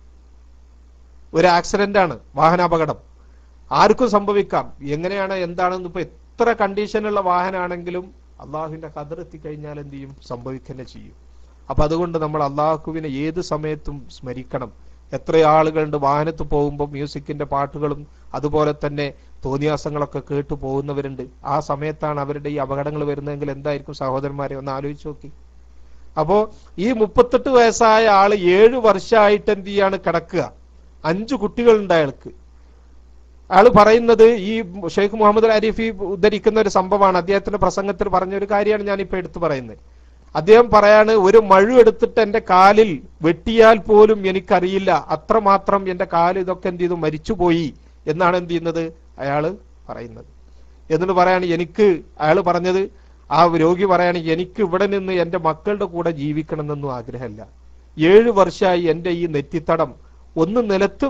[SPEAKER 1] ഒരു ആക്സിഡന്റ് ആണ് വാഹനാപകടം ആർക്കും സംഭവിക്കാം എങ്ങനെയാണ് എന്താണെന്ന് ഇപ്പൊ എത്ര കണ്ടീഷനുള്ള വാഹനമാണെങ്കിലും അള്ളാഹുവിന്റെ കതിർ എത്തിക്കഴിഞ്ഞാൽ എന്ത് ചെയ്യും സംഭവിക്കുക ചെയ്യും അപ്പൊ അതുകൊണ്ട് നമ്മൾ അള്ളാഹുവിനെ ഏത് സമയത്തും സ്മരിക്കണം എത്ര ആളുകളുണ്ട് വാഹനത്ത് പോകുമ്പോൾ മ്യൂസിക്കിന്റെ പാട്ടുകളും അതുപോലെ തന്നെ തോന്നിയാസങ്ങളൊക്കെ കേട്ടു പോകുന്നവരുണ്ട് ആ സമയത്താണ് അവരുടെ ഈ അപകടങ്ങൾ വരുന്നതെങ്കിൽ എന്തായിരിക്കും സഹോദരന്മാരെ ഒന്ന് ആലോചിച്ച് നോക്കി അപ്പോ ഈ മുപ്പത്തെട്ട് വയസ്സായ ആള് ഏഴ് വർഷമായിട്ട് എന്ത് ചെയ്യാണ് കിടക്കുക അഞ്ചു കുട്ടികളുണ്ട് അയാൾക്ക് അയാള് പറയുന്നത് ഈ ഷെയ്ഖ് മുഹമ്മദ് അൽ അരീഫി ഉദ്ധരിക്കുന്ന ഒരു സംഭവമാണ് അദ്ദേഹത്തിന്റെ പ്രസംഗത്തിൽ പറഞ്ഞ ഒരു കാര്യമാണ് ഞാനിപ്പോ എടുത്തു പറയുന്നത് അദ്ദേഹം പറയാണ് ഒരു മഴു എടുത്തിട്ട് എന്റെ കാലിൽ വെട്ടിയാൽ പോലും എനിക്കറിയില്ല അത്രമാത്രം എന്റെ കാല് ഇതൊക്കെ എന്ത് ചെയ്തു മരിച്ചുപോയി എന്നാണ് എന്ത് ചെയ്യുന്നത് അയാള് പറയുന്നത് എന്നിട്ട് പറയാണ് എനിക്ക് അയാൾ പറഞ്ഞത് ആ രോഗി പറയാണ് എനിക്ക് ഇവിടെ നിന്ന് എന്റെ മക്കളുടെ കൂടെ ജീവിക്കണമെന്നൊന്നും ആഗ്രഹമില്ല ഏഴു വർഷമായി എന്റെ ഈ നെറ്റിത്തടം ഒന്ന് നിലത്ത്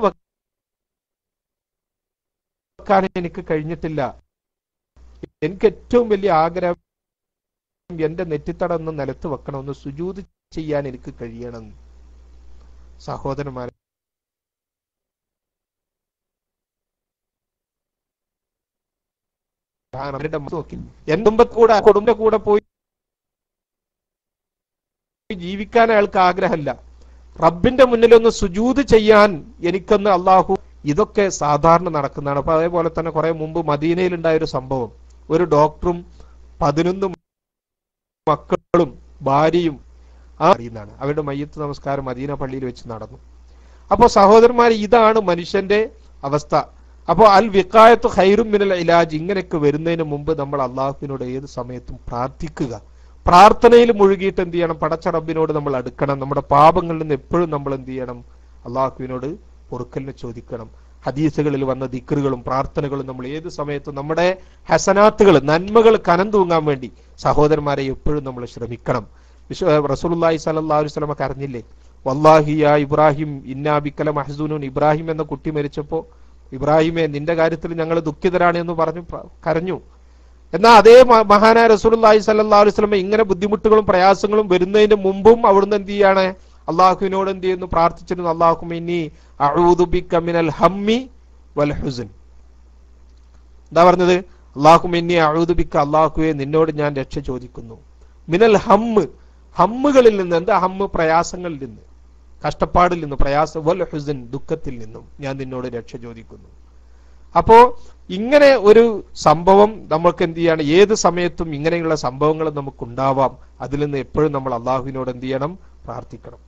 [SPEAKER 1] വെക്കാൻ എനിക്ക് കഴിഞ്ഞിട്ടില്ല എനിക്ക് ഏറ്റവും വലിയ ആഗ്രഹം എന്റെ നെറ്റിത്തടം ഒന്ന് നിലത്ത് വെക്കണം ഒന്ന് സുജൂത് ചെയ്യാൻ എനിക്ക് കഴിയണം സഹോദരന്മാരെ അവരുടെ നോക്കി എന്റെ കുടുംബ കൂടെ കുടുംബ കൂടെ പോയി ജീവിക്കാൻ അയാൾക്ക് ആഗ്രഹമില്ല റബ്ബിന്റെ മുന്നിൽ ഒന്ന് സുജൂത് ചെയ്യാൻ എനിക്കൊന്ന് അള്ളാഹു ഇതൊക്കെ സാധാരണ നടക്കുന്നതാണ് അപ്പൊ അതേപോലെ തന്നെ കുറെ മുമ്പ് മദീനയിൽ ഉണ്ടായ ഒരു സംഭവം ഒരു ഡോക്ടറും പതിനൊന്ന് മക്കളും ഭാര്യയും ആ അറിയുന്നതാണ് അവരുടെ മയ്യത്ത് നമസ്കാരം മദീന പള്ളിയിൽ വെച്ച് നടന്നു അപ്പോ സഹോദരന്മാർ ഇതാണ് മനുഷ്യന്റെ അവസ്ഥ അപ്പോൾ അൽ വിക്കായത്ത് ഹൈറും മിനൽ ഇലാജ് ഇങ്ങനെയൊക്കെ വരുന്നതിന് മുമ്പ് നമ്മൾ അള്ളാഹുവിനോട് ഏത് സമയത്തും പ്രാർത്ഥിക്കുക പ്രാർത്ഥനയിൽ മുഴുകിയിട്ട് എന്ത് ചെയ്യണം പടച്ച റബ്ബിനോട് നമ്മൾ അടുക്കണം നമ്മുടെ പാപങ്ങളിൽ നിന്ന് എപ്പോഴും നമ്മൾ എന്ത് ചെയ്യണം അള്ളാഹുവിനോട് പൊറുക്കലിനെ ചോദിക്കണം ഹദീസുകളിൽ വന്ന ദിക്കറുകളും പ്രാർത്ഥനകളും നമ്മൾ ഏത് സമയത്തും നമ്മുടെ ഹസനാത്തുകൾ നന്മകൾ കനം തൂങ്ങാൻ വേണ്ടി സഹോദരന്മാരെ എപ്പോഴും നമ്മൾ ശ്രമിക്കണം വിശ്വ റസൂലുള്ളാഹി സ്വല്ലല്ലാഹു അലൈഹി വസല്ലമ കരഞ്ഞില്ലേ വല്ലാഹി യാ ഇബ്രാഹിം ഇന്നാബിക്കല മഹസൂനുൻ ഇബ്രാഹിം എന്ന കുട്ടി മരിച്ചപ്പോ ഇബ്രാഹിമെ നിന്റെ കാര്യത്തിൽ ഞങ്ങൾ ദുഃഖിതരാണ് എന്ന് പറഞ്ഞു പ്ര- കരഞ്ഞു എന്നാൽ അതേ മ- മഹാനായ റസൂലുള്ളാഹി സ്വല്ലല്ലാഹു അലൈഹി വസല്ലമ ഇങ്ങനെ ബുദ്ധിമുട്ടുകളും പ്രയാസങ്ങളും വരുന്നതിന് മുമ്പും അവിടുന്ന് എന്ത് ചെയ്യാണ് അള്ളാഹുവിനോട് എന്ത് ചെയ്യുന്നു പ്രാർത്ഥിച്ചിരുന്നു അള്ളാഹും ഇനി അഊദു ബിക മിനൽ ഹമ്മി വൽ ഹുസ്ൻ എന്താ പറഞ്ഞത് അള്ളാഹും ഇനി അഊദു ബിക അള്ളാഹുവെ നിന്നോട് ഞാൻ രക്ഷ ചോദിക്കുന്നു മിനൽ ഹമ്മ് ഹമ്മുകളിൽ നിന്ന് എന്താ ഹമ്മ് പ്രയാസങ്ങളിൽ നിന്ന് കഷ്ടപ്പാടിൽ നിന്ന് പ്രയാസ വൽ ഹുസൻ ദുഃഖത്തിൽ നിന്നും ഞാൻ നിന്നോട് രക്ഷ ചോദിക്കുന്നു അപ്പോ ഇങ്ങനെ ഒരു സംഭവം നമ്മൾക്ക് എന്ത് ചെയ്യാണ് ഏത് സമയത്തും ഇങ്ങനെയുള്ള സംഭവങ്ങൾ നമുക്കുണ്ടാവാം അതിൽ നിന്ന് എപ്പോഴും നമ്മൾ അള്ളാഹുവിനോട് എന്ത് ചെയ്യണം പ്രാർത്ഥിക്കണം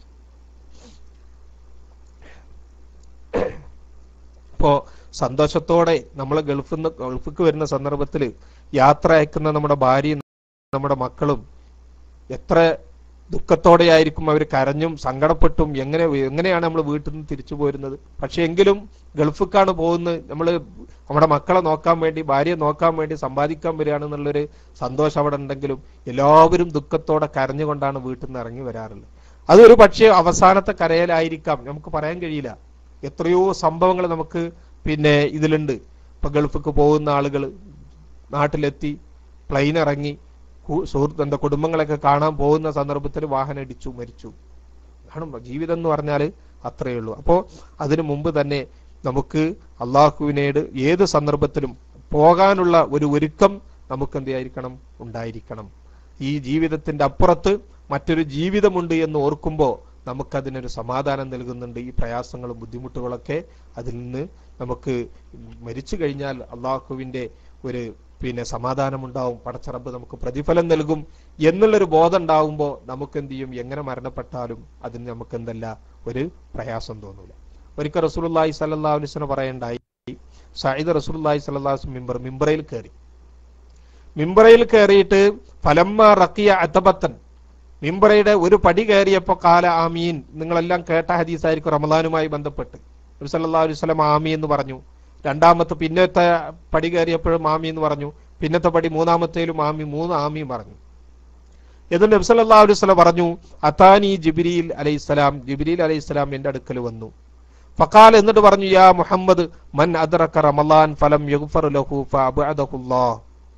[SPEAKER 1] ഇപ്പോ സന്തോഷത്തോടെ നമ്മൾ ഗൾഫിൽ നിന്ന് ഗൾഫിക്ക് വരുന്ന സന്ദർഭത്തിൽ യാത്ര അയക്കുന്ന നമ്മുടെ ഭാര്യയും നമ്മുടെ മക്കളും എത്ര ദുഃഖത്തോടെ ആയിരിക്കും അവർ കരഞ്ഞും സങ്കടപ്പെട്ടും എങ്ങനെ എങ്ങനെയാണ് നമ്മൾ വീട്ടിൽ നിന്ന് തിരിച്ചു പോരുന്നത് പക്ഷെ എങ്കിലും ഗൾഫിക്കാണ് പോകുന്നത് നമ്മൾ നമ്മുടെ മക്കളെ നോക്കാൻ വേണ്ടി ഭാര്യയെ നോക്കാൻ വേണ്ടി സമ്പാദിക്കാൻ വരികയാണെന്നുള്ളൊരു സന്തോഷം അവിടെ ഉണ്ടെങ്കിലും എല്ലാവരും ദുഃഖത്തോടെ കരഞ്ഞുകൊണ്ടാണ് വീട്ടിൽ നിന്ന് ഇറങ്ങി വരാറുള്ളത് അതൊരു പക്ഷേ അവസാനത്തെ കരയലായിരിക്കാം നമുക്ക് പറയാൻ കഴിയില്ല എത്രയോ സംഭവങ്ങൾ നമുക്ക് പിന്നെ ഇതിലുണ്ട് ഇപ്പൊ ഗൾഫിക്ക് പോകുന്ന ആളുകൾ നാട്ടിലെത്തി പ്ലെയിൻ ഇറങ്ങി കു- സുഹൃത്ത് എന്താ കുടുംബങ്ങളൊക്കെ കാണാൻ പോകുന്ന സന്ദർഭത്തിൽ വാഹനം ഇടിച്ചു മരിച്ചു ആണ് ജീവിതം എന്ന് പറഞ്ഞാൽ അത്രയേ ഉള്ളൂ അപ്പോ അതിനു മുമ്പ് തന്നെ നമുക്ക് അള്ളാഹുവിനോട് ഏത് സന്ദർഭത്തിലും പോകാനുള്ള ഒരു ഒരുക്കം നമുക്ക് എന്തായിരിക്കണം ഉണ്ടായിരിക്കണം ഈ ജീവിതത്തിന്റെ അപ്പുറത്ത് മറ്റൊരു ജീവിതമുണ്ട് എന്ന് ഓർക്കുമ്പോൾ നമുക്കതിനൊരു സമാധാനം നൽകുന്നുണ്ട് ഈ പ്രയാസങ്ങളും ബുദ്ധിമുട്ടുകളൊക്കെ അതിൽ നിന്ന് നമുക്ക് മരിച്ചു കഴിഞ്ഞാൽ അള്ളാഹുവിന്റെ ഒരു പിന്നെ സമാധാനമുണ്ടാവും പടച്ചറബ് നമുക്ക് പ്രതിഫലം നൽകും എന്നുള്ളൊരു ബോധം ഉണ്ടാവുമ്പോൾ നമുക്ക് എന്ത് ചെയ്യും എങ്ങനെ മരണപ്പെട്ടാലും അതിന് നമുക്ക് എന്തല്ല ഒരു പ്രയാസം തോന്നൂല ഒരിക്കൽ റസൂലുള്ളാഹി സ്വല്ലല്ലാഹു അലൈഹി വസല്ലം പറയണ്ടായി സയ്യിദ് റസൂലുള്ളാഹി സ്വല്ലല്ലാഹു അലൈഹി വസല്ലം മിമ്പർ മിമ്പറയിൽ കയറി മിമ്പറയിൽ കയറിയിട്ട് ഫലമ്മ റക്കിയ അത്തബത്തൻ മിമ്പറയുടെ ഒരു പടി കയറിയപ്പോ കാല ആമീൻ നിങ്ങളെല്ലാം കേട്ട ഹദീസായിരിക്കും റമദാനുമായി ബന്ധപ്പെട്ട് നബി സല്ലല്ലാഹു അലൈഹി വസല്ലം ആമി എന്ന് പറഞ്ഞു രണ്ടാമത്തെ പിന്നത്തെ പടി കയറിയപ്പോഴും ആമി എന്ന് പറഞ്ഞു പിന്നത്തെ പടി മൂന്നാമത്തേലും ആമി മൂന്ന് ആമിയും പറഞ്ഞു എന്നിട്ട് നബി സല്ലല്ലാഹു അലൈഹി വസല്ലം പറഞ്ഞു അതാനി ജിബ്രീൽ അലൈഹിസ്സലാം ജിബ്രീൽ അലൈഹിസ്സലാം എന്റെ അടുക്കൽ വന്നു ഫഖാൽ എന്നിട്ട് പറഞ്ഞു യാ മുഹമ്മദ് മൻ അദ്റക റമളാൻ ഫലം യഗ്ഫർ ലഹു ഫഅബഅദഹുല്ലാഹ്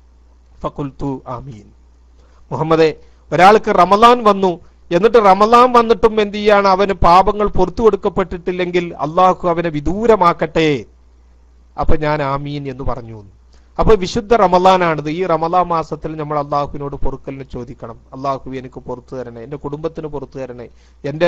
[SPEAKER 1] ഫഖുൽതു ആമീൻ മുഹമ്മദെ ഒരാൾക്ക് റമളാൻ വന്നു എന്നിട്ട് റമളാൻ വന്നിട്ടും എന്ത് ചെയ്യാണ് അവന് പാപങ്ങൾ പുറത്തു കൊടുക്കപ്പെട്ടിട്ടില്ലെങ്കിൽ അള്ളാഹു അവനെ വിദൂരമാക്കട്ടെ അപ്പൊ ഞാൻ ആമീൻ എന്ന് പറഞ്ഞു അപ്പൊ വിശുദ്ധ റമലാനാണിത് ഈ റമലാ മാസത്തിൽ നമ്മൾ അള്ളാഹുവിനോട് പൊറുക്കലിന് ചോദിക്കണം അള്ളാഹു എനിക്ക് പുറത്തു തരണേ എന്റെ കുടുംബത്തിന് പുറത്തു തരണേ എന്റെ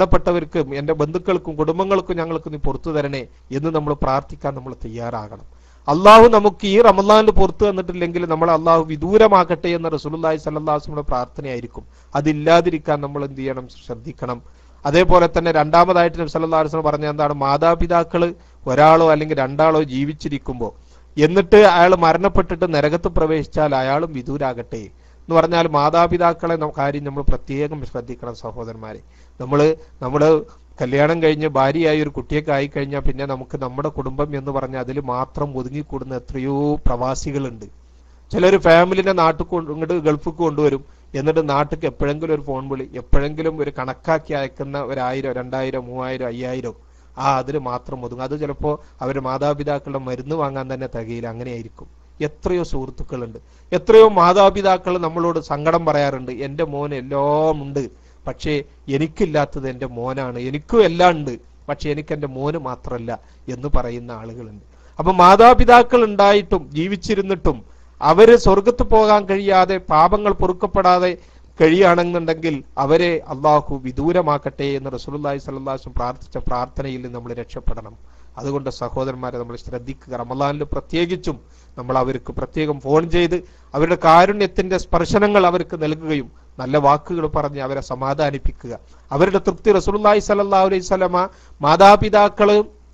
[SPEAKER 1] മരണപ്പെട്ടവർക്കും എന്റെ ബന്ധുക്കൾക്കും കുടുംബങ്ങൾക്കും ഞങ്ങൾക്ക് നീ പുറത്തു തരണേ എന്ന് നമ്മൾ പ്രാർത്ഥിക്കാൻ നമ്മൾ തയ്യാറാകണം അള്ളാഹു നമുക്ക് ഈ റമദാനിൽ പുറത്തു തന്നിട്ടില്ലെങ്കിൽ നമ്മൾ അള്ളാഹു വിദൂരമാക്കട്ടെ എന്ന റസൂലുള്ളാഹി സ്വല്ലല്ലാഹുവിന്റെ പ്രാർത്ഥനയായിരിക്കും അതില്ലാതിരിക്കാൻ നമ്മൾ എന്ത് ചെയ്യണം ശ്രദ്ധിക്കണം അതേപോലെ തന്നെ രണ്ടാമതായിട്ട് നബി സല്ലല്ലാഹു അലൈഹി വസല്ലം പറഞ്ഞ എന്താണ് മാതാപിതാക്കള് ഒരാളോ അല്ലെങ്കിൽ രണ്ടാളോ ജീവിച്ചിരിക്കുമ്പോൾ എന്നിട്ട് അയാൾ മരണപ്പെട്ടിട്ട് നരകത്ത് പ്രവേശിച്ചാൽ അയാളും വിദൂരാകട്ടെ എന്ന് പറഞ്ഞാൽ മാതാപിതാക്കളെ ന- കാര്യം നമ്മൾ പ്രത്യേകം ശ്രദ്ധിക്കണം സഹോദരന്മാരെ നമ്മൾ നമ്മൾ കല്യാണം കഴിഞ്ഞ് ഭാര്യയായി ഒരു കുട്ടിയൊക്കെ ആയി കഴിഞ്ഞാൽ പിന്നെ നമുക്ക് നമ്മുടെ കുടുംബം എന്ന് പറഞ്ഞാൽ അതിൽ മാത്രം ഒതുങ്ങിക്കൂടുന്ന എത്രയോ പ്രവാസികളുണ്ട് ചിലർ ഫാമിലിനെ നാട്ടിൽ കൊണ്ട് ഇങ്ങോട്ട് ഗൾഫിക്ക് കൊണ്ടുവരും എന്നിട്ട് നാട്ടിൽ എപ്പോഴെങ്കിലും ഒരു ഫോൺ വിളി എപ്പോഴെങ്കിലും ഒരു കണക്കാക്കി അയക്കുന്ന ഒരു ആയിരം രണ്ടായിരം മൂവായിരം അയ്യായിരം ആ അതിൽ മാത്രം ഒതുങ്ങും അത് ചിലപ്പോൾ അവരുടെ മാതാപിതാക്കളുടെ മരുന്ന് വാങ്ങാൻ തന്നെ തികയില്ല അങ്ങനെയായിരിക്കും എത്രയോ സുഹൃത്തുക്കളുണ്ട് എത്രയോ മാതാപിതാക്കൾ നമ്മളോട് സങ്കടം പറയാറുണ്ട് എൻ്റെ മോന് എല്ലാം ഉണ്ട് പക്ഷേ എനിക്കില്ലാത്തത് എൻ്റെ മോനാണ് എനിക്കും എല്ലാം ഉണ്ട് പക്ഷെ എനിക്ക് എൻ്റെ മോന് മാത്രമല്ല എന്ന് പറയുന്ന ആളുകളുണ്ട് അപ്പൊ മാതാപിതാക്കൾ ഉണ്ടായിട്ടും ജീവിച്ചിരുന്നിട്ടും അവര് സ്വർഗത്ത് പോകാൻ കഴിയാതെ പാപങ്ങൾ പൊറുക്കപ്പെടാതെ കഴിയുകയാണെന്നുണ്ടെങ്കിൽ അവരെ അള്ളാഹു വിദൂരമാക്കട്ടെ എന്ന് റസൂലുള്ളാഹി സ്വല്ലല്ലാഹു അലൈഹി വസല്ലം പ്രാർത്ഥിച്ച പ്രാർത്ഥനയിൽ നമ്മൾ രക്ഷപ്പെടണം അതുകൊണ്ട് സഹോദരന്മാരെ നമ്മൾ ശ്രദ്ധിക്കുക റമദാനിൽ പ്രത്യേകിച്ചും നമ്മൾ അവർക്ക് പ്രത്യേകം ഫോൺ ചെയ്ത് അവരുടെ കാരുണ്യത്തിന്റെ സ്പർശനങ്ങൾ അവർക്ക് നൽകുകയും നല്ല വാക്കുകൾ പറഞ്ഞ് അവരെ സമാധാനിപ്പിക്കുക അവരുടെ തൃപ്തി റസൂലുള്ളാഹി സ്വല്ലല്ലാഹു അലൈഹി വസല്ലമ മാതാപിതാക്കള്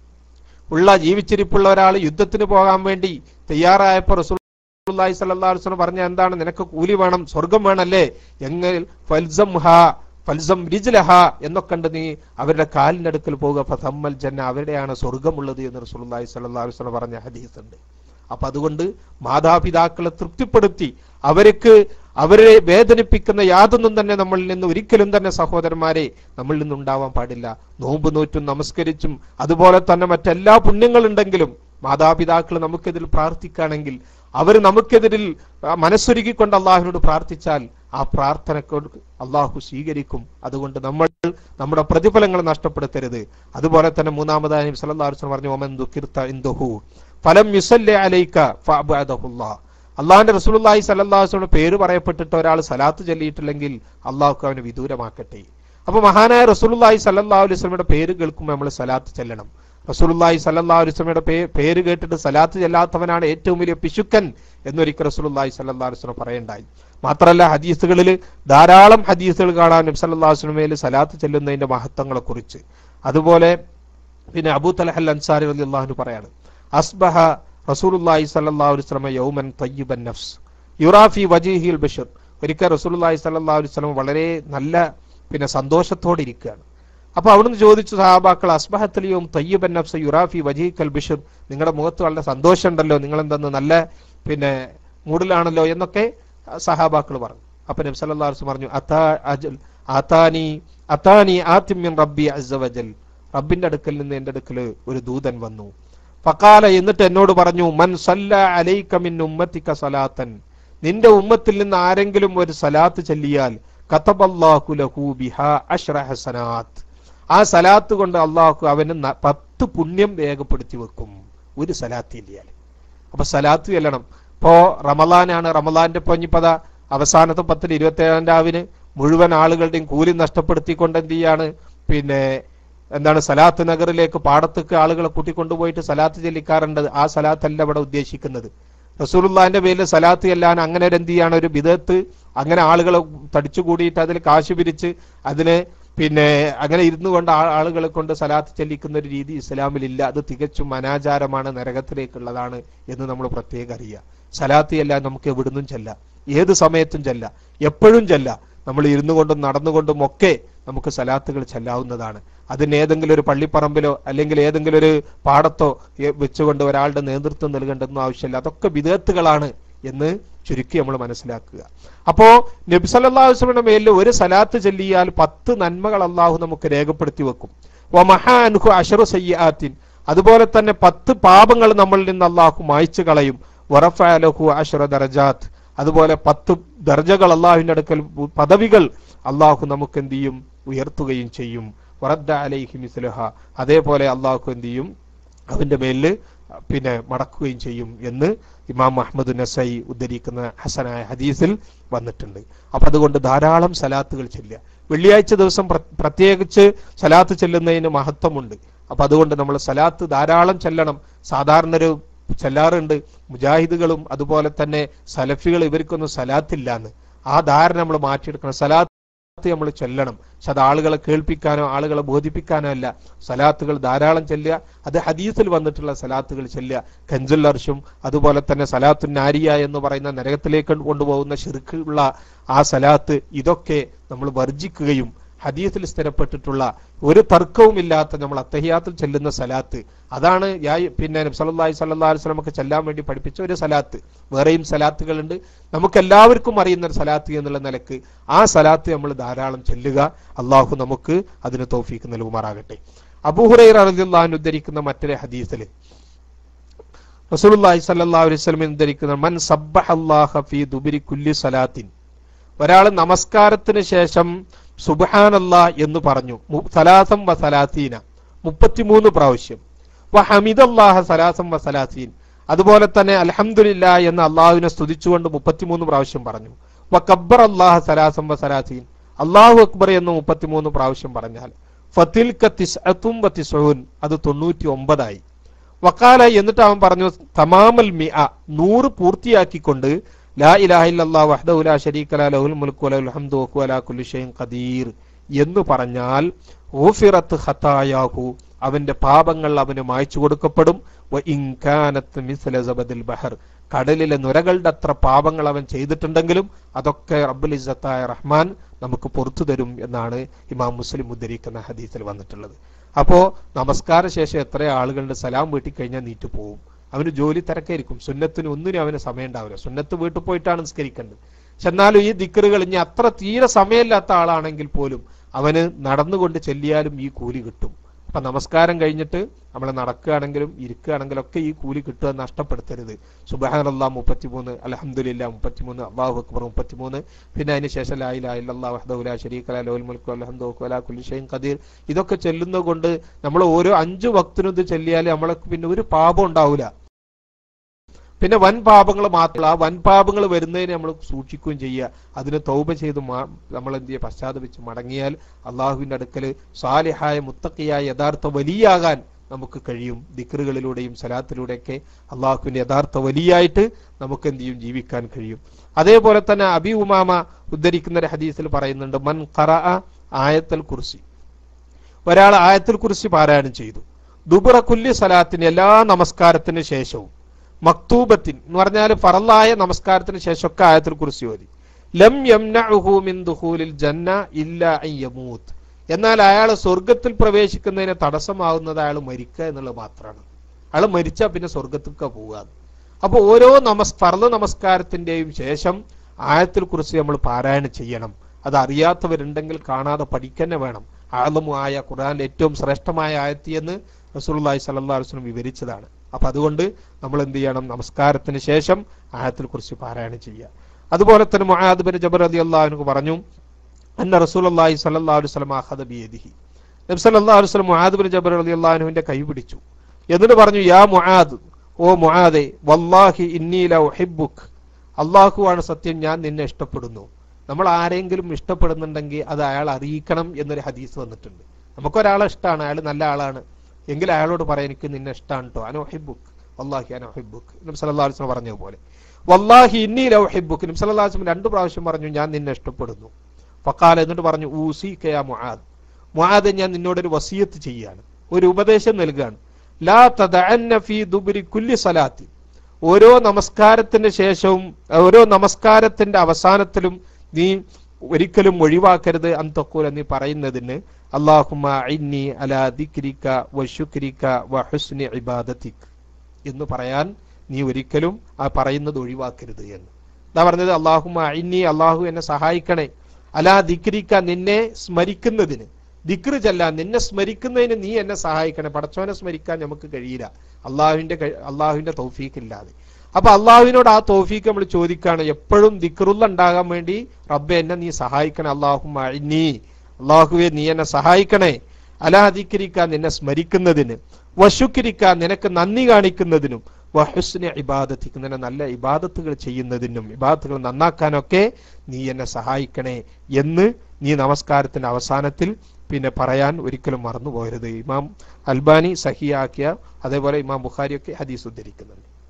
[SPEAKER 1] ഉള്ള ജീവിച്ചിരിപ്പുള്ള ഒരാൾ യുദ്ധത്തിന് പോകാൻ വേണ്ടി തയ്യാറായപ്പോൾ റസൂലുള്ളാഹി സ്വല്ലല്ലാഹു അലൈഹി വസല്ലം പറഞ്ഞ എന്താണ് നിനക്ക് കൂലി വേണം സ്വർഗം വേണമല്ലേ എങ്കിൽ ഫൽസം ഹാ ഫൽസം റിജ്ലഹ എന്നൊക്കെ ഉണ്ട് നീ അവരുടെ കാലിന്റെ അടുക്കൽ പോവുക ഫതമ്മൽ ജന്ന അവരുടെയാണ് സ്വർഗമുള്ളത് എന്ന് റസൂലുള്ളാഹി സ്വല്ലല്ലാഹു അലൈഹി വസല്ലം പറഞ്ഞ ഹദീസ് ഉണ്ട് അപ്പൊ അതുകൊണ്ട് മാതാപിതാക്കളെ തൃപ്തിപ്പെടുത്തി അവർക്ക് അവരെ വേദനിപ്പിക്കുന്ന യാതൊന്നും തന്നെ നമ്മളിൽ നിന്ന് ഒരിക്കലും തന്നെ സഹോദരന്മാരെ നമ്മളിൽ നിന്നുണ്ടാവാൻ പാടില്ല നോമ്പ് നോറ്റും നമസ്കരിച്ചും അതുപോലെ തന്നെ മറ്റെല്ലാ പുണ്യങ്ങളുണ്ടെങ്കിലും മാതാപിതാക്കൾ നമുക്കെതിൽ പ്രാർത്ഥിക്കുകയാണെങ്കിൽ അവർ നമുക്കെതിരിൽ ആ, മനസ്സൊരുക്കിക്കൊണ്ട് അള്ളാഹുവിനോട് പ്രാർത്ഥിച്ചാൽ ആ പ്രാർത്ഥനക്ക് അള്ളാഹു സ്വീകരിക്കും അതുകൊണ്ട് നമ്മൾ നമ്മുടെ പ്രതിഫലങ്ങൾ നഷ്ടപ്പെടുത്തരുത് അതുപോലെ തന്നെ മൂന്നാമതായി നബി സല്ലല്ലാഹു അലൈഹി വസല്ലം പറഞ്ഞു ഒമൻ ദുഃഖിർത്ത ഇന്ദുഹു ഫലം യുസല്ലി അലൈക ഫഅബദഹുല്ലാഹ് അള്ളാഹിന്റെ റസൂലുള്ളാഹി സ്വല്ലല്ലാഹു അലൈഹി വസല്ലം പേര് പറയപ്പെട്ടിട്ട് ഒരാൾ സലാത്ത് ചൊല്ലിയിട്ടില്ലെങ്കിൽ അള്ളാഹു അവനെ വിദൂരമാക്കട്ടെ അപ്പൊ മഹാനായ റസൂലുള്ളാഹി സ്വല്ലല്ലാഹു അലൈഹി വസല്ലമയുടെ പേര് കേൾക്കുമ്പോൾ നമ്മൾ സലാത്ത് ചെല്ലണം റസൂലുള്ളാഹി സ്വല്ലല്ലാഹു അലൈഹി വസല്ലമയുടെ പേ- പേര് കേട്ടിട്ട് സലാത്ത് ചെല്ലാത്തവനാണ് ഏറ്റവും വലിയ പിശുക്കൻ എന്നൊരിക്കൽ റസൂലുള്ളാഹി സ്വല്ലല്ലാഹു അലൈഹി വസല്ലം പറയണ്ടായി മാത്രമല്ല ഹദീസുകളിൽ ധാരാളം ഹദീസുകൾ കാണാൻ നബി സല്ലല്ലാഹു അലൈഹി വസല്ലമയിൽ സലാത്ത് ചെല്ലുന്നതിന്റെ മഹത്വങ്ങളെ കുറിച്ച് അതുപോലെ പിന്നെ അബൂ തലഹൽ അൻസാരി റളിയല്ലാഹു പറയാണ് അസ്ബഹ റസൂലുള്ളാഹി സ്വല്ലല്ലാഹു അലൈഹി വസല്ലം യൗമൻ തയ്യിബൻ നഫ്സ് യുറാഫി വജീഹിൽ ബഷർ ഒരിക്കൽ റസൂലുള്ളാഹി സ്വല്ലല്ലാഹു അലൈഹി വസല്ലം വളരെ നല്ല പിന്നെ സന്തോഷത്തോടെ ഇരിക്കുകയാണ് അപ്പൊ അവിടുന്ന് ചോദിച്ചു സഹാബാക്കൾ അസ്ബഹത്തലിയും തയ്യബൻ നഫ്സ് യുറാഫി വജീഖൽ ബിഷർ നിങ്ങളുടെ മുഖത്ത് വളരെ സന്തോഷമുണ്ടല്ലോ നിങ്ങൾ എന്തെന്ന് നല്ല പിന്നെ മൂഡിലാണല്ലോ എന്നൊക്കെ സഹാബാക്കൾ പറഞ്ഞു അപ്പൊ നബി സല്ലല്ലാഹു അലൈഹി വസല്ലം പറഞ്ഞു അതാ അജൽ അതാനി അതാനി ആത്തിമ്മിൻ റബ്ബി അസ്സവജൽ റബ്ബിന്റെ അടുക്കൽ നിന്ന് എന്റെ അടുക്കൽ ഒരു ദൂതൻ വന്നു ഫക്കാല എന്നിട്ട് എന്നോട് പറഞ്ഞു മൻ സല്ല അലൈക മിൻ ഉമ്മത്തിക സലാത്തൻ നിന്റെ ഉമ്മത്തിൽ നിന്ന് ആരെങ്കിലും ഒരു സലാത്ത് ചൊല്ലിയാൽ കതബല്ലാഹു ലഹു ബിഹാ അശ്റ ഹസനാത്ത് ആ സലാത്ത് കൊണ്ട് അള്ളാഹു അവന് ന- പത്ത് പുണ്യം രേഖപ്പെടുത്തി വെക്കും ഒരു സലാത്ത് ഇല്ലാൽ അപ്പൊ സലാത്ത് ചെല്ലണം ഇപ്പോ റമലാനാണ് റമലാന്റെ പൊഞ്ഞിപ്പത അവസാനത്തെ പത്തിൽ ഇരുപത്തി ഏഴാം രാവിന് മുഴുവൻ ആളുകളുടെയും കൂലി നഷ്ടപ്പെടുത്തിക്കൊണ്ട് എന്ത് ചെയ്യാണ് പിന്നെ എന്താണ് സലാത്ത് നഗറിലേക്ക് പാടത്തേക്ക് ആളുകളെ കൂട്ടിക്കൊണ്ടുപോയിട്ട് സലാത്ത് ചെല്ലിക്കാറുണ്ട് ആ സലാത്തല്ല ഇവിടെ ഉദ്ദേശിക്കുന്നത് റസൂലുള്ളാന്റെ പേരിൽ സലാത്ത് ചെല്ലാൻ അങ്ങനെ ഒരു എന്ത് ചെയ്യാണ് ഒരു വിധത്ത് അങ്ങനെ ആളുകളെ തടിച്ചു കൂടിയിട്ട് അതിൽ കാശ് പിരിച്ച് അതിന് പിന്നെ അങ്ങനെ ഇരുന്നു കൊണ്ട് ആ- ആളുകളെ കൊണ്ട് സലാത്ത് ചെല്ലിക്കുന്ന ഒരു രീതി ഇസ്ലാമിലില്ല അത് തികച്ചും അനാചാരമാണ് നരകത്തിലേക്കുള്ളതാണ് എന്ന് നമ്മൾ പ്രത്യേകം അറിയുക സലാത്ത് ചെല്ലാൻ നമുക്ക് എവിടുന്നും ചെല്ലാം ഏത് സമയത്തും ചെല്ലാം എപ്പോഴും ചെല്ലാം നമ്മൾ ഇരുന്നു കൊണ്ടും നടന്നുകൊണ്ടും ഒക്കെ നമുക്ക് സലാത്തുകൾ ചെല്ലാവുന്നതാണ് അതിന് ഏതെങ്കിലും ഒരു പള്ളിപ്പറമ്പിലോ അല്ലെങ്കിൽ ഏതെങ്കിലും ഒരു പാടത്തോ എ- വെച്ചുകൊണ്ട് ഒരാളുടെ നേതൃത്വം നൽകേണ്ടതൊന്നും ആവശ്യമില്ല അതൊക്കെ വിധേയത്തുകളാണ് എന്ന് ചുരുക്കി നമ്മൾ മനസ്സിലാക്കുക അപ്പോ നബി സല്ലല്ലാഹു അലൈഹി വസല്ലമയുടെ മേലിൽ ഒരു സലാത്ത് ചൊല്ലിയാൽ പത്ത് നന്മകൾ അള്ളാഹു നമുക്ക് രേഖപ്പെടുത്തി വെക്കും വമഹാ അൻഹു അഷറു സയ്യാത്തിൻ അതുപോലെ തന്നെ പത്ത് പാപങ്ങൾ നമ്മളിൽ നിന്ന് അള്ളാഹു മായ്ച്ചു കളയും വറഫഅലഹു അഷറ ദറജാത്ത് അതുപോലെ പത്ത് ദർജകൾ അള്ളാഹുവിന്റെ അടുക്കൽ പദവികൾ അള്ളാഹു നമുക്ക് എന്ത് ചെയ്യും ഉയർത്തുകയും ചെയ്യും വറദ്ദ അലൈഹി മിസ്ലഹ അതേപോലെ അള്ളാഹു എന്ത് ചെയ്യും അവന്റെ മേലിൽ പിന്നെ മടക്കുകയും ചെയ്യും എന്ന് ഇമാം അഹമ്മദ് നസൈ ഉദ്ധരിക്കുന്ന ഹസനായ ഹദീസിൽ വന്നിട്ടുണ്ട് അപ്പൊ അതുകൊണ്ട് ധാരാളം സലാത്തുകൾ ചെല്ലുക വെള്ളിയാഴ്ച ദിവസം പ്ര- പ്രത്യേകിച്ച് സലാത്ത് ചെല്ലുന്നതിന് മഹത്വമുണ്ട് അപ്പൊ അതുകൊണ്ട് നമ്മൾ സലാത്ത് ധാരാളം ചെല്ലണം സാധാരണ ഒരു ചെല്ലാറുണ്ട് മുജാഹിദുകളും അതുപോലെ തന്നെ സലഫികൾ ഇവർക്കൊന്നും സലാത്തില്ലാന്ന് ആ ധാരണ നമ്മൾ മാറ്റിയെടുക്കണം സലാത്ത് നമ്മൾ ചൊല്ലണം പക്ഷെ അത് ആളുകളെ കേൾപ്പിക്കാനോ ആളുകളെ ബോധിപ്പിക്കാനോ അല്ല സലാത്തുകൾ ധാരാളം ചെല്ലുക അത് ഹദീസിൽ വന്നിട്ടുള്ള സലാത്തുകൾ ചെല്ലുക കഞ്ചുൽ അർഷും അതുപോലെ തന്നെ സലാത്തു നാരിയ എന്ന് പറയുന്ന നരകത്തിലേക്ക് കൊണ്ടുപോകുന്ന ഷിർക്കുള്ള ആ സലാത്ത് ഇതൊക്കെ നമ്മൾ വർജിക്കുകയും ഹദീസിൽ സ്ഥിരപ്പെട്ടിട്ടുള്ള ഒരു തർക്കവുമില്ലാത്ത നമ്മൾ അത്തഹിയാത്തിൽ ചെല്ലുന്ന സലാത്ത് അതാണ് യാ- പിന്നെ സല്ലല്ലാഹി സല്ലല്ലാഹു അലൈഹി വസല്ലമക്ക് ചെല്ലാൻ വേണ്ടി പഠിപ്പിച്ച ഒരു സലാത്ത് വേറെയും സലാത്തുകളുണ്ട് നമുക്ക് എല്ലാവർക്കും അറിയുന്ന ഒരു സലാത്ത് എന്നുള്ള നിലക്ക് ആ സലാത്ത് നമ്മൾ ധാരാളം ചെല്ലുക അള്ളാഹു നമുക്ക് അതിന് തൗഫീക്ക് നൽകുമാറാകട്ടെ അബൂഹുറൈറ റളിയല്ലാഹു ഉദ്ധരിക്കുന്ന മറ്റൊരു ഹദീസിൽ റസൂലുള്ളാഹി സ്വല്ലല്ലാഹു അലൈഹി വസല്ലം ഉദ്ധരിക്കുന്ന മൻ സബ്ബഹല്ലാഹ ഫീ ദുബരി കുല്ലി സലാത്തിൻ ഒരാൾ നമസ്കാരത്തിന് ശേഷം സുബ്ഹാനല്ലാ എന്ന് പറഞ്ഞു മു- സലാസം വ സലാസീന മുപ്പത്തിമൂന്ന് പ്രാവശ്യം വ ഹമിദല്ലാഹ സലാസം വ സലാസീൻ അതുപോലെ തന്നെ അൽഹംദുലില്ലാ എന്ന് അള്ളാഹുവിനെ സ്തുതിച്ചുകൊണ്ട് മുപ്പത്തിമൂന്ന് പ്രാവശ്യം പറഞ്ഞു വ കബ്ബർ അല്ലാഹ സലാസം വ സലാസീൻ അള്ളാഹു അക്ബർ എന്ന് മുപ്പത്തിമൂന്ന് പ്രാവശ്യം പറഞ്ഞാൽ ഫതിൽക തിസ്അത്തും വ തിസ്ഊൻ അത് തൊണ്ണൂറ്റി ഒമ്പതായി വക്കാല എന്നിട്ട് അവൻ പറഞ്ഞു തമാമൽ മിഅ നൂറ് പൂർത്തിയാക്കിക്കൊണ്ട് ലാ ഇലാഹ ഇല്ലല്ലാഹു വഹ്ദഹു ലാ ശരീക ലാ ലഹുൽ മുൽക്കു വലഹുൽ ഹംദു വഹുവ അലാ കുല്ലി ഷൈഇൻ ഖദീർ എന്ന് പറഞ്ഞാൽ ഊഫിറത്ത് ഖതായാഹു അവന്റെ പാപങ്ങൾ അവന് മായ്ച്ചു കൊടുക്കപ്പെടും വ ഇൻ കാനത്ത് മിസ്ല സബദിൽ ബഹർ കടലിലെ നുരകളുടെ അത്ര പാപങ്ങൾ അവൻ ചെയ്തിട്ടുണ്ടെങ്കിലും അതൊക്കെ റബ്ബുൽ ഇസ്സത്തായ റഹ്മാൻ നമുക്ക് പുറത്തു തരും എന്നാണ് ഇമാം മുസ്ലിം ഉദ്ധരിക്കുന്ന ഹദീസിൽ വന്നിട്ടുള്ളത് അപ്പോ നമസ്കാര ശേഷം എത്ര ആളുകളുടെ സലാം വീട്ടിൽ കഴിഞ്ഞാൽ നീറ്റ് പോവും അവന് ജോലി തിരക്കായിരിക്കും സുന്നത്തിന് ഒന്നിനും അവന് സമയം ഉണ്ടാവില്ല സുന്നത്ത് വീട്ടിൽ പോയിട്ടാണ് നിസ്കരിക്കേണ്ടത് പക്ഷെ എന്നാലും ഈ ദിക്കറുകൾ ഇനി അത്ര തീരെ സമയമില്ലാത്ത ആളാണെങ്കിൽ പോലും അവന് നടന്നുകൊണ്ട് ചെല്ലിയാലും ഈ കൂലി കിട്ടും അപ്പൊ നമസ്കാരം കഴിഞ്ഞിട്ട് നമ്മൾ നടക്കുകയാണെങ്കിലും ഇരിക്കുകയാണെങ്കിലും ഒക്കെ ഈ കൂലി കിട്ടുക നഷ്ടപ്പെടുത്തരുത് സുബഹാനല്ലാ മുപ്പത്തിമൂന്ന് അലഹമുല്ല മുപ്പത്തിമൂന്ന് അള്ളാഹു അക്ബർ മുപ്പത്തിമൂന്ന് പിന്നെ അതിന് ശേഷം ലാ ഇലാഹ ഇല്ലല്ലാഹു വഹ്ദഹു ലാ ശരീക ലഹു ലഹുൽ മുൽക്കു വലഹു ഹംദു വഹുവ അലാ കുല്ലി ഷൈഇൻ ഖദീർ ഇതൊക്കെ ചെല്ലുന്നത് കൊണ്ട് നമ്മൾ ഓരോ അഞ്ചു വക്തിനും ഇത് ചെല്ലിയാൽ നമ്മളെ പിന്നെ ഒരു പാപം ഉണ്ടാവില്ല പിന്നെ വൻ പാപങ്ങൾ മാത്രമല്ല ആ വൻ പാപങ്ങൾ വരുന്നതിന് നമ്മൾ സൂക്ഷിക്കുകയും ചെയ്യുക അതിന് തൗബ ചെയ്ത് മാ- നമ്മൾ എന്ത് ചെയ്യുക പശ്ചാത്തപിച്ച് മടങ്ങിയാൽ അള്ളാഹുവിന്റെ അടുക്കൽ സാലിഹായ മുത്തക്കിയായ യഥാർത്ഥ വലിയാകാൻ നമുക്ക് കഴിയും ദിക്റുകളിലൂടെയും സലാത്തിലൂടെയൊക്കെ അള്ളാഹുവിന്റെ യഥാർത്ഥ വലിയായിട്ട് നമുക്ക് എന്ത് ചെയ്യും ജീവിക്കാൻ കഴിയും അതേപോലെ തന്നെ അബി ഉമാമ ഉദ്ധരിക്കുന്ന ഒരു ഹദീസിൽ പറയുന്നുണ്ട് മൻ ഖറ ആയത്തൽ കുർസി ഒരാൾ ആയത്തുൽ കുറിച്ച് പാരായണം ചെയ്തു ദുബറ കുല്ലി സലാത്തിന് എല്ലാ നമസ്കാരത്തിന് ശേഷവും മക്തൂബത്തിൻ എന്ന് പറഞ്ഞാൽ ഫറലായ നമസ്കാരത്തിന് ശേഷമൊക്കെ ആയത്തുൽ കുറിച്ച് ഓതി ലം യംനഉഹു മിൻ ദുഖൂലിൽ ജന്ന ഇല്ല അൻ യമൂത്ത് എന്നാൽ അയാൾ സ്വർഗത്തിൽ പ്രവേശിക്കുന്നതിന് തടസ്സമാകുന്നത് അയാൾ മരിക്കുക എന്നുള്ളത് മാത്രമാണ് അയാൾ മരിച്ചാൽ പിന്നെ സ്വർഗത്തിലേക്ക് പോവുക അപ്പൊ ഓരോ നമസ് ഫർദ് നമസ്കാരത്തിന്റെയും ശേഷം ആയത്തിൽ കുറിച്ച് നമ്മൾ പാരായണം ചെയ്യണം അത് അറിയാത്തവരുണ്ടെങ്കിൽ കാണാതെ പഠിക്കന്നെ വേണം ആലമുമായ ഖുർആനിലെ ഏറ്റവും ശ്രേഷ്ഠമായ ആയത്തി എന്ന് റസൂലുള്ളാഹി സ്വല്ലല്ലാഹു അലൈഹി വസല്ലം വിവരിച്ചതാണ് അപ്പൊ അതുകൊണ്ട് നമ്മൾ എന്ത് ചെയ്യണം നമസ്കാരത്തിന് ശേഷം ആയത്തിൽ കുറിച്ച് പാരായണം ചെയ്യുക അതുപോലെ തന്നെ മുആദ് ബിൻ ജബർ റളിയല്ലാഹു അൻഹു പറഞ്ഞു അന്ന റസൂലുള്ളാഹി സ്വല്ലല്ലാഹു അലൈഹി വസല്ലം അഖദ ബിയദിഹി നബി സല്ലല്ലാഹു അലൈഹി വസല്ലം മുആദ് ബിൻ ജബർ റളിയല്ലാഹു അൻഹുവിന്റെ കൈ പിടിച്ചു എന്നിട്ട് പറഞ്ഞു യാ മുആദ് ഓ മുആദെ വല്ലാഹി ഇന്നി ല ഉഹിബ്ബുക് അള്ളാഹുവാണ് സത്യം ഞാൻ നിന്നെ ഇഷ്ടപ്പെടുന്നു നമ്മൾ ആരെങ്കിലും ഇഷ്ടപ്പെടുന്നുണ്ടെങ്കിൽ അത് അയാൾ അറിയിക്കണം എന്നൊരു ഹദീസ് വന്നിട്ടുണ്ട് നമുക്കൊരാളെ ഇഷ്ടമാണ് അയാൾ നല്ല ആളാണ് എങ്കിൽ അയാളോട് പറയാം എനിക്ക് നിന്നെ ഇഷ്ടമാണ് കേട്ടോ അനോഹിബുക്ക് വല്ലാഹി അനോഹിബുക്ക് നബി സല്ലല്ലാഹു അലൈഹി വസല്ലം പറഞ്ഞ പോലെ വല്ലാഹി ഇന്നി ലൗഹിബുക്ക് നബി സല്ലല്ലാഹു അലൈഹി വസല്ലം രണ്ട് പ്രാവശ്യം പറഞ്ഞു ഞാൻ നിന്നെ ഇഷ്ടപ്പെടുന്നു ഫഖാല എന്നിട്ട് പറഞ്ഞു ഊസീക യാ മുആദ് മുആദ് ഞാൻ നിന്നോടൊരു വസിയത്ത് ചെയ്യാണ് ഒരു ഉപദേശം നൽകുകയാണ് ലാ തദഅന്ന ഫീ ദുബരി കുല്ലി സലാത്തി ഓരോ നമസ്കാരത്തിന് ശേഷവും ഓരോ നമസ്കാരത്തിന്റെ അവസാനത്തിലും നീ ഒരിക്കലും ഒഴിവാക്കരുത് അന്തക്കൂല നീ പറയുന്നതിന് അള്ളാഹുമ ഇന്നി അലാ ദിക്രിക വ ശുക്രിക വ ഹുസ്നി ഇബാദത്തിക് എന്ന് പറയാൻ നീ ഒരിക്കലും ആ പറയുന്നത് ഒഴിവാക്കരുത് എന്ന് എന്താ പറഞ്ഞത് അള്ളാഹുമ ഇന്നി അള്ളാഹു എന്നെ സഹായിക്കണേ അലാ ദിക്രിക്ക നിന്നെ സ്മരിക്കുന്നതിന് ദിക്റ് ചെല്ലാൻ നിന്നെ സ്മരിക്കുന്നതിന് നീ എന്നെ സഹായിക്കണേ പടച്ചോനെ സ്മരിക്കാൻ നമുക്ക് കഴിയില്ല അള്ളാഹുവിന്റെ കഴി- അള്ളാഹുവിന്റെ തൗഫീക്ക് ഇല്ലാതെ അപ്പൊ അള്ളാഹുവിനോട് ആ തൗഫീക്ക് നമ്മൾ ചോദിക്കാണ് എപ്പോഴും ദിക്റുള്ള ഉണ്ടാകാൻ വേണ്ടി റബ്ബെ എന്നെ നീ സഹായിക്കണേ അള്ളാഹു നീ അള്ളാഹുവെ നീ എന്നെ സഹായിക്കണേ അലാദിക്കരിക്കാൻ നിന്നെ സ്മരിക്കുന്നതിന് വശുക്കരിക്കാൻ നിനക്ക് നന്ദി കാണിക്കുന്നതിനും വഹുസ്നെ ഇബാദത്തിക്ക് നിന്നെ നല്ല ഇബാദത്തുകൾ ചെയ്യുന്നതിനും ഇബാദത്തുകൾ നന്നാക്കാനൊക്കെ നീ എന്നെ സഹായിക്കണേ എന്ന് നീ നമസ്കാരത്തിന്റെ അവസാനത്തിൽ പിന്നെ പറയാൻ ഒരിക്കലും മറന്നു പോകരുത് ഇമാം അൽബാനി സഹിയാക്കിയ അതേപോലെ ഇമാം ബുഖാരിയൊക്കെ ഹദീസ് ഉദ്ധരിക്കുന്നുണ്ട്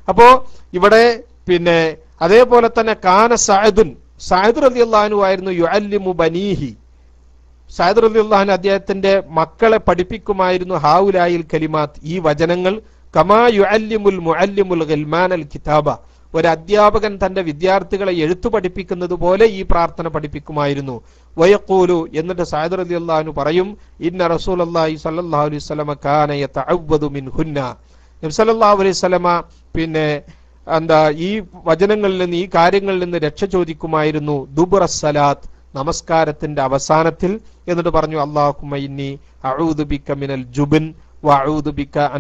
[SPEAKER 1] അപ്പോ ഇവിടെ പിന്നെ അതേപോലെ തന്നെ കാന സഅദുൻ സഅദ് റളിയല്ലാഹു ആയിരുന്നു യുഅല്ലിമു ബനീഹി സഅദ് റളിയല്ലാഹു അദ്ദേഹത്തിന്റെ മക്കളെ പഠിപ്പിക്കുമായിരുന്നു ഹാവുലായിൽ കലിമാത്ത് ഈ വചനങ്ങൾ കമാ യുഅല്ലിമുൽ മുഅല്ലിമുൽ ഗിൽമാനൽ കിതാബ ഒരു അധ്യാപകൻ തന്റെ വിദ്യാർത്ഥികളെ എഴുത്തു പഠിപ്പിക്കുന്നത് പോലെ ഈ പ്രാർത്ഥന പഠിപ്പിക്കുമായിരുന്നു വയക്കൂലു എന്നിട്ട് സഅദ് റളിയല്ലാഹു പറയും ഇന്ന റസൂലുള്ളാഹി സ്വല്ലല്ലാഹു അലൈഹി വസല്ലമ കാന യതഅവ്വദു മിൻഹുന്ന നബി സല്ലല്ലാഹു അലൈഹി വസല്ലമ പിന്നെ എന്താ ഈ വചനങ്ങളിൽ നിന്ന് ഈ കാര്യങ്ങളിൽ നിന്ന് രക്ഷ ചോദിക്കുമായിരുന്നു ദുബുറ സലാത്ത് നമസ്കാരത്തിന്റെ അവസാനത്തിൽ എന്നിട്ട് പറഞ്ഞു അള്ളാഹുമ്മ ഇന്നി അഊദു ബിക മിനൽ ജുബൻ വഅഊദു ബിക അൻ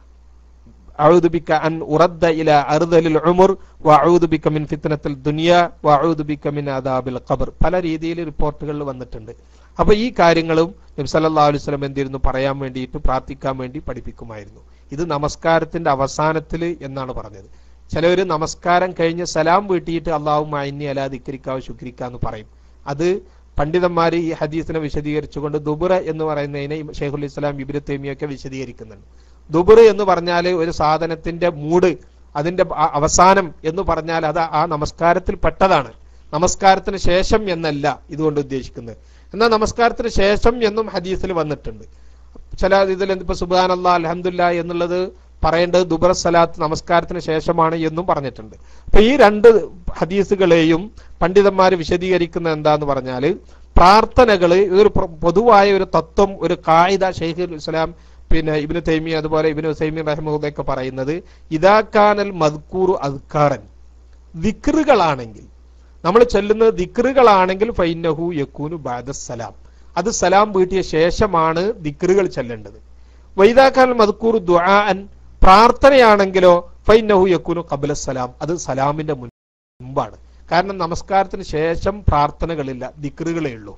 [SPEAKER 1] അഊദു ബിക അൻ ഉറദ്ദ ഇല അർദലിൽ ഉമർ വഅഊദു ബിക മിൻ ഫിത്നത്തിൽ ദുനിയ വഅഊദു ബിക മിൻ അദാബിൽ ഖബർ പല രീതിയിൽ റിപ്പോർട്ടുകളിൽ വന്നിട്ടുണ്ട് അപ്പൊ ഈ കാര്യങ്ങളും നബി സല്ലല്ലാഹു അലൈഹി വസല്ലം എന്തിരുന്നു പറയാൻ വേണ്ടിയിട്ട് പ്രാർത്ഥിക്കാൻ വേണ്ടി പഠിപ്പിക്കുമായിരുന്നു ഇത് നമസ്കാരത്തിന്റെ അവസാനത്തിൽ എന്നാണ് പറഞ്ഞത് ചിലവര് നമസ്കാരം കഴിഞ്ഞ് സലാം വീട്ടിയിട്ട് അള്ളാഹു മൈന്നി അലാ ദിക്രിക്കാവ് ശുക്രിക്കാന്ന് പറയും അത് പണ്ഡിതന്മാർ ഈ ഹദീസിനെ വിശദീകരിച്ചുകൊണ്ട് ദുബുറ എന്ന് പറയുന്നതിനെ ഷെയ്ഖുൽ ഇസ്ലാം ഇബിന് തേമിയൊക്കെ വിശദീകരിക്കുന്നുണ്ട് ദുബുർ എന്ന് പറഞ്ഞാൽ ഒരു സാധനത്തിന്റെ മൂട് അതിന്റെ അ- അവസാനം എന്ന് പറഞ്ഞാൽ അത് ആ നമസ്കാരത്തിൽ പെട്ടതാണ് നമസ്കാരത്തിന് ശേഷം എന്നല്ല ഇതുകൊണ്ട് ഉദ്ദേശിക്കുന്നത് എന്നാൽ നമസ്കാരത്തിന് ശേഷം എന്നും ഹദീസിൽ വന്നിട്ടുണ്ട് ചില ഇതിൽ ഇപ്പൊ സുബാൻ അല്ലാ അലഹമില്ല എന്നുള്ളത് പറയേണ്ടത് ദുബർ സലാത്ത് നമസ്കാരത്തിന് ശേഷമാണ് എന്നും പറഞ്ഞിട്ടുണ്ട് അപ്പൊ ഈ രണ്ട് ഹദീസുകളെയും പണ്ഡിതന്മാർ വിശദീകരിക്കുന്നത് എന്താന്ന് പറഞ്ഞാല് പ്രാർത്ഥനകള് ഒരു പ്ര- പൊതുവായ ഒരു തത്വം ഒരു കായിക ഷെയ്ഖുൽ ഇസ്ലാം പിന്നെ ഇബിന് തൈമി അതുപോലെ ഇബിന് സൈമി റഹ്മുദൊക്കെ പറയുന്നത് ഇതാക്കാനൽ മദ്കൂറു അദ്കാറൻ ദിക്റുകളാണെങ്കിൽ നമ്മൾ ചൊല്ലുന്നത് ദിക്റുകളാണെങ്കിൽ ഫൈനഹു യക്കൂനു ബാദസ്സലാം അത് സലാം വീട്ടിയ ശേഷമാണ് ദിക്റുകൾ ചെല്ലേണ്ടത് വൈദാഖാൻ മദ്കൂർ ദുആൻ പ്രാർത്ഥനയാണെങ്കിലോ ഫൈനഹു യക്കൂനു കബല സലാം അത് സലാമിന്റെ മുൻ- മുമ്പാണ് കാരണം നമസ്കാരത്തിന് ശേഷം പ്രാർത്ഥനകളില്ല ദിക്റുകളേ ഉള്ളൂ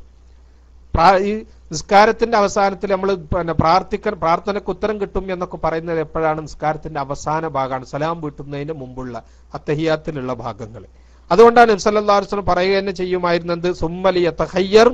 [SPEAKER 1] പ്രാ- ഈ നിസ്കാരത്തിന്റെ അവസാനത്തിൽ നമ്മൾ പിന്നെ പ്രാർത്ഥിക്കാൻ പ്രാർത്ഥനയ്ക്ക് ഉത്തരം കിട്ടും എന്നൊക്കെ പറയുന്നത് എപ്പോഴാണ് നിസ്കാരത്തിന്റെ അവസാന ഭാഗമാണ് സലാം വീട്ടുന്നതിന് മുമ്പുള്ള അത്തഹിയാത്തിലുള്ള ഭാഗങ്ങൾ അതുകൊണ്ടാണ് നബ്സല്ലാ വസ്ലം പറയുക തന്നെ ചെയ്യുമായിരുന്നത് സുമ്മലിയ തഹയ്യർ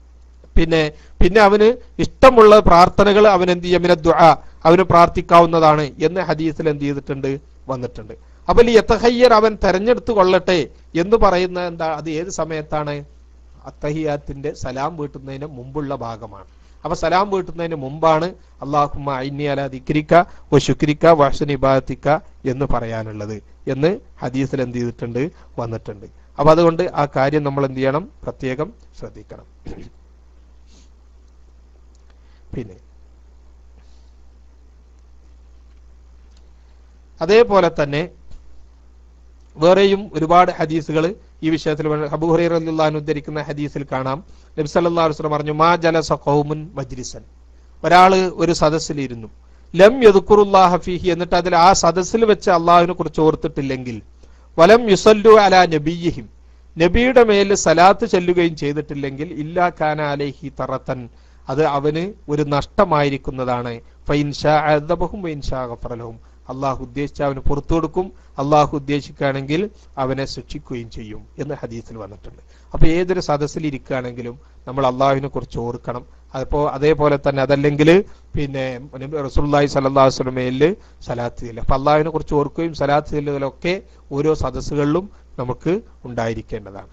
[SPEAKER 1] പിന്നെ പിന്നെ അവന് ഇഷ്ടമുള്ള പ്രാർത്ഥനകൾ അവൻ എന്ത് ചെയ്യും ദുആ അവന് പ്രാർത്ഥിക്കാവുന്നതാണ് എന്ന് ഹദീസിൽ എന്ത് ചെയ്തിട്ടുണ്ട് വന്നിട്ടുണ്ട് അപ്പൊ ഈ യത്തഹയ്യർ അവൻ തെരഞ്ഞെടുത്തു കൊള്ളട്ടെ എന്ന് പറയുന്ന എന്താ അത് ഏത് സമയത്താണ് അത്തഹിയാത്തിന്റെ സലാം വീട്ടുന്നതിന് മുമ്പുള്ള ഭാഗമാണ് അപ്പൊ സലാം വീട്ടുന്നതിന് മുമ്പാണ് അള്ളാഹുമ്മ ഐന്നി അല ദിക്രിക്ക വ ശുക്രിക്ക വഹ്സൻ ഇബാത്തിക്ക എന്ന് പറയാനുള്ളത് എന്ന് ഹദീസിൽ എന്ത് ചെയ്തിട്ടുണ്ട് വന്നിട്ടുണ്ട് അപ്പൊ അതുകൊണ്ട് ആ കാര്യം നമ്മൾ എന്ത് ചെയ്യണം പ്രത്യേകം ശ്രദ്ധിക്കണം പിന്നെ അതേപോലെ തന്നെ വേറെയും ഒരുപാട് ഹദീസുകൾ ഈ വിഷയത്തിൽ അബൂഹുറൈറ റളിയല്ലാഹു അൻഹു ഉദ്ധരിക്കുന്ന ഹദീസിൽ കാണാം നബി സല്ലല്ലാഹു അലൈഹി വസല്ലം പറഞ്ഞു മാ ജലസ ഖൗമുൻ മജ്ലിസൻ ഒരാള് ഒരു സദസ്സിലിരുന്നു ലം യദ്കുറുല്ലാഹ ഫീഹി എന്നിട്ട് അതിൽ ആ സദസ്സിൽ വെച്ച് അള്ളാഹുവിനെ കുറിച്ച് ഓർത്തിട്ടില്ലെങ്കിൽ വലം യുസല്ലു അലാ നബിയിഹിം നബിയുടെ മേൽ സലാത്ത് ചെല്ലുകയും ചെയ്തിട്ടില്ലെങ്കിൽ ഇല്ലാ കാന അലൈഹി തറത്തൻ അത് അവന് ഒരു നഷ്ടമായിരിക്കുന്നതാണ് ഫൈൻഷാ അദബഹും വൈൻഷാ ഗഫറലഹും അള്ളാഹു ഉദ്ദേശിച്ച അവന് പുറത്തു കൊടുക്കും അള്ളാഹു ഉദ്ദേശിക്കുകയാണെങ്കിൽ അവനെ ശിക്ഷിക്കുകയും ചെയ്യും എന്ന് ഹദീസിൽ വന്നിട്ടുണ്ട് അപ്പൊ ഏതൊരു സദസ്സിൽ ഇരിക്കുകയാണെങ്കിലും നമ്മൾ അള്ളാഹുവിനെ കുറിച്ച് ഓർക്കണം അപ്പോ അതേപോലെ തന്നെ അതല്ലെങ്കിൽ പിന്നെ റസൂല്ലായി സല്ലാഹു സ്വലമയില് സലാത്ത് ചെല്ലുക അപ്പൊ അള്ളാഹുവിനെ കുറിച്ച് ഓർക്കുകയും സലാത്ത് ചെല്ലുകയൊക്കെ ഓരോ സദസ്സുകളിലും നമുക്ക് ഉണ്ടായിരിക്കേണ്ടതാണ്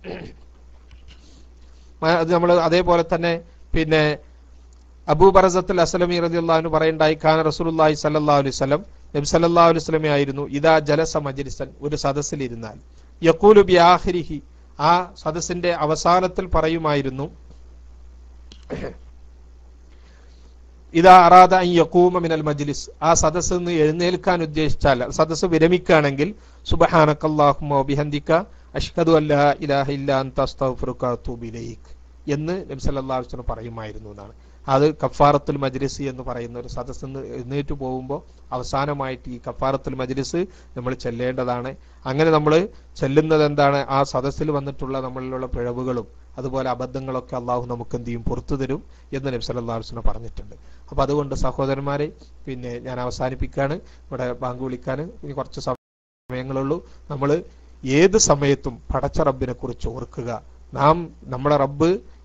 [SPEAKER 1] മ- അത് നമ്മൾ അതേപോലെ തന്നെ പിന്നെ അബൂ ബറസത്തുൽ അസ്ലമി റളിയല്ലാഹു പറയുണ്ടായി ഖാൻ റസൂലുള്ളാഹി സല്ലല്ലാഹു അലൈഹി വസല്ലം നബി സല്ലല്ലാഹു അലൈഹി വസല്ലമ ആയിരുന്നു ഇദാ ജലസ മജ്ലിസൻ ഒരു സദസ്സിൽ ഇരുന്നാൽ യഖൂലു ബി ആഖിരിഹി ആ സദസ്സിന്റെ അവസാനത്തിൽ പറയുമായിരുന്നു ഇതാ അറാദ അൻ യഖൂമ മിനൽ മജ്ലിസ് ആ സദസ്സിൽ നിന്ന് എഴുന്നേൽക്കാൻ ഉദ്ദേശിച്ചാൽ സദസ്സ് വിരമിക്കുകയാണെങ്കിൽ സുബ്ഹാനക്കല്ലാഹുമ്മ വബിഹംദിക അഷ്ഹദു അല്ലാ ഇലാഹ ഇല്ലാ അൻത അസ്തഗ്ഫിറുക വഅതൂബു ഇലൈക് എന്ന് നബി സല്ലല്ലാഹു അലൈഹി വസല്ലം പറയുമായിരുന്നു എന്നാണ് അത് കഫാറത്തുൽ മജ്ലിസ് എന്ന് പറയുന്ന ഒരു സദസ്സിൽ നിന്ന് എഴുന്നേറ്റ് പോകുമ്പോൾ അവസാനമായിട്ട് ഈ കഫാറത്തുൽ മജ്ലിസ് നമ്മൾ ചെല്ലേണ്ടതാണ് അങ്ങനെ നമ്മൾ ചെല്ലുന്നത് എന്താണ് ആ സദസ്സിൽ വന്നിട്ടുള്ള നമ്മളിലുള്ള പിഴവുകളും അതുപോലെ അബദ്ധങ്ങളൊക്കെ അള്ളാഹു നമുക്ക് എന്ത് ചെയ്യും പുറത്തു തരും എന്ന് നബി സല്ലല്ലാഹു അലൈഹി വസല്ലം പറഞ്ഞിട്ടുണ്ട് അപ്പൊ അതുകൊണ്ട് സഹോദരന്മാരെ പിന്നെ ഞാൻ അവസാനിപ്പിക്കാണ് ഇവിടെ ബാങ്ക് വിളിക്കാൻ ഇനി കുറച്ച് സമയങ്ങളുള്ളൂ നമ്മൾ ഏത് സമയത്തും പടച്ച റബ്ബിനെ കുറിച്ച് ഓർക്കുക നാം നമ്മുടെ റബ്ബ്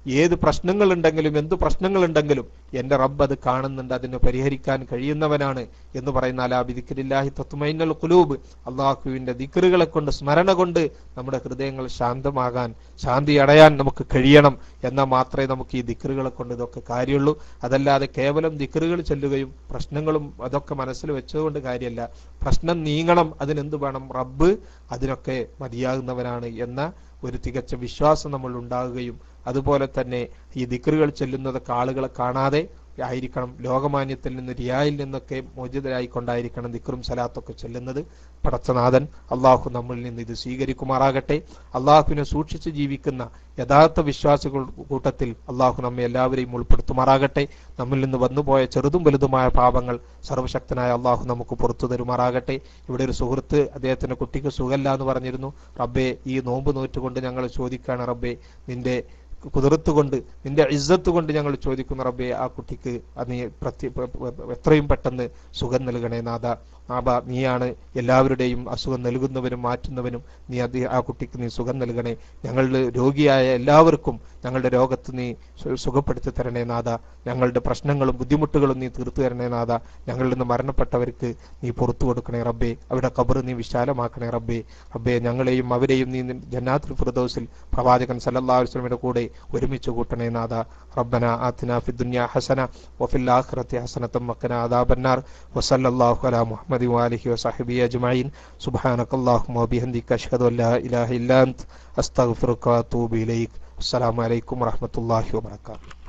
[SPEAKER 1] ഏത് പ്രശ്നങ്ങളുണ്ടെങ്കിലും എന്ത് പ്രശ്നങ്ങളുണ്ടെങ്കിലും എന്റെ റബ്ബ് അത് കാണുന്നുണ്ട് അതിന് പരിഹരിക്കാൻ കഴിയുന്നവനാണ് എന്ന് പറയുന്ന അലാ ബിദിക്രില്ലാഹി തത്മൈനൽ ഖുലൂബ് അള്ളാഹുവിന്റെ ദിക്റുകളെ കൊണ്ട് സ്മരണ കൊണ്ട് നമ്മുടെ ഹൃദയങ്ങൾ ശാന്തമാകാൻ ശാന്തി അടയാൻ നമുക്ക് കഴിയണം എന്നാൽ മാത്രമേ നമുക്ക് ഈ ദിക്റുകളെ കൊണ്ട് ഇതൊക്കെ കാര്യമുള്ളൂ അതല്ലാതെ കേവലം ദിക്റുകൾ ചെല്ലുകയും പ്രശ്നങ്ങളും അതൊക്കെ മനസ്സിൽ വെച്ചതുകൊണ്ട് കാര്യമല്ല പ്രശ്നം നീങ്ങണം അതിനെന്ത് വേണം റബ്ബ് അതിനൊക്കെ മതിയാകുന്നവനാണ് എന്ന ഒരു തികച്ച വിശ്വാസം നമ്മൾ ഉണ്ടാകുകയും അതുപോലെ തന്നെ ഈ ദിക്റുകൾ ചെല്ലുന്നതൊക്കെ ആളുകളെ കാണാതെ ആയിരിക്കണം ലോകമാന്യത്തിൽ നിന്ന് റിയായിൽ നിന്നൊക്കെ മോചിതരായിക്കൊണ്ടായിരിക്കണം ദിക്റും സലാത്തൊക്കെ ചെല്ലുന്നത് പടച്ചനാഥൻ അള്ളാഹു നമ്മളിൽ നിന്ന് ഇത് സ്വീകരിക്കുമാറാകട്ടെ അള്ളാഹുവിനെ സൂക്ഷിച്ച് ജീവിക്കുന്ന യഥാർത്ഥ വിശ്വാസികൾ കൂട്ടത്തിൽ അള്ളാഹു നമ്മെ എല്ലാവരെയും ഉൾപ്പെടുത്തുമാറാകട്ടെ നമ്മിൽ നിന്ന് വന്നുപോയ ചെറുതും വലുതുമായ പാപങ്ങൾ സർവശക്തനായ അള്ളാഹു നമുക്ക് പുറത്തു തരുമാറാകട്ടെ ഇവിടെ ഒരു സുഹൃത്ത് അദ്ദേഹത്തിന്റെ കുട്ടിക്ക് സുഖല്ല എന്ന് പറഞ്ഞിരുന്നു റബ്ബെ ഈ നോമ്പ് നോറ്റുകൊണ്ട് ഞങ്ങൾ ചോദിക്കുകയാണ് റബ്ബെ നിന്റെ കുതിർത്ത് കൊണ്ട് നിന്റെ ഇജ്ജത്ത് കൊണ്ട് ഞങ്ങൾ ചോദിക്കുന്ന റബ്ബെ ആ കുട്ടിക്ക് നീ പ്രത്യ എത്രയും പെട്ടെന്ന് സുഖം നൽകണേ നാഥ നാഥ നീയാണ് എല്ലാവരുടെയും അസുഖം നൽകുന്നവനും മാറ്റുന്നവനും നീ അത് ആ കുട്ടിക്ക് നീ സുഖം നൽകണേ ഞങ്ങളുടെ രോഗിയായ എല്ലാവർക്കും ഞങ്ങളുടെ രോഗത്ത് നീ സുഖപ്പെടുത്തി തരണേ നാഥ ഞങ്ങളുടെ പ്രശ്നങ്ങളും ബുദ്ധിമുട്ടുകളും നീ തീർത്തു തരണേ നാഥ ഞങ്ങളിൽ നിന്ന് മരണപ്പെട്ടവർക്ക് നീ പുറത്തു കൊടുക്കണേ റബ്ബേ അവിടെ കബർ നീ വിശാലമാക്കണേ റബ്ബേ റബ്ബേ ഞങ്ങളെയും അവരെയും നീ ജന്നാത്തുൽ ഫിർദൗസിൽ പ്രവാചകൻ സല്ലല്ലാഹു അലൈഹി വസല്ലമയുടെ കൂടെ ഒരുമിച്ച് കൂട്ടണേ നാഥ റബ്ബന ആതിന ഫി ദുനിയ ഹസന വഫിൽ ആഖിറതി ഹസനതം വഖന അദാബന്നാർ വസല്ലല്ലാഹു അലാ മുഹമ്മദി വാലിഹി വസഹബിഹി അജ്മഈൻ സുബ്ഹാനകല്ലാഹുമ്മ വബിഹംദിക അഷ്ഹദു അൻ ലാ ഇലാഹ ഇല്ലാ അൻത അസ്തഗ്ഫിറുക വഅതൂബു ഇലൈക് അസ്സലാമു അലൈക്കും വറഹ്മത്തുള്ളാഹി വബറകാതുഹു